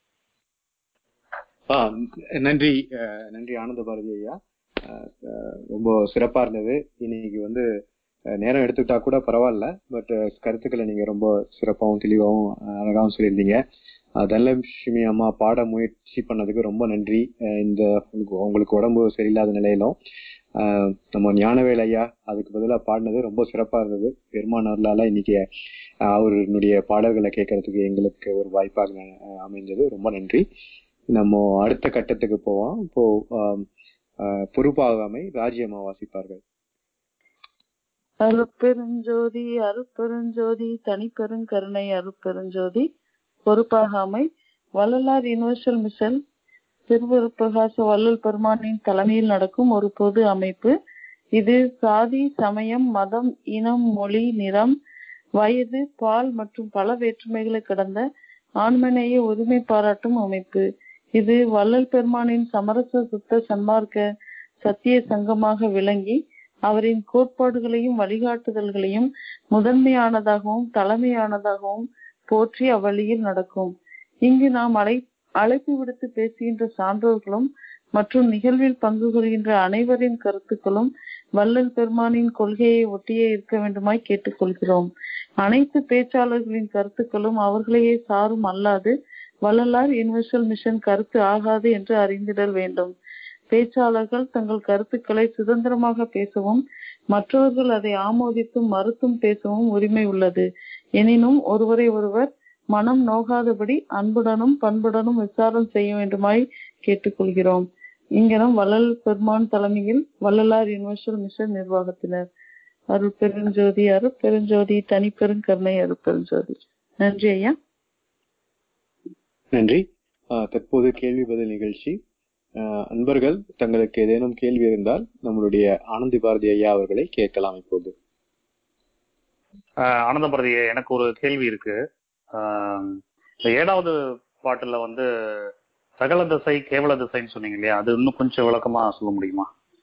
ஆ, நன்றி அஹ், நன்றி ஆனந்த பாரதி ஐயா அஹ், அஹ், ரொம்ப சிறப்பா இருந்தது இன்னைக்கு வந்து அஹ், நேரம் எடுத்துக்கிட்டா கூட பரவாயில்ல பட் கருத்துக்களை நீங்க ரொம்ப சிறப்பாகவும் தெளிவாகவும் அஹ், அழகாகவும் சொல்லியிருந்தீங்க அஹ், தனலட்சுமி அம்மா பாட முயற்சி பண்ணதுக்கு ரொம்ப நன்றி அஹ், இந்த உங்களுக்கு- உங்களுக்கு உடம்பு சரியில்லாத நிலையிலும் அஹ், நம்ம ஞானவேல் ஐயா அதுக்கு பதிலாக பாடினது ரொம்ப சிறப்பா இருந்தது பெருமான் அருளால இன்னைக்கு அஹ், அவருடைய பாடல்களை கேட்கறதுக்கு எங்களுக்கு ஒரு வாய்ப்பாக அஹ், அமைந்தது ரொம்ப நன்றி நம்ம அடுத்த கட்டத்துக்கு போவோம் இப்போ ஆம், ஆஹ், பொறுப்பாகாமை ராஜ்யமா வாசிப்பார்கள் அருட்பெருஞ்சோதி அருட்பெருஞ்சோதி தனிப்பெருங்கருணை அருட்பெருஞ்சோதி பொறுப்பாகாமை வள்ளலார் யுனிவர்சல் மிஷன் திருவருட்பிரகாச வள்ளல் பெருமானின் தலைமையில் நடக்கும் ஒரு பொது அமைப்பு இது சாதி சமயம் மதம் இனம் மொழி நிறம் வயது பால் மற்றும் பல வேற்றுமைகளை கடந்த ஆண்மநேய உரிமை பாராட்டும் அமைப்பு இது வள்ளல் பெருமானின் சமரச சுத்த சன்மார்க்க சத்திய சங்கமாக விளங்கி அவரின் கோட்பாடுகளையும் வழிகாட்டுதல்களையும் முதன்மையானதாகவும் தலைமையானதாகவும் போற்றி அவ்வழியில் நடக்கும் இங்கு நாம் அழை அழைப்பு விடுத்து பேசுகின்ற சான்றோர்களும் மற்றும் நிகழ்வில் பங்கு கொள்கின்ற அனைவரின் கருத்துக்களும் வள்ளல் பெருமானின் கொள்கையை ஒட்டியே இருக்க வேண்டுமாய் கேட்டுக்கொள்கிறோம் அனைத்து பேச்சாளர்களின் கருத்துக்களும் அவர்களையே சாரும் அல்லாது வள்ளலார் யுனிவர்சல் மிஷன் கருத்து ஆகாது என்று அறிந்திடல் வேண்டும் பேச்சாளர்கள் தங்கள் கருத்துக்களை சுதந்திரமாக பேசவும் மற்றவர்கள் அதை ஆமோதித்தும் மறுத்தும் பேசவும் உரிமை உள்ளது எனினும் ஒருவரை ஒருவர் மனம் நோகாதபடி அன்புடனும் பண்புடனும் விசாரம் செய்ய வேண்டுமாய் கேட்டுக்கொள்கிறோம் இங்கனம் வள்ளல் பெருமான் தலைமையில் வள்ளலார் யுனிவர்சல் மிஷன் நிர்வாகத்தினர் அருள் பெருஞ்சோதி அருள் பெருஞ்சோதி தனிப்பெருங்கருணை அருள் பெருஞ்சோதி நன்றி ஐயா நன்றி ஆஹ், தற்போது கேள்வி பதில் நிகழ்ச்சி ஆஹ், அன்பர்கள் தங்களுக்கு ஏதேனும் கேள்வி இருந்தால் நம்மளுடைய ஆனந்தி பாரதி ஐயா அவர்களை கேட்கலாம் இப்போது ஆஹ் ஆனந்த பாரதி எனக்கு ஒரு கேள்வி இருக்கு ஆஹ் இந்த ஏழாவது பாட்டுல வந்து சகல திசை கேவல திசைன்னு சொன்னீங்க இல்லையா அது இன்னும் கொஞ்சம் விளக்கமா சொல்ல முடியுமா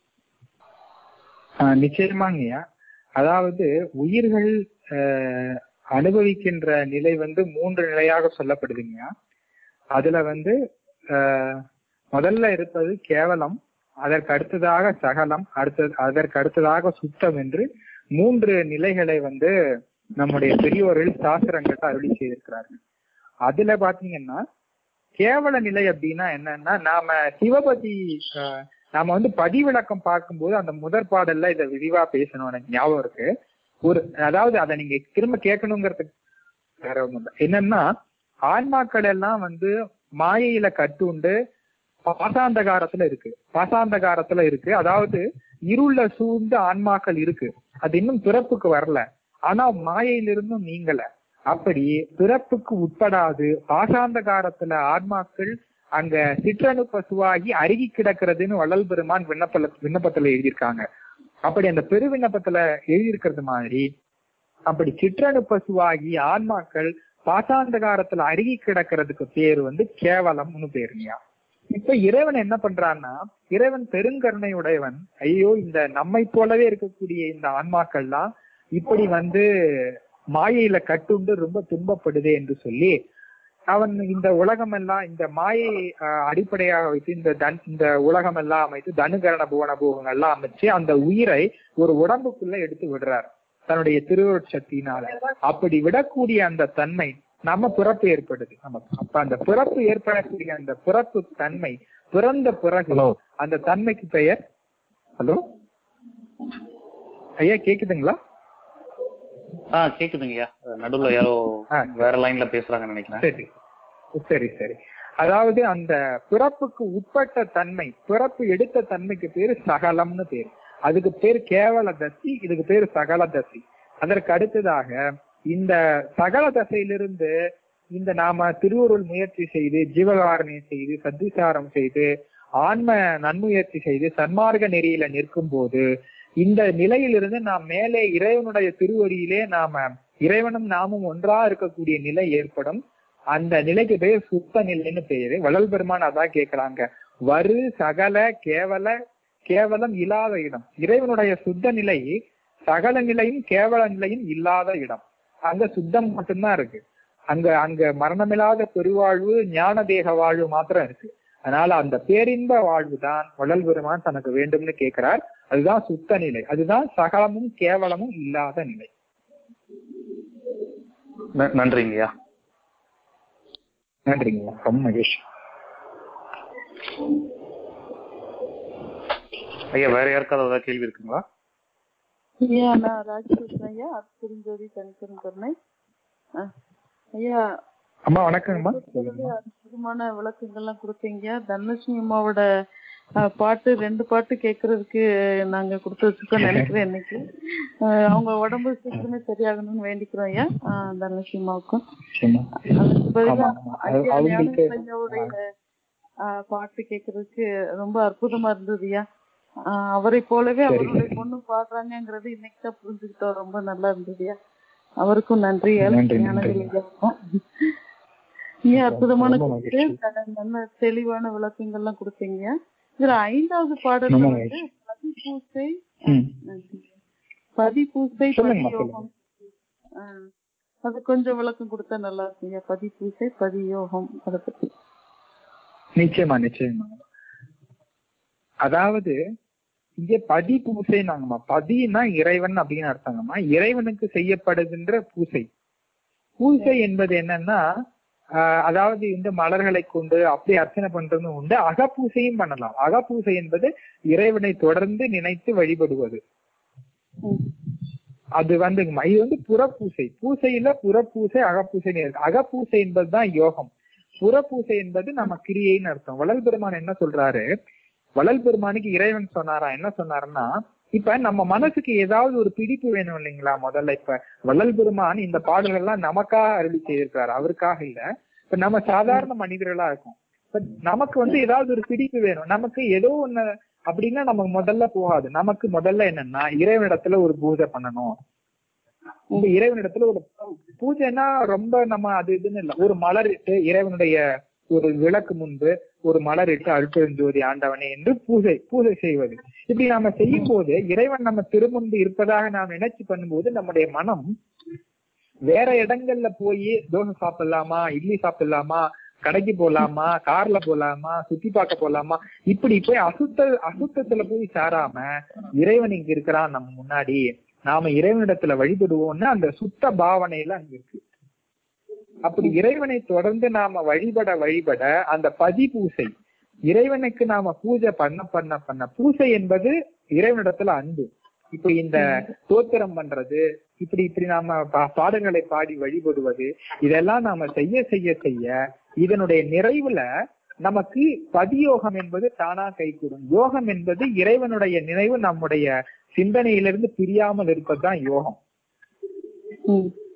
ஆஹ் நிச்சயமாங்கய்யா அதாவது உயிர்கள் ஆஹ் அனுபவிக்கின்ற நிலை வந்து மூன்று நிலையாக சொல்லப்படுதுங்கய்யா அதுல வந்து ஆஹ் முதல்ல இருப்பது கேவலம் அதற்கு அடுத்ததாக சகலம் அடுத்தது அதற்கு அடுத்ததாக சுத்தம் என்று மூன்று நிலைகளை வந்து நம்முடைய பெரியோர்கள் சாஸ்திரங்கள்ட்ட அருளி செய்திருக்கிறார்கள் அதுல பாத்தீங்கன்னா கேவல நிலை அப்படின்னா என்னன்னா நாம சிவபதி ஆஹ் நாம வந்து பதிவிளக்கம் பார்க்கும்போது அந்த முதற் பாடல்ல இதை விரிவா பேசணும் எனக்கு ஞாபகம் இருக்கு ஒரு அதாவது அதை நீங்க திரும்ப கேட்கணுங்கிறதுக்கு வேற ஒண்ணும் இல்லை என்னன்னா ஆன்மாக்கள் எல்லாம் வந்து மாயையில கட்டுண்டு பாசாந்தகாரத்துல இருக்கு பாசாந்தகாரத்துல இருக்கு அதாவது இருள சூழ்ந்த ஆன்மாக்கள் இருக்கு அது இன்னும் பிறப்புக்கு வரல ஆனா மாயையிலிருந்தும் நீங்கல அப்படி பிறப்புக்கு உட்படாது பாசாந்த காலத்துல ஆத்மாக்கள் அங்க சிற்றணு பசுவாகி அருகி கிடக்கிறதுன்னு வள்ளல் பெருமான் விண்ணப்பல விண்ணப்பத்துல எழுதியிருக்காங்க அப்படி அந்த பெரு விண்ணப்பத்துல எழுதியிருக்கிறது மாதிரி அப்படி சிற்றணு பசுவாகி ஆன்மாக்கள் பாசாந்தகாரத்துல அருகி கிடக்கிறதுக்கு பேர் வந்து கேவலம்னு பேருங்கயா இப்ப இறைவன் என்ன பண்றான்னா இறைவன் பெருங்கருணை உடையவன் ஐயோ இந்த நம்மை போலவே இருக்கக்கூடிய இந்த ஆன்மாக்கள்லாம் இப்படி வந்து மாயையில கட்டுண்டு ரொம்ப துன்பப்படுதே என்று சொல்லி அவன் இந்த உலகம் எல்லாம் இந்த மாயை அஹ், அடிப்படையாக வைத்து இந்த தன் இந்த உலகம் எல்லாம் அமைத்து தனுகரண புவன பூகங்கள் எல்லாம் அமைச்சு அந்த உயிரை ஒரு உடம்புக்குள்ள எடுத்து விடுறார் தன்னுடைய திருவருட்சக்தியினால அப்படி விடக்கூடிய அந்த தன்மை நம்ம பிறப்பு ஏற்படுது நமக்கு அப்ப அந்த பிறப்பு ஏற்படக்கூடிய அந்த பிறப்பு தன்மை பிறந்த பிறகு அந்த தன்மைக்கு பெயர் ஹலோ ஐயா கேக்குதுங்களா ஆ கேக்குதுங்கய்யா நடுவுல யாரோ ஆ. வேற லைன்ல பேசுறாங்கன்னு நினைக்கிறேன் சரி சரி சரி அதாவது அந்த பிறப்புக்கு உட்பட்ட தன்மை பிறப்பு எடுத்த தன்மைக்கு பேரு சகலம்னு பேரு அதுக்கு பேர் கேவல தசி இதுக்கு பேரு சகல தசி அதற்கு அடுத்ததாக இந்த சகல தசையிலிருந்து இந்த நாம திருவுருள் முயற்சி செய்து ஜீவகாரணியம் செய்து சத்திசாரம் செய்து ஆன்ம நன்முயற்சி செய்து சன்மார்க்க நெறியில நிற்கும் போது இந்த நிலையிலிருந்து நாம் மேலே இறைவனுடைய திருவடியிலே நாம இறைவனும் நாமும் ஒன்றா இருக்கக்கூடிய நிலை ஏற்படும் அந்த நிலைக்கு பேர் சுத்த நிலைன்னு பேரு வள்ளல் பெருமான் அதான் கேக்குறாங்க வரு சகல கேவல கேவலம் இல்லாத இடம் இறைவனுடைய சுத்த நிலை சகல நிலையும் கேவல நிலையும் இல்லாத இடம் அங்க சுத்தம் மட்டும்தான் இருக்கு அங்க அங்க மரணமில்லாத பெருவாழ்வு ஞான தேக வாழ்வு மாத்திரம் இருக்கு அதனால அந்த பேரின்ப வாழ்வு தான் வள்ளல் பெருமான் தனக்கு வேண்டும்னு கேட்கிறார் அதுதான் சுத்த நிலை அதுதான் சகலமும் கேவலமும் இல்லாத நிலை ந- நன்றிங்கய்யா நன்றிங்க ரொம்ப மகேஷ் ஐயா வேற யாருக்காவது ஏதாவது கேள்வி இருக்குங்களா ஐயா நான் ராஜகிருஷ்ணன் ஐயா அற்புதஞ்சோதி தனிப்பெரும் கருணை அஹ், ஐயா அம்மா வணக்கங்கம்மா பொறுத்தவரை அற்புதமான விளக்கங்கள்லாம் கொடுத்தீங்க தனலட்சுமி அம்மாவோட அஹ், பாட்டு ரெண்டு பாட்டு கேட்கறதுக்கு நாங்க கொடுத்து வச்சுக்கோம் நினைக்கிறேன் இன்னைக்கு அஹ், அவங்க உடம்பு சீக்கிரமே சரியாகணும்னு வேண்டிக்கிறோம் ஐயா அஹ், தனலட்சுமி அம்மாவுக்கும் நிச்சயமா. அதுக்கு பதிலா ஆமா, ஆமா. அது- ஐயா அவங்களுக்கு- ஞானசையாவுடைய அஹ், பாட்டு கேட்கறதுக்கு ரொம்ப அற்புதமா இருந்ததுயா அஹ், அவரை போலவே சரி, அவருடைய சரி. பொண்ணு பாடுறாங்கிறது இன்னைக்கு தான் புரிஞ்சுக்கிட்டோம் ரொம்ப நல்லா இருந்ததுயா அவருக்கும் நன்றி நன்றி, ஞானவேல் நன்றி. ஐயாவுக்கும் நீங்க அற்புதமான ரொம்ப கொடுத்து மகிழ்ச்சி. நல்ல தெளிவான விளக்கங்கள்லாம் கொடுத்தீங்க இதுல ஐந்தாவது பாடல் ரொம்ப வந்து மகிழ்ச்சி. பதிப்பூசை ம். நன்றி. பதிப்பூசை சொல்லுங்கம்மா, பதியோகம் ஆ, அது கொஞ்சம் விளக்கம் கொடுத்தா நல்லா இருக்குங்க பதிப்பூசை பதியோகம் அதை பத்தி நிச்சயமா நிச்சயமா அதாவது இங்க பதி பூசை நாங்கம்மா பதினா இறைவன் அப்படின்னு அர்த்தங்கம்மா இறைவனுக்கு செய்யப்படுகின்ற பூசை பூசை என்பது என்னன்னா ஆஹ் அதாவது இந்த மலர்களை கொண்டு அப்படி அர்ச்சனை பண்றதும் உண்டு அகப்பூசையும் பண்ணலாம் அகப்பூசை என்பது இறைவனை தொடர்ந்து நினைத்து வழிபடுவது ம். அது வந்துங்கம்மா இது வந்து புறப்பூசை பூசையில புறப்பூசை அகப்பூசைன்னு இருக்கு அகப்பூசை என்பதுதான் யோகம் புறப்பூசை என்பது நம்ம கிரியைன்னு அர்த்தம் வள்ளல் பெருமான் என்ன சொல்றாரு வள்ளல் பெருமானுக்கு இறைவன் சொன்னாரா என்ன சொன்னாருன்னா இப்ப நம்ம மனசுக்கு ஏதாவது ஒரு பிடிப்பு வேணும் இல்லைங்களா முதல்ல இப்ப வள்ளல் பெருமான் இந்த பாடல்கள்லாம் நமக்காக அருளி செய்திருக்காரு அவருக்காக இல்ல இப்ப நம்ம சாதாரண மனிதர்களா இருக்கோம் இப்ப நமக்கு வந்து ஏதாவது ஒரு பிடிப்பு வேணும் நமக்கு ஏதோ ஒண்ணு அப்படின்னா நமக்கு முதல்ல போகாது நமக்கு முதல்ல என்னன்னா இறைவனிடத்துல ஒரு பூஜை பண்ணணும் இந்த இறைவனிடத்துல ஒரு பூஜைன்னா ரொம்ப நம்ம அது இதுன்னு இல்ல ஒரு மலர் இட்டு இறைவனுடைய ஒரு விளக்கு முன்பு ஒரு மலர் இட்டு அருட்பெருஞ்சோதி ஆண்டவனே என்று பூஜை பூஜை செய்வது இப்படி நாம செய்யும் போது இறைவன் நம்ம திருமுன்பு இருப்பதாக நாம் நினைச்சு பண்ணும்போது நம்முடைய மனம் வேற இடங்கள்ல போய் தோசை சாப்பிடலாமா இட்லி சாப்பிடலாமா கடைக்கு போலாமா கார்ல போலாமா சுத்தி பார்க்க போலாமா இப்படி போய் அசுத்த அசுத்தத்துல போய் சாராம இறைவன் இங்க இருக்கிறான் நம்ம முன்னாடி நாம இறைவனிடத்துல வழிபடுவோம்னு அந்த சுத்த பாவனையில அங்க இருக்கு அப்படி இறைவனை தொடர்ந்து நாம வழிபட வழிபட அந்த பதி பூசை இறைவனுக்கு நாம பூஜை பண்ண பண்ண பண்ண பூசை என்பது இறைவனிடத்துல அன்பு இப்ப இந்த தோத்திரம் பண்றது இப்படி இப்படி நாம பா- பாடல்களை பாடி வழிபடுவது இதெல்லாம் நாம செய்ய செய்ய செய்ய இதனுடைய நிறைவுல நமக்கு பதியோகம் என்பது தானா கைகூடும் யோகம் என்பது இறைவனுடைய நினைவு நம்முடைய சிந்தனையிலிருந்து பிரியாமல் இருப்பதுதான் யோகம் ம்.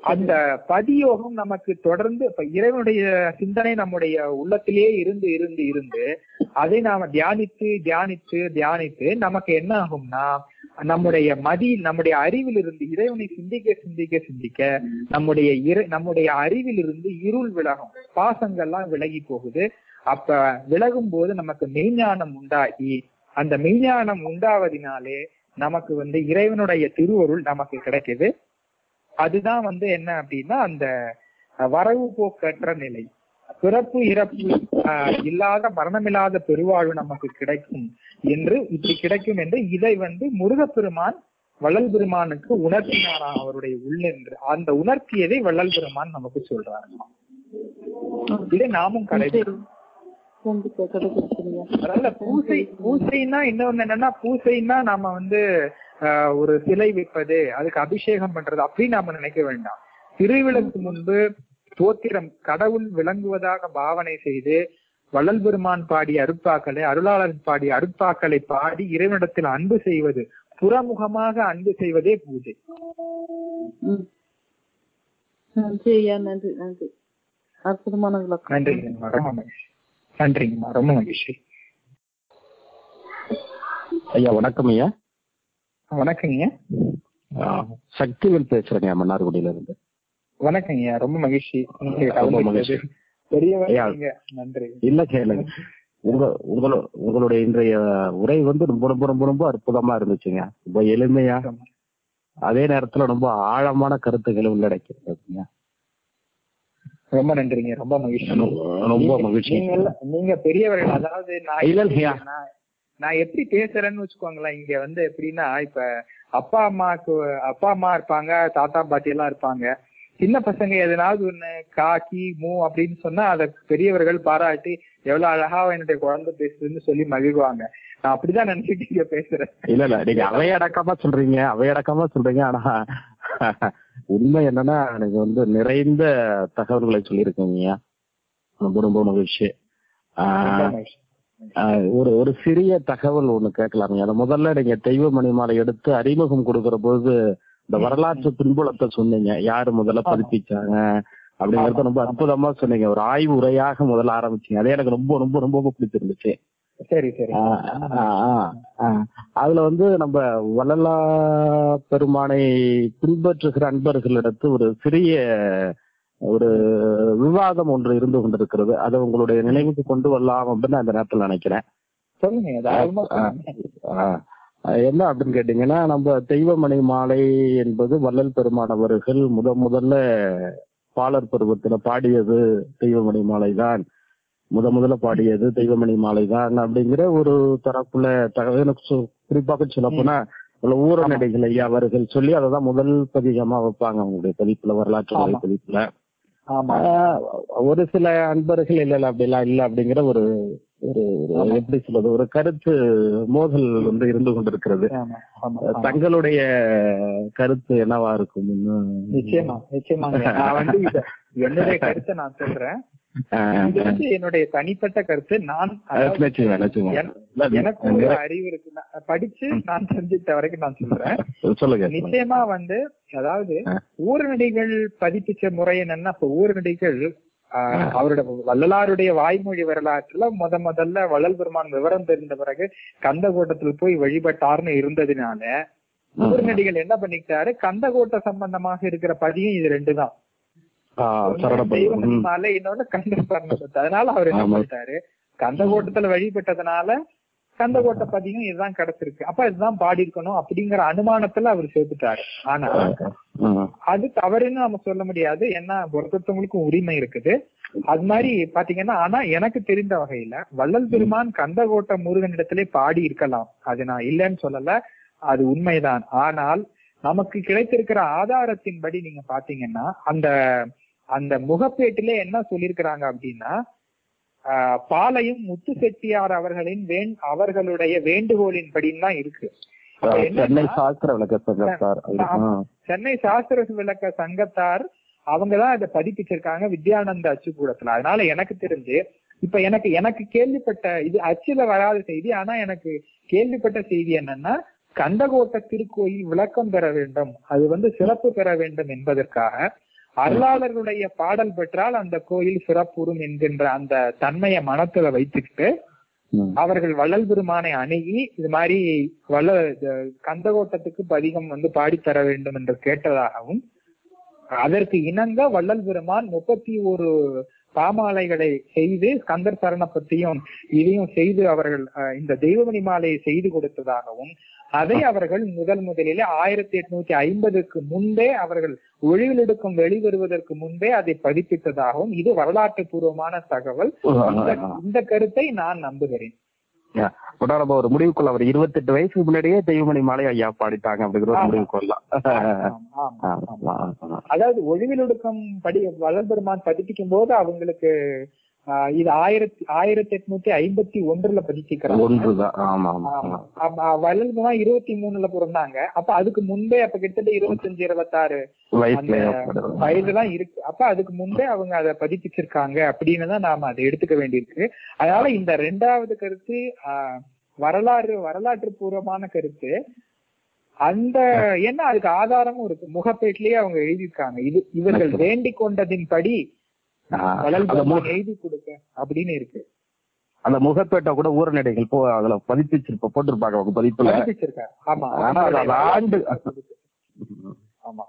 அந்த பதியோகம் நமக்கு தொடர்ந்து இப்ப இறைவனுடைய சிந்தனை நம்முடைய உள்ளத்திலேயே இருந்து இருந்து இருந்து அதை நாம தியானித்து தியானித்து தியானித்து நமக்கு என்ன ஆகும்னா நம்முடைய மதி நம்முடைய அறிவில் இருந்து இறைவனை சிந்திக்க சிந்திக்க சிந்திக்க நம்முடைய இறை நம்முடைய அறிவில் இருந்து இருள் விலகும் பாசங்கள்லாம் விலகி போகுது அப்ப விலகும் போது நமக்கு மெய்ஞானம் உண்டாகி அந்த மெய்ஞானம் உண்டாவதினாலே நமக்கு வந்து இறைவனுடைய திருவருள் நமக்கு கிடைக்குது அதுதான் வந்து என்ன அப்படின்னா அந்த வரவு போக்கற்ற நிலை பிறப்பு இறப்பு ஆஹ், இல்லாத மரணமில்லாத பெருவாழ்வு நமக்கு கிடைக்கும் என்று இப்படி கிடைக்கும் என்று இதை வந்து முருகப்பெருமான் வள்ளல் பெருமானுக்கு உணர்த்தினாராம் அவருடைய உள்ளென்று அந்த உணர்த்தியதை வள்ளல் பெருமான் நமக்கு சொல்றாரு இதை நாமும் கடைபிடிக்கணும் கண்டிப்பா கடைபிடிக்கிறீங்க அதனால பூசை பூசைன்னா இன்னொன்னு என்னன்னா பூசைன்னா நாம வந்து ஆஹ், ஒரு சிலை வைப்பது அதுக்கு அபிஷேகம் பண்றது அப்படின்னு நாம நினைக்க வேண்டாம் திருவிழாக்கு முன்பு தோத்திரம் கடவுள் விளங்குவதாக பாவனை செய்து வள்ளல் பெருமான் பாடிய அருட்பாக்களை அருளாளர் பாடிய அருட்பாக்களை பாடி இறைவனிடத்தில் அன்பு செய்வது புறமுகமாக அன்பு செய்வதே பூஜை ம். நன்றி ஐயா நன்றி நன்றி அற்புதமான விளக்கம் நன்றிங்கம்மா ரொம்ப மகிழ்ச்சி நன்றிங்கம்மா ரொம்ப மகிழ்ச்சி ஐயா வணக்கம் ஐயா வணக்கங்க சக்திவேல் பேசுறேங்க மன்னார்குடியில இருந்து வணக்கங்க ரொம்ப மகிழ்ச்சி நீங்க ரொம்ப கலந்துக்கிட்டது. மகிழ்ச்சி. பெரியவர் ஐயா. நீங்க நன்றி இல்ல கேளுங்க உங்க உங்களோ உங்களுடைய இன்றைய உரை வந்து ரொம்ப ரொம்ப ரொம்ப ரொம்ப அற்புதமா இருந்துச்சுங்க ரொம்ப எளிமையா அதே நேரத்துல ரொம்ப ஆழமான கருத்துக்களை உள்ளடக்கியிருக்குங்க ரொம்ப நன்றிங்க ரொம்ப மகிழ்ச்சி ரொம்ப நீங்க- மகிழ்ச்சி நீங்க எல்லாம்- நீங்க பெரியவர்கள் அதாவது நான் இல்ல, எப்படி- இல்லையா? நான் நான் எப்படி பேசுறேன்னு வச்சுக்கோங்களேன் இங்க வந்து எப்படின்னா இப்ப அப்பா அம்மாக்கு அப்பா அம்மா இருப்பாங்க தாத்தா பாட்டி எல்லாம் இருப்பாங்க சின்ன பசங்க எதனாவது ஒண்ணு காக்கி மூ அப்படின்னு சொன்னா அதை பெரியவர்கள் பாராட்டி எவ்வளவு அழகா என்னுடைய குழந்தை பேசுதுன்னு சொல்லி மகிழ்வாங்க நான் அப்படிதான் நினைச்சிட்டு இங்க பேசுறேன் இல்ல இல்ல நீங்க அவையடக்கமா சொல்றீங்க அவையடக்கமா சொல்றீங்க ஆனா உண்மை என்னன்னா நீங்க வந்து நிறைந்த தகவல்களை சொல்லியிருக்கீங்க ரொம்ப ரொம்ப மகிழ்ச்சி ரொம்ப ஆஹ் மகிழ்ச்சி. ஆஹ் ஒரு ஒரு சிறிய தகவல் ஒண்ணு கேட்கலாங்க அதை முதல்ல நீங்க தெய்வ மணிமாலை எடுத்து அறிமுகம் கொடுக்கிற போது இந்த வரலாற்று பின்புலத்தை சொன்னீங்க யாரு முதல்ல பதிப்பிச்சாங்க அப்படிங்கறத ரொம்ப அற்புதமா சொன்னீங்க ஒரு ஆய்வு உரையாக முதல்ல ஆரம்பிச்சீங்க அதே எனக்கு ரொம்ப ரொம்ப ரொம்ப பிடிச்சிருந்துச்சு சரி சரி ஆஹ் ஆஹ் ஆஹ் ஆஹ் அதுல வந்து நம்ம வள்ளலா பெருமானை பின்பற்றுகிற அன்பர்களிடத்து ஒரு சிறிய ஒரு விவாதம் ஒன்று இருந்து கொண்டிருக்கிறது அதை உங்களுடைய நினைவுக்கு கொண்டு வரலாம் அப்படின்னு அந்த நேரத்துல நினைக்கிறேன் சொல்லுங்க தாராளமா சொல்லுங்க. ஆஹ் ஆஹ் என்ன அப்படின்னு கேட்டீங்கன்னா நம்ம தெய்வமணி மாலை என்பது வள்ளல் பெருமான் அவர்கள் முத முதல்ல பாலர் பருவத்துல பாடியது தெய்வமணி மாலை தான் முத முதல்ல பாடியது தெய்வமணி மாலை தான் அப்படிங்கிற ஒரு தரப்புல தகவல் எனக்கு சொ- குறிப்பாக சொல்ல போனா ஊரநடைகள் ஐயா அவர்கள் சொல்லி அதை தான் முதல் பதிகமா வைப்பாங்க அவங்களுடைய பதிப்புல வரலாற்று உரை ஆமா. பதிப்புல ஆமா ஆஹ் ஒரு சில அன்பர்கள் இல்ல இல்ல அப்படிலாம் இல்ல அப்படிங்கிற ஒரு ஒரு ஒரு எப்படி சொல்றது ஒரு கருத்து மோதல் வந்து இருந்து கொண்டிருக்கிறது ஆமா ஆமா ஆமா. தங்களுடைய கருத்து என்னவா இருக்கும் நிச்சயமா நிச்சயமாங்க நான் வந்து இத என்னுடைய கருத்தை நான் சொல்றேன் இது வந்து என்னுடைய தனிப்பட்ட கருத்து நான் அதாவது நிச்சயமா நிச்சயமா என- எனக்கு ஒரு அறிவு இருக்கு நான் படிச்சு நான் தெரிஞ்சுக்கிட்ட வரைக்கும் நான் சொல்றேன் சொல்லுங்க சொல்லுங்க. நிச்சயமா வந்து அதாவது ஆ. ஊரநடிகள் பதிப்பிச்ச முறை என்னன்னா இப்ப ஊரநடிகள் ஆஹ், அவரோட வள்ளலாருடைய வாய்மொழி வரலாற்றுல முத முதல்ல வள்ளல் பெருமான் விவரம் தெரிந்த பிறகு கந்தகோட்டத்தில் போய் வழிபட்டார்னு இருந்ததுனால ஊரநடிகள் என்ன பண்ணிக்கிட்டாரு கந்தகோட்டை சம்பந்தமாக இருக்கிற பதியும் இது ரெண்டு தான் ஆஹ் ஒண்ணு சரணப்படு தெய்வமணி ம். மாலை இன்னொன்னு கந்தபரண சொத்து அதனால அவர் என்ன ஆமா. பண்ணிட்டாரு கந்தகோட்டத்துல வழிபட்டதுனால கந்தகோட்டை பதியும் இதுதான் கிடைச்சிருக்கு அப்ப இதுதான் பாடி இருக்கணும் அப்படிங்கிற அனுமானத்துல அவர் சேர்த்துட்டாரு ஆனா ம். அது தவறுன்னு நம்ம சொல்ல முடியாது ஏன்னா ஒருத்தவங்களுக்கும் உரிமை இருக்குது அது மாதிரி பாத்தீங்கன்னா ஆனா எனக்கு தெரிந்த வகையில வள்ளல் பெருமான் கந்தகோட்டை முருகனிடத்திலே பாடி இருக்கலாம் அது நான் இல்லைன்னு சொல்லல அது உண்மைதான் ஆனால் நமக்கு கிடைத்திருக்கிற ஆதாரத்தின்படி நீங்க பாத்தீங்கன்னா அந்த அந்த முகப்பேட்டிலே என்ன சொல்லியிருக்கிறாங்க அப்படின்னா ஆஹ், பாளையம் முத்து செட்டியார் அவர்களின் வேண் அவர்களுடைய வேண்டுகோளின் தான் இருக்கு அப்ப ஆஹ் என்னன்னா, சென்னை சாஸ்திர விளக்க சங்கத்தார் ஆமா. ஆஹ் சென்னை சாஸ்திர விளக்க சங்கத்தார் அவங்கதான் இதை பதிப்பிச்சிருக்காங்க வித்யானந்த அச்சுக்கூடத்துல அதனால எனக்கு தெரிஞ்சு இப்ப எனக்கு எனக்கு கேள்விப்பட்ட இது அச்சுல வராத செய்தி ஆனா எனக்கு கேள்விப்பட்ட செய்தி என்னன்னா கந்தகோட்ட திருக்கோயில் விளக்கம் பெற வேண்டும் அது வந்து சிறப்பு பெற வேண்டும் என்பதற்காக அருளாளர்களுடைய பாடல் பெற்றால் அந்த கோயில் சிறப்புறும் என்கின்ற அந்த தன்மையை மனத்துல வைத்துக்கிட்டு ம். அவர்கள் வள்ளல் பெருமானை அணுகி இது மாதிரி வள்ள அஹ் கந்தகோட்டத்துக்கு பதிகம் வந்து பாடித்தர வேண்டும் என்று கேட்டதாகவும் அதற்கு இணங்க வள்ளல் பெருமான் முப்பத்தி ஒரு பாமாலைகளை செய்து ஸ்கந்தர் சரண பத்தியும் இதையும் செய்து அவர்கள் அஹ், இந்த தெய்வமணி மாலையை செய்து கொடுத்ததாகவும் அதை அவர்கள் முதல் முதலிலே ஆயிரத்தி எட்நூத்தி ஐம்பதுக்கு முன்பே அவர்கள் ஒளிவிலெடுக்கும் வெளிவருவதற்கு முன்பே அதை பதிப்பித்ததாகவும் இது வரலாற்று பூர்வமான தகவல் இந்த- இந்த கருத்தை நான் நம்புகிறேன் உடனே நம்ம ஒரு முடிவுக்குள்ள அவர் இருபத்தெட்டு வயசுக்கு முன்னாடியே தெய்வமணி மாலை ஐயா பாடிட்டாங்க அப்படிங்கிற ஒரு ஆமா. முடிவுக்கு வரலாம் ஆமாம், ஆமாம், ஆமாம். அதாவது ஒளிவிலொடுக்கம் படி வள்ளல் பெருமான் பதிப்பிக்கும் போது அவங்களுக்கு ஆஹ், இது ஆயிரத்தி ஆயிரத்தி எட்நூத்தி ஐம்பத்தி ஒன்றுல பதிப்பிக்கிறாங்க ஒன்றுதான் ஆமா ஆமா ஆமா. அப்ப வள்ளல் பெருமான் இருபத்தி மூணுல பிறந்தாங்க அப்ப அதுக்கு முன்பே அப்ப கிட்டத்தட்ட இருபத்தஞ்சு இருபத்தாறு வயசுல அந்த வயதுலாம் இருக்கு அப்ப அதுக்கு முன்பே அவங்க அதை பதிப்பிச்சிருக்காங்க அப்படின்னு தான் நாம அதை எடுத்துக்க வேண்டியிருக்கு அதனால இந்த ரெண்டாவது கருத்து ஆஹ், வரலாறு வரலாற்று பூர்வமான கருத்து அந்த என்ன அதுக்கு ஆதாரமும் இருக்கு முகப்பேட்டிலேயே அவங்க எழுதியிருக்காங்க இது இவர்கள் வேண்டிக் கொண்டதின்படி வள்ளல் அந்த மு- பெருமான் எழுதி கொடுக்க அப்படின்னு இருக்கு அந்த முகப்பேட்டை கூட ஊரநடைகள் போ அதுல பதிப்பிச்சிருப்ப போட்டிருப்பாங்க அவங்க பதிப்புல பதிப்பிச்சிருக்காரு ஆமா ஆனா அது அந்த ஆண்டு ஆமா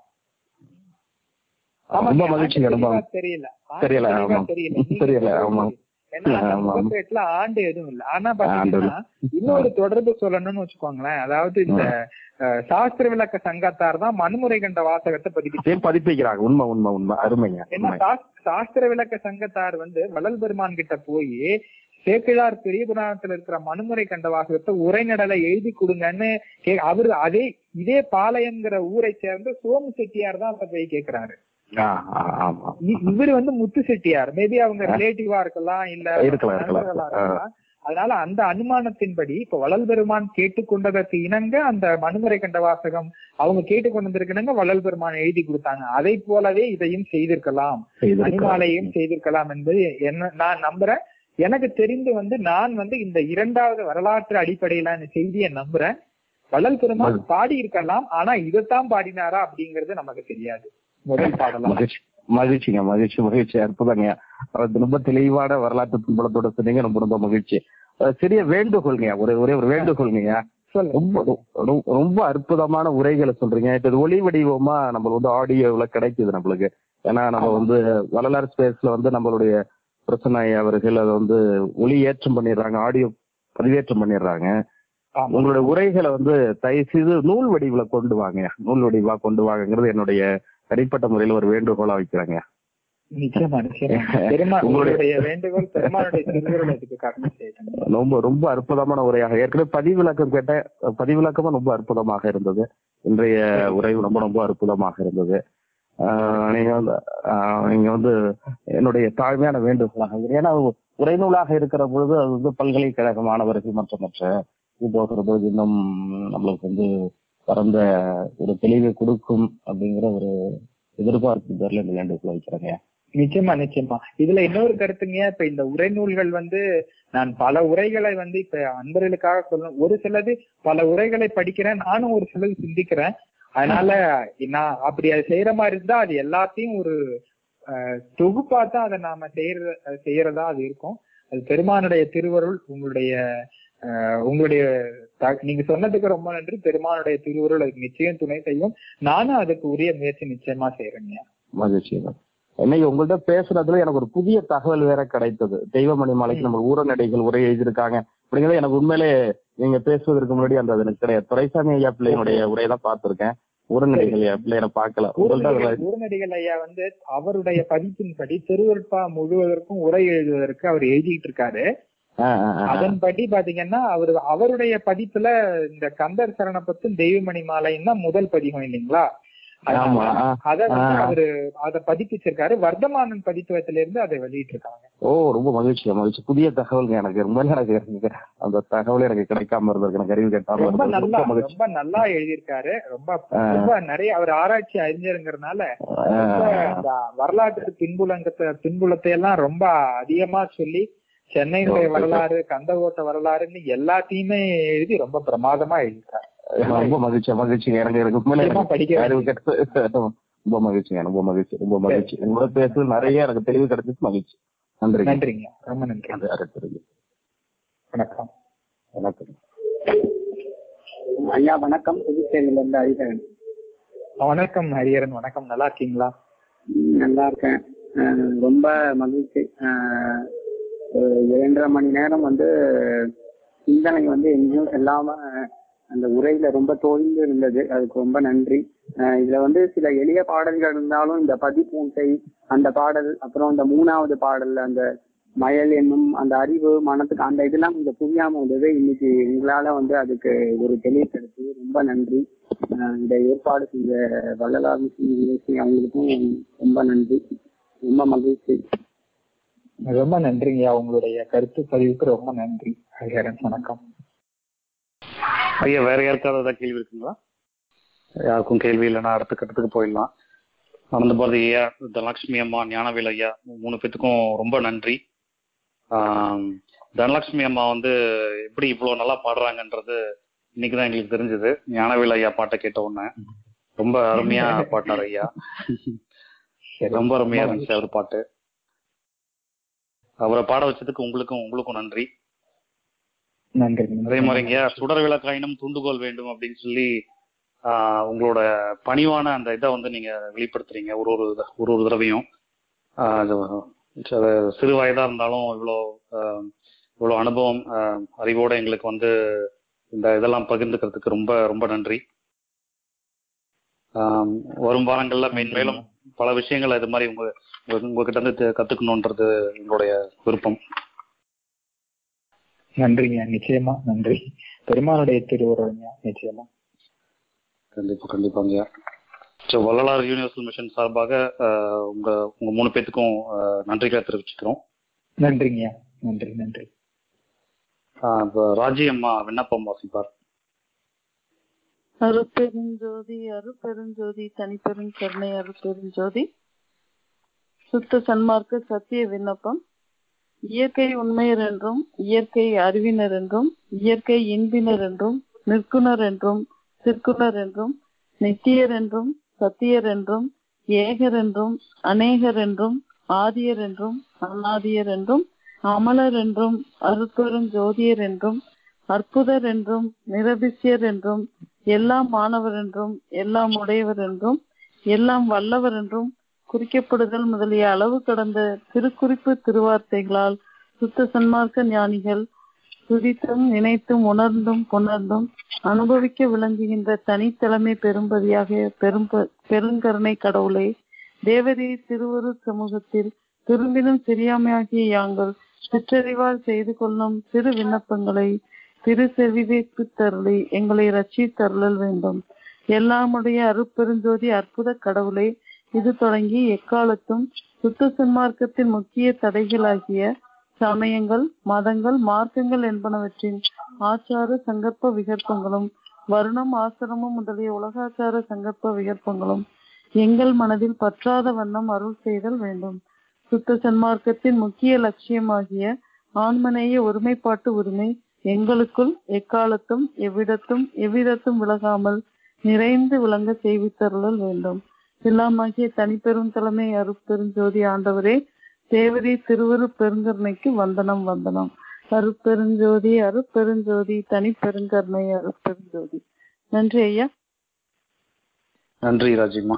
ரொம்ப மகிழ்ச்சி தெரியல அனுபவம் தெரியல தெரியல, தெளிவா ஆமா. தெரியல நீங்க தெரியல, சொல்றது ஆமா. ஏன்னா அந்த ஆமா. முகப்பேட்டுல ஆண்டு எதுவும் இல்ல ஆனா பாத்தீங்கன்னா இன்னொரு தொடர்பு சொல்லணும்னு வச்சுக்கோங்களேன் அதாவது இந்த அஹ், சாஸ்திர விளக்க சங்கத்தார் தான் மனுமுறை கண்ட வாசகத்தை பதிப்பிச்சு ஏன் பதிப்பிக்கிறாங்க உண்மை உண்மை உண்மை அருமைங்க ஏன்னா உண்மை. சாஸ்- சாஸ்திர விளக்க சங்கத்தார் வந்து வள்ளல் பெருமான் கிட்ட போய் சேக்கிழார் பெரிய புராணத்துல இருக்கிற மனுமுறை கண்ட வாசகத்தை உரைநடலை எழுதி கொடுங்கன்னு கே அவரு அதே இதே பாளையம்ங்கிற ஊரை சேர்ந்த சோமு செட்டியார் தான் அப்ப போய் கேக்குறாரு ஆ, ஆ, ஆமா இ- இவரு வந்து முத்து செட்டியார் மேபி அவங்க ரிலேட்டிவா இருக்கலாம் இல்ல இருக்கலாம், இருக்கலாம். நண்பர்களா இருக்கலாம் அதனால அந்த அனுமானத்தின்படி இப்ப வள்ளல் பெருமான் கேட்டுக்கொண்டதற்கு இணங்க அந்த மனுமுறை கண்ட வாசகம் அவங்க கேட்டுக்கொண்டதற்கு இணங்க வள்ளல் பெருமான் எழுதி கொடுத்தாங்க அதை போலவே இதையும் செய்திருக்கலாம் செய்திருக்கலாம். அணிமாலையும் செய்திருக்கலாம் என்பது என்ன நான் நம்புறேன் எனக்கு தெரிந்து வந்து நான் வந்து இந்த இரண்டாவது வரலாற்று அடிப்படையிலான செய்தியை நம்புறேன் வள்ளல் பெருமான் பாடி இருக்கலாம் ஆனா இதைத்தான் பாடினாரா அப்படிங்கிறது நமக்கு தெரியாது முதல் பாடலாம் மகிழ்ச்சி மகிழ்ச்சிங்க மகிழ்ச்சி மகிழ்ச்சி அற்புதங்க அது ரொம்ப தெளிவான வரலாற்று பின்பலத்தோட சொன்னீங்க ரொம்ப ரொம்ப மகிழ்ச்சி அஹ் சிறிய வேண்டுகோள்ங்க ஒரே ஒரே ஒரு வேண்டுகோள்ங்க சொல்லுங்க ரொம்ப ரொம்ப- ரொம்ப அற்புதமான உரைகளை சொல்றீங்க இப்ப இது ஒளி வடிவமா நம்ம வந்து ஆடியோல கிடைக்குது நம்மளுக்கு ஏன்னா நம்ம வந்து வரலாறு ஸ்பேஸ்ல வந்து நம்மளுடைய பிரசன்ன ஐயா அவர்கள் அதை வந்து ஒளி ஏற்றம் பண்ணிடுறாங்க ஆடியோ பதிவேற்றம் பண்ணிடுறாங்க ஆமா. உங்களுடைய உரைகளை வந்து தயவு செய்து நூல் வடிவுல கொண்டு வாங்க நூல் வடிவா கொண்டு வாங்கங்கிறது என்னுடைய தனிப்பட்ட முறையில ஒரு வேண்டுகோளா வைக்கிறேங்க நிச்சயமா நிச்சயமா பெருமாள் உங்களுடைய- உங்களுடைய வேண்டுகோள் பெருமாளுடைய திருவிழத்துக்கு காரணம் செய்யணும் ரொம்ப ரொம்ப அற்புதமான உரையாக ஏற்கனவே பதிவிலக்கம் கேட்ட பதிவிலக்கமும் ரொம்ப அற்புதமாக இருந்தது இன்றைய உரை ரொம்ப ரொம்ப அற்புதமாக இருந்தது ஆஹ் நீங்க வந்து ஆஹ் நீங்க வந்து என்னுடைய தாழ்மையான வேண்டுகோளாக இருக்கு. ஏன்னா உரைநூலாக இருக்கிற பொழுது அது வந்து பல்கலைக்கழக மாணவர்கள் மற்ற மற்ற இது போகிற பொழுது இன்னும் நம்மளுக்கு வந்து பரந்த ஒரு தெளிவை கொடுக்கும் அப்படிங்கிற ஒரு எதிர்பார்ப்பு பேர்ல இந்த வேண்டுகோளை வைக்கிறேங்க நிச்சயமா நிச்சயமா இதுல இன்னொரு கருத்துங்க இப்ப இந்த உரைநூல்கள் வந்து நான் பல உரைகளை வந்து இப்ப அன்பர்களுக்காக சொல்லணும் ஒரு சிலது பல உரைகளை படிக்கிறேன் நானும் ஒரு சிலது சிந்திக்கிறேன் அதனால நான் அப்படி அது செய்யற மாதிரி இருந்தா அது எல்லாத்தையும் ஒரு அஹ், தொகுப்பா தான் அதை நாம செய்யற செய்யறதா அது இருக்கும் அது பெருமானுடைய திருவருள் உங்களுடைய அஹ், உங்களுடைய த- நீங்க சொன்னதுக்கு ரொம்ப நன்றி பெருமானுடைய திருவருள் அதுக்கு நிச்சயம் துணை செய்யும் நானும் அதுக்கு உரிய முயற்சி நிச்சயமா செய்யறேங்க மகிழ்ச்சி இன்னைக்கு உங்கள்ட்ட பேசுறதுல எனக்கு ஒரு புதிய தகவல் வேற கிடைத்தது தெய்வமணி மாலைக்கு நம்ம ஊரநடைகள் உரை எழுதியிருக்காங்க அப்படிங்கிறது எனக்கு உண்மையிலே நீங்க பேசுவதற்கு முன்னாடி அந்த அது எனக்கு கிடையாது துரைசாமி ஐயா பிள்ளையினுடைய உரையை தான் பார்த்திருக்கேன் ஊரநடைகள் ஐயா பிள்ளைய நான் பார்க்கல உங்கள்ட்ட அதுல ஊர்நடிகள் ஊர்நடிகள் ஐயா வந்து அவருடைய பதிப்பின்படி திருவருட்பா முழுவதற்கும் உரை எழுதுவதற்கு அவர் எழுதிட்டு இருக்காரு ஆ, ஆ, ஆ. அதன்படி பாத்தீங்கன்னா அவரு அவருடைய பதிப்புல இந்த கந்தர் சரணப்பத்தும் தெய்வமணி மாலையும் தான் முதல் பதிகம் இல்லைங்களா ஆமா ஆ. அத வந்து ஆ. அவரு அத பதிப்பிச்சிருக்காரு வர்த்தமானன் பதிப்பகத்துல இருந்து அதை வெளியிட்டு இருக்காங்க ஓ ரொம்ப மகிழ்ச்சி மகிழ்ச்சி புதிய தகவல்ங்க எனக்கு ரொம்ப எனக்கு அந்த தகவல் எனக்கு கிடைக்காம இருந்திருக்கு எனக்கு அறிவு கேட்டாம ரொம்ப இருந்தது. நல்லா ரொம்ப மகிழ்ச்சி ரொம்ப நல்லா எழுதியிருக்காரு ரொம்ப ஆ. ரொம்ப நிறைய அவர் ஆராய்ச்சி அறிஞருங்கிறதுனால ஆ, ரொம்ப அந்த வரலாற்று பின்புலங்கத்தை பின்புலத்தை எல்லாம் ரொம்ப அதிகமா சொல்லி சென்னையினுடைய Okay. வரலாறு கந்தகோட்டை வரலாறுன்னு எல்லாத்தையுமே எழுதி ரொம்ப பிரமாதமா எழுதியிருக்காரு ரொம்ப மகிழ்ச்சி மகிழ்ச்சிங்க எனக்கு எனக்கு உண்மையிலே நிச்சயமா படிக்க அறிவு வேண்டியது. கெட்டு ரொம்ப மகிழ்ச்சிங்க ரொம்ப மகிழ்ச்சி ரொம்ப மகிழ்ச்சி உங்களோட பேச நிறைய எனக்கு தெளிவு கிடைச்சிச்சு மகிழ்ச்சி நன்றி நன்றிங்க ரொம்ப நன்றி நன்றி அருட்பெருஞ்சோதி வணக்கம் வணக்கம் ஐயா வணக்கம் புதுச்சேரியில இருந்து ஹரிஹரன் வணக்கம் ஹரியரன் வணக்கம் நல்லா இருக்கீங்களா ம், நல்லா இருக்கேன் அஹ், ரொம்ப மகிழ்ச்சி அஹ், ஒரு இரண்டரை மணி நேரம் வந்து சிந்தனை வந்து எங்கேயும் இல்லாம அஹ், அந்த உரையில ரொம்ப தோய்ந்து இருந்தது அதுக்கு ரொம்ப நன்றி அஹ், இதுல வந்து சில எளிய பாடல்கள் இருந்தாலும் இந்த பதிப்பூட்டை அந்த பாடல் அப்புறம் இந்த மூணாவது பாடல்ல அந்த மயல் என்னும் அந்த அறிவு மனத்துக்கு அந்த இதெல்லாம் கொஞ்சம் புரியாம இருந்தது இன்னைக்கு உங்களால வந்து அதுக்கு ஒரு தெளிவு கிடைச்சது ரொம்ப நன்றி அஹ் இந்த ஏற்பாடு செஞ்ச வள்ளலார் முஸ்லிம் யூனிவர்சிட்டி அவங்களுக்கும் ரொம்ப நன்றி ரொம்ப மகிழ்ச்சி ரொம்ப நன்றிங்கய்யா உங்களுடைய கருத்து பதிவுக்கு ரொம்ப நன்றி ஹரிஹரன் வணக்கம் ஐயா வேற யாருக்காவது ஏதாவது கேள்வி இருக்குங்களா யாருக்கும் கேள்வி இல்லைன்னா அடுத்த கட்டத்துக்கு போயிடலாம் ஆனந்த பாரதி ஐயா தனலட்சுமி அம்மா ஞானவேல் ஐயா மூணு பேத்துக்கும் ரொம்ப நன்றி ஆம், தனலட்சுமி அம்மா வந்து எப்படி இவ்வளவு நல்லா பாடுறாங்கன்றது இன்னைக்குதான் எங்களுக்கு தெரிஞ்சது ஞானவேல் ஐயா பாட்டை கேட்ட உடனே ரொம்ப அருமையா பாடினார் ஐயா ரொம்ப அருமையா இருந்துச்சு அவர் பாட்டு அவரை பாட வச்சதுக்கு உங்களுக்கும் உங்களுக்கும் நன்றி நன்றி அதே மாதிரிங்க சுடர் விளக்காயினும் தூண்டுகோல் வேண்டும் அப்படின்னு சொல்லி ஆஹ் உங்களோட பணிவான அந்த இதை வந்து நீங்க வெளிப்படுத்துறீங்க ஒரு ஒரு இத- ஒரு ஒரு தடவையும் ஆஹ் அது அது சிறு வயதா இருந்தாலும் இவ்வளோ ஆஹ் இவ்வளோ அனுபவம் ஆஹ் அறிவோட எங்களுக்கு வந்து இந்த இதெல்லாம் பகிர்ந்துக்கிறதுக்கு ரொம்ப ரொம்ப நன்றி ஆஹ் வரும் வாரங்கள்ல மேன்மேலும் பல விஷயங்கள் இது மாதிரி உங்க உங்க- உங்ககிட்ட இருந்து தெ- கத்துக்கணுன்றது எங்களுடைய விருப்பம் நன்றிங்க நிச்சயமா நன்றி பெருமானுடைய திருவுருவங்க நிச்சயமா கண்டிப்பா கண்டிப்பாங்க ஸோ வள்ளலார் யூனிவர்சல் மிஷன் சார்பாக ஆஹ், உங்க உங்க மூணு பேத்துக்கும் ஆஹ், நன்றிகளை தெரிவிச்சுக்கிறோம் நன்றிங்க நன்றி நன்றி ஆஹ், இப்ப ராஜி அம்மா விண்ணப்பம் வாசிப்பார் அருட்பெருஞ்சோதி அருட்பெருஞ்சோதி தனிப்பெரும் கருணை அருட்பெருஞ்சோதி சுத்த சன்மார்க்க சத்திய விண்ணப்பம் இயற்கை உண்மையர் என்றும் இயற்கை அறிவினர் என்றும் இயற்கை இன்பினர் என்றும் நிற்குணர் என்றும் சிற்குணர் என்றும் நித்தியர் என்றும் சத்தியர் என்றும் ஏகர் என்றும் அநேகர் என்றும் ஆதியர் என்றும் அநாதியர் என்றும் அமலர் என்றும் அருட்பெரும் ஜோதியர் என்றும் அற்புதர் என்றும் நிரபிசியர் என்றும் எல்லாம் மாணவர் என்றும் எல்லாம் உடையவர் என்றும் எல்லாம் வல்லவர் என்றும் குறிக்கப்படுதல் முதலிய அளவு கடந்த திருக்குறிப்பு திருவார்த்தைகளால் சுத்த சன்மார்க்க ஞானிகள் துதித்தும் நினைத்தும் உணர்ந்தும் புணர்ந்தும் அனுபவிக்க விளங்குகின்ற தனித்தலைமை பெரும்பதியாக பெரும் பெருங்கருணை கடவுளை தேவதி திருவரு சமூகத்தில் திரும்பினும் தெரியாமையாகிய யாங்கள் சிற்றறிவால் செய்து கொள்ளும் திரு விண்ணப்பங்களை திரு செவிவேற்கு தருளி எங்களை ரட்சித்தருளல் வேண்டும் எல்லாமுடைய அருட்பெருஞ்சோதி அற்புத கடவுளை இது தொடங்கி எக்காலத்தும் சுத்த சன்மார்க்கத்தின் முக்கிய தடைகளாகிய சமயங்கள் மதங்கள் மார்க்கங்கள் என்பனவற்றின் ஆச்சார சங்கற்ப விகற்பங்களும் வருணம் ஆசிரமம் முதலிய உலகாச்சார சங்கற்ப விகற்பங்களும் எங்கள் மனதில் பற்றாத வண்ணம் அருள் செய்தல் வேண்டும் சுத்த சன்மார்க்கத்தின் முக்கிய லட்சியமாகிய ஆன்மநேய ஒருமைப்பாட்டு உரிமை எங்களுக்குள் எக்காலத்தும் எவ்விடத்தும் எவ்விதத்தும் விலகாமல் நிறைந்து விளங்க செய்வித்தருளல் வேண்டும் எல்லாமாகிய தனிப்பெரும் தலைமை அருட்பெருஞ்சோதி ஆண்டவரே தேவரி திருவரு பெருங்கருணைக்கு வந்தனம் வந்தனம் அருட்பெருஞ்சோதி அருட்பெருஞ்சோதி தனிப்பெருங்கருணை அருட்பெருஞ்சோதி நன்றி ஐயா நன்றி ராஜிம்மா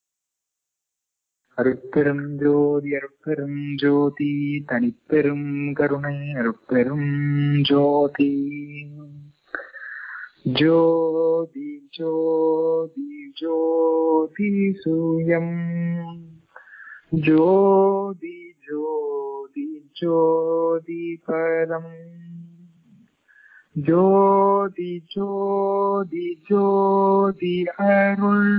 அருட்பெரும் ஜோதி அருட்பெரும் ஜோதி தனிப்பெரும் கருணை அருட்பெரும் ஜோதி ஜோதி ஜோதி ஜோதி சூயம் ஜோதி ஜோதி ஜோதி பரம் ஜோதி ஜோதி ஜோதி அருள்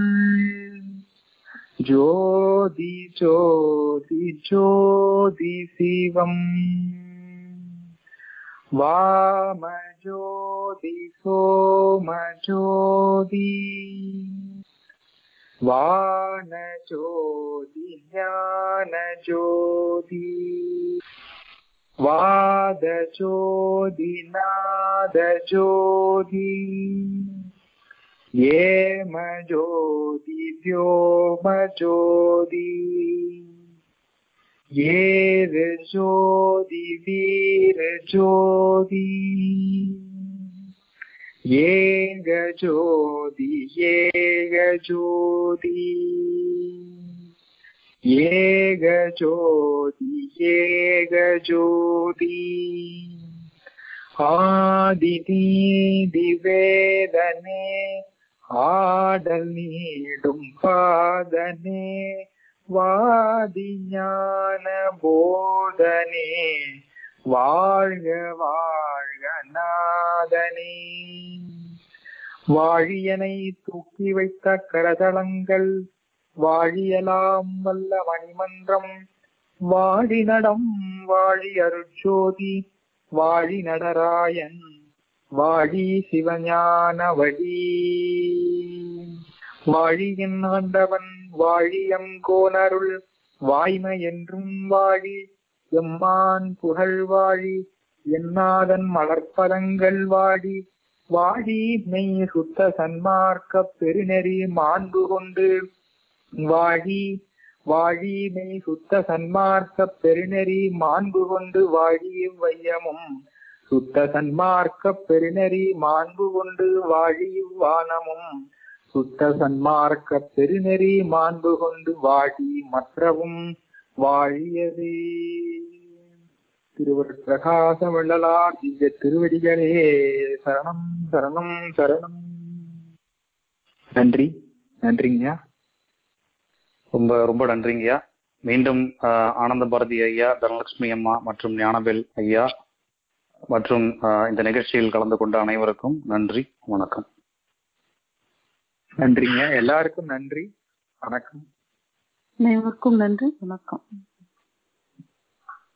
ஜோதி ஜோதி ஜோதி சிவம் வாம ஜோதி சோம ஜோதி வான ஜோதி ஞான ஜோதி வாத ஜோதி நாத ஜோதி ஏம ஜோதி வியோம ஜோதி ஏர ஜோதி வீர ஜோதி ஏக ஜோதி ஏக ஜோதி ஏக ஜோதி ஏக ஜோதி ஆதி நீதி வேதனே ஆடல் நீடும் பாதனே வாதி ஞான போதனே வாழ்க வாழ்க நாதனே வாழியனை தூக்கி வைத்த கரதளங்கள் வாழியலாம் வல்ல மணிமன்றம் வாழி நடம் வாழி அருட்சோதி வாழி நடராயன் வாழி சிவஞான வழி வாழியின் ஆண்டவன் வாழியம் கோனருள் வாய்மை என்றும் வாழி எம்மான் புகழ் வாழி என்னாதன் மலர்ப்பதங்கள் வாழி வாழி மெய் சுத்த சன்மார்க்க பெருநெறி மாண்பு கொண்டு வாழி வாழி மெய் சுத்த சன்மார்க்க பெருநெறி மாண்பு கொண்டு வாழி வையமும் சுத்த சன்மார்க்க பெருநெறி மாண்பு கொண்டு வாழி வானமும் சுத்த சன்மார்க்க பெருநெறி மாண்பு கொண்டு வாழி மற்றவும் வாழியதே திருவருட் பிரகாச வள்ளலார் திவ்ய திருவடிகளே சரணம் சரணம் சரணம் நன்றி நன்றிங்கய்யா ரொம்ப ரொம்ப நன்றிங்கய்யா மீண்டும் ஆஹ், ஆனந்த பாரதி ஐயா தனலட்சுமி அம்மா மற்றும் ஞானவேல் ஐயா மற்றும் ஆஹ், இந்த நிகழ்ச்சியில் கலந்து கொண்ட அனைவருக்கும் நன்றி வணக்கம் நன்றிங்க எல்லாருக்கும் நன்றி வணக்கம் அனைவருக்கும் நன்றி வணக்கம்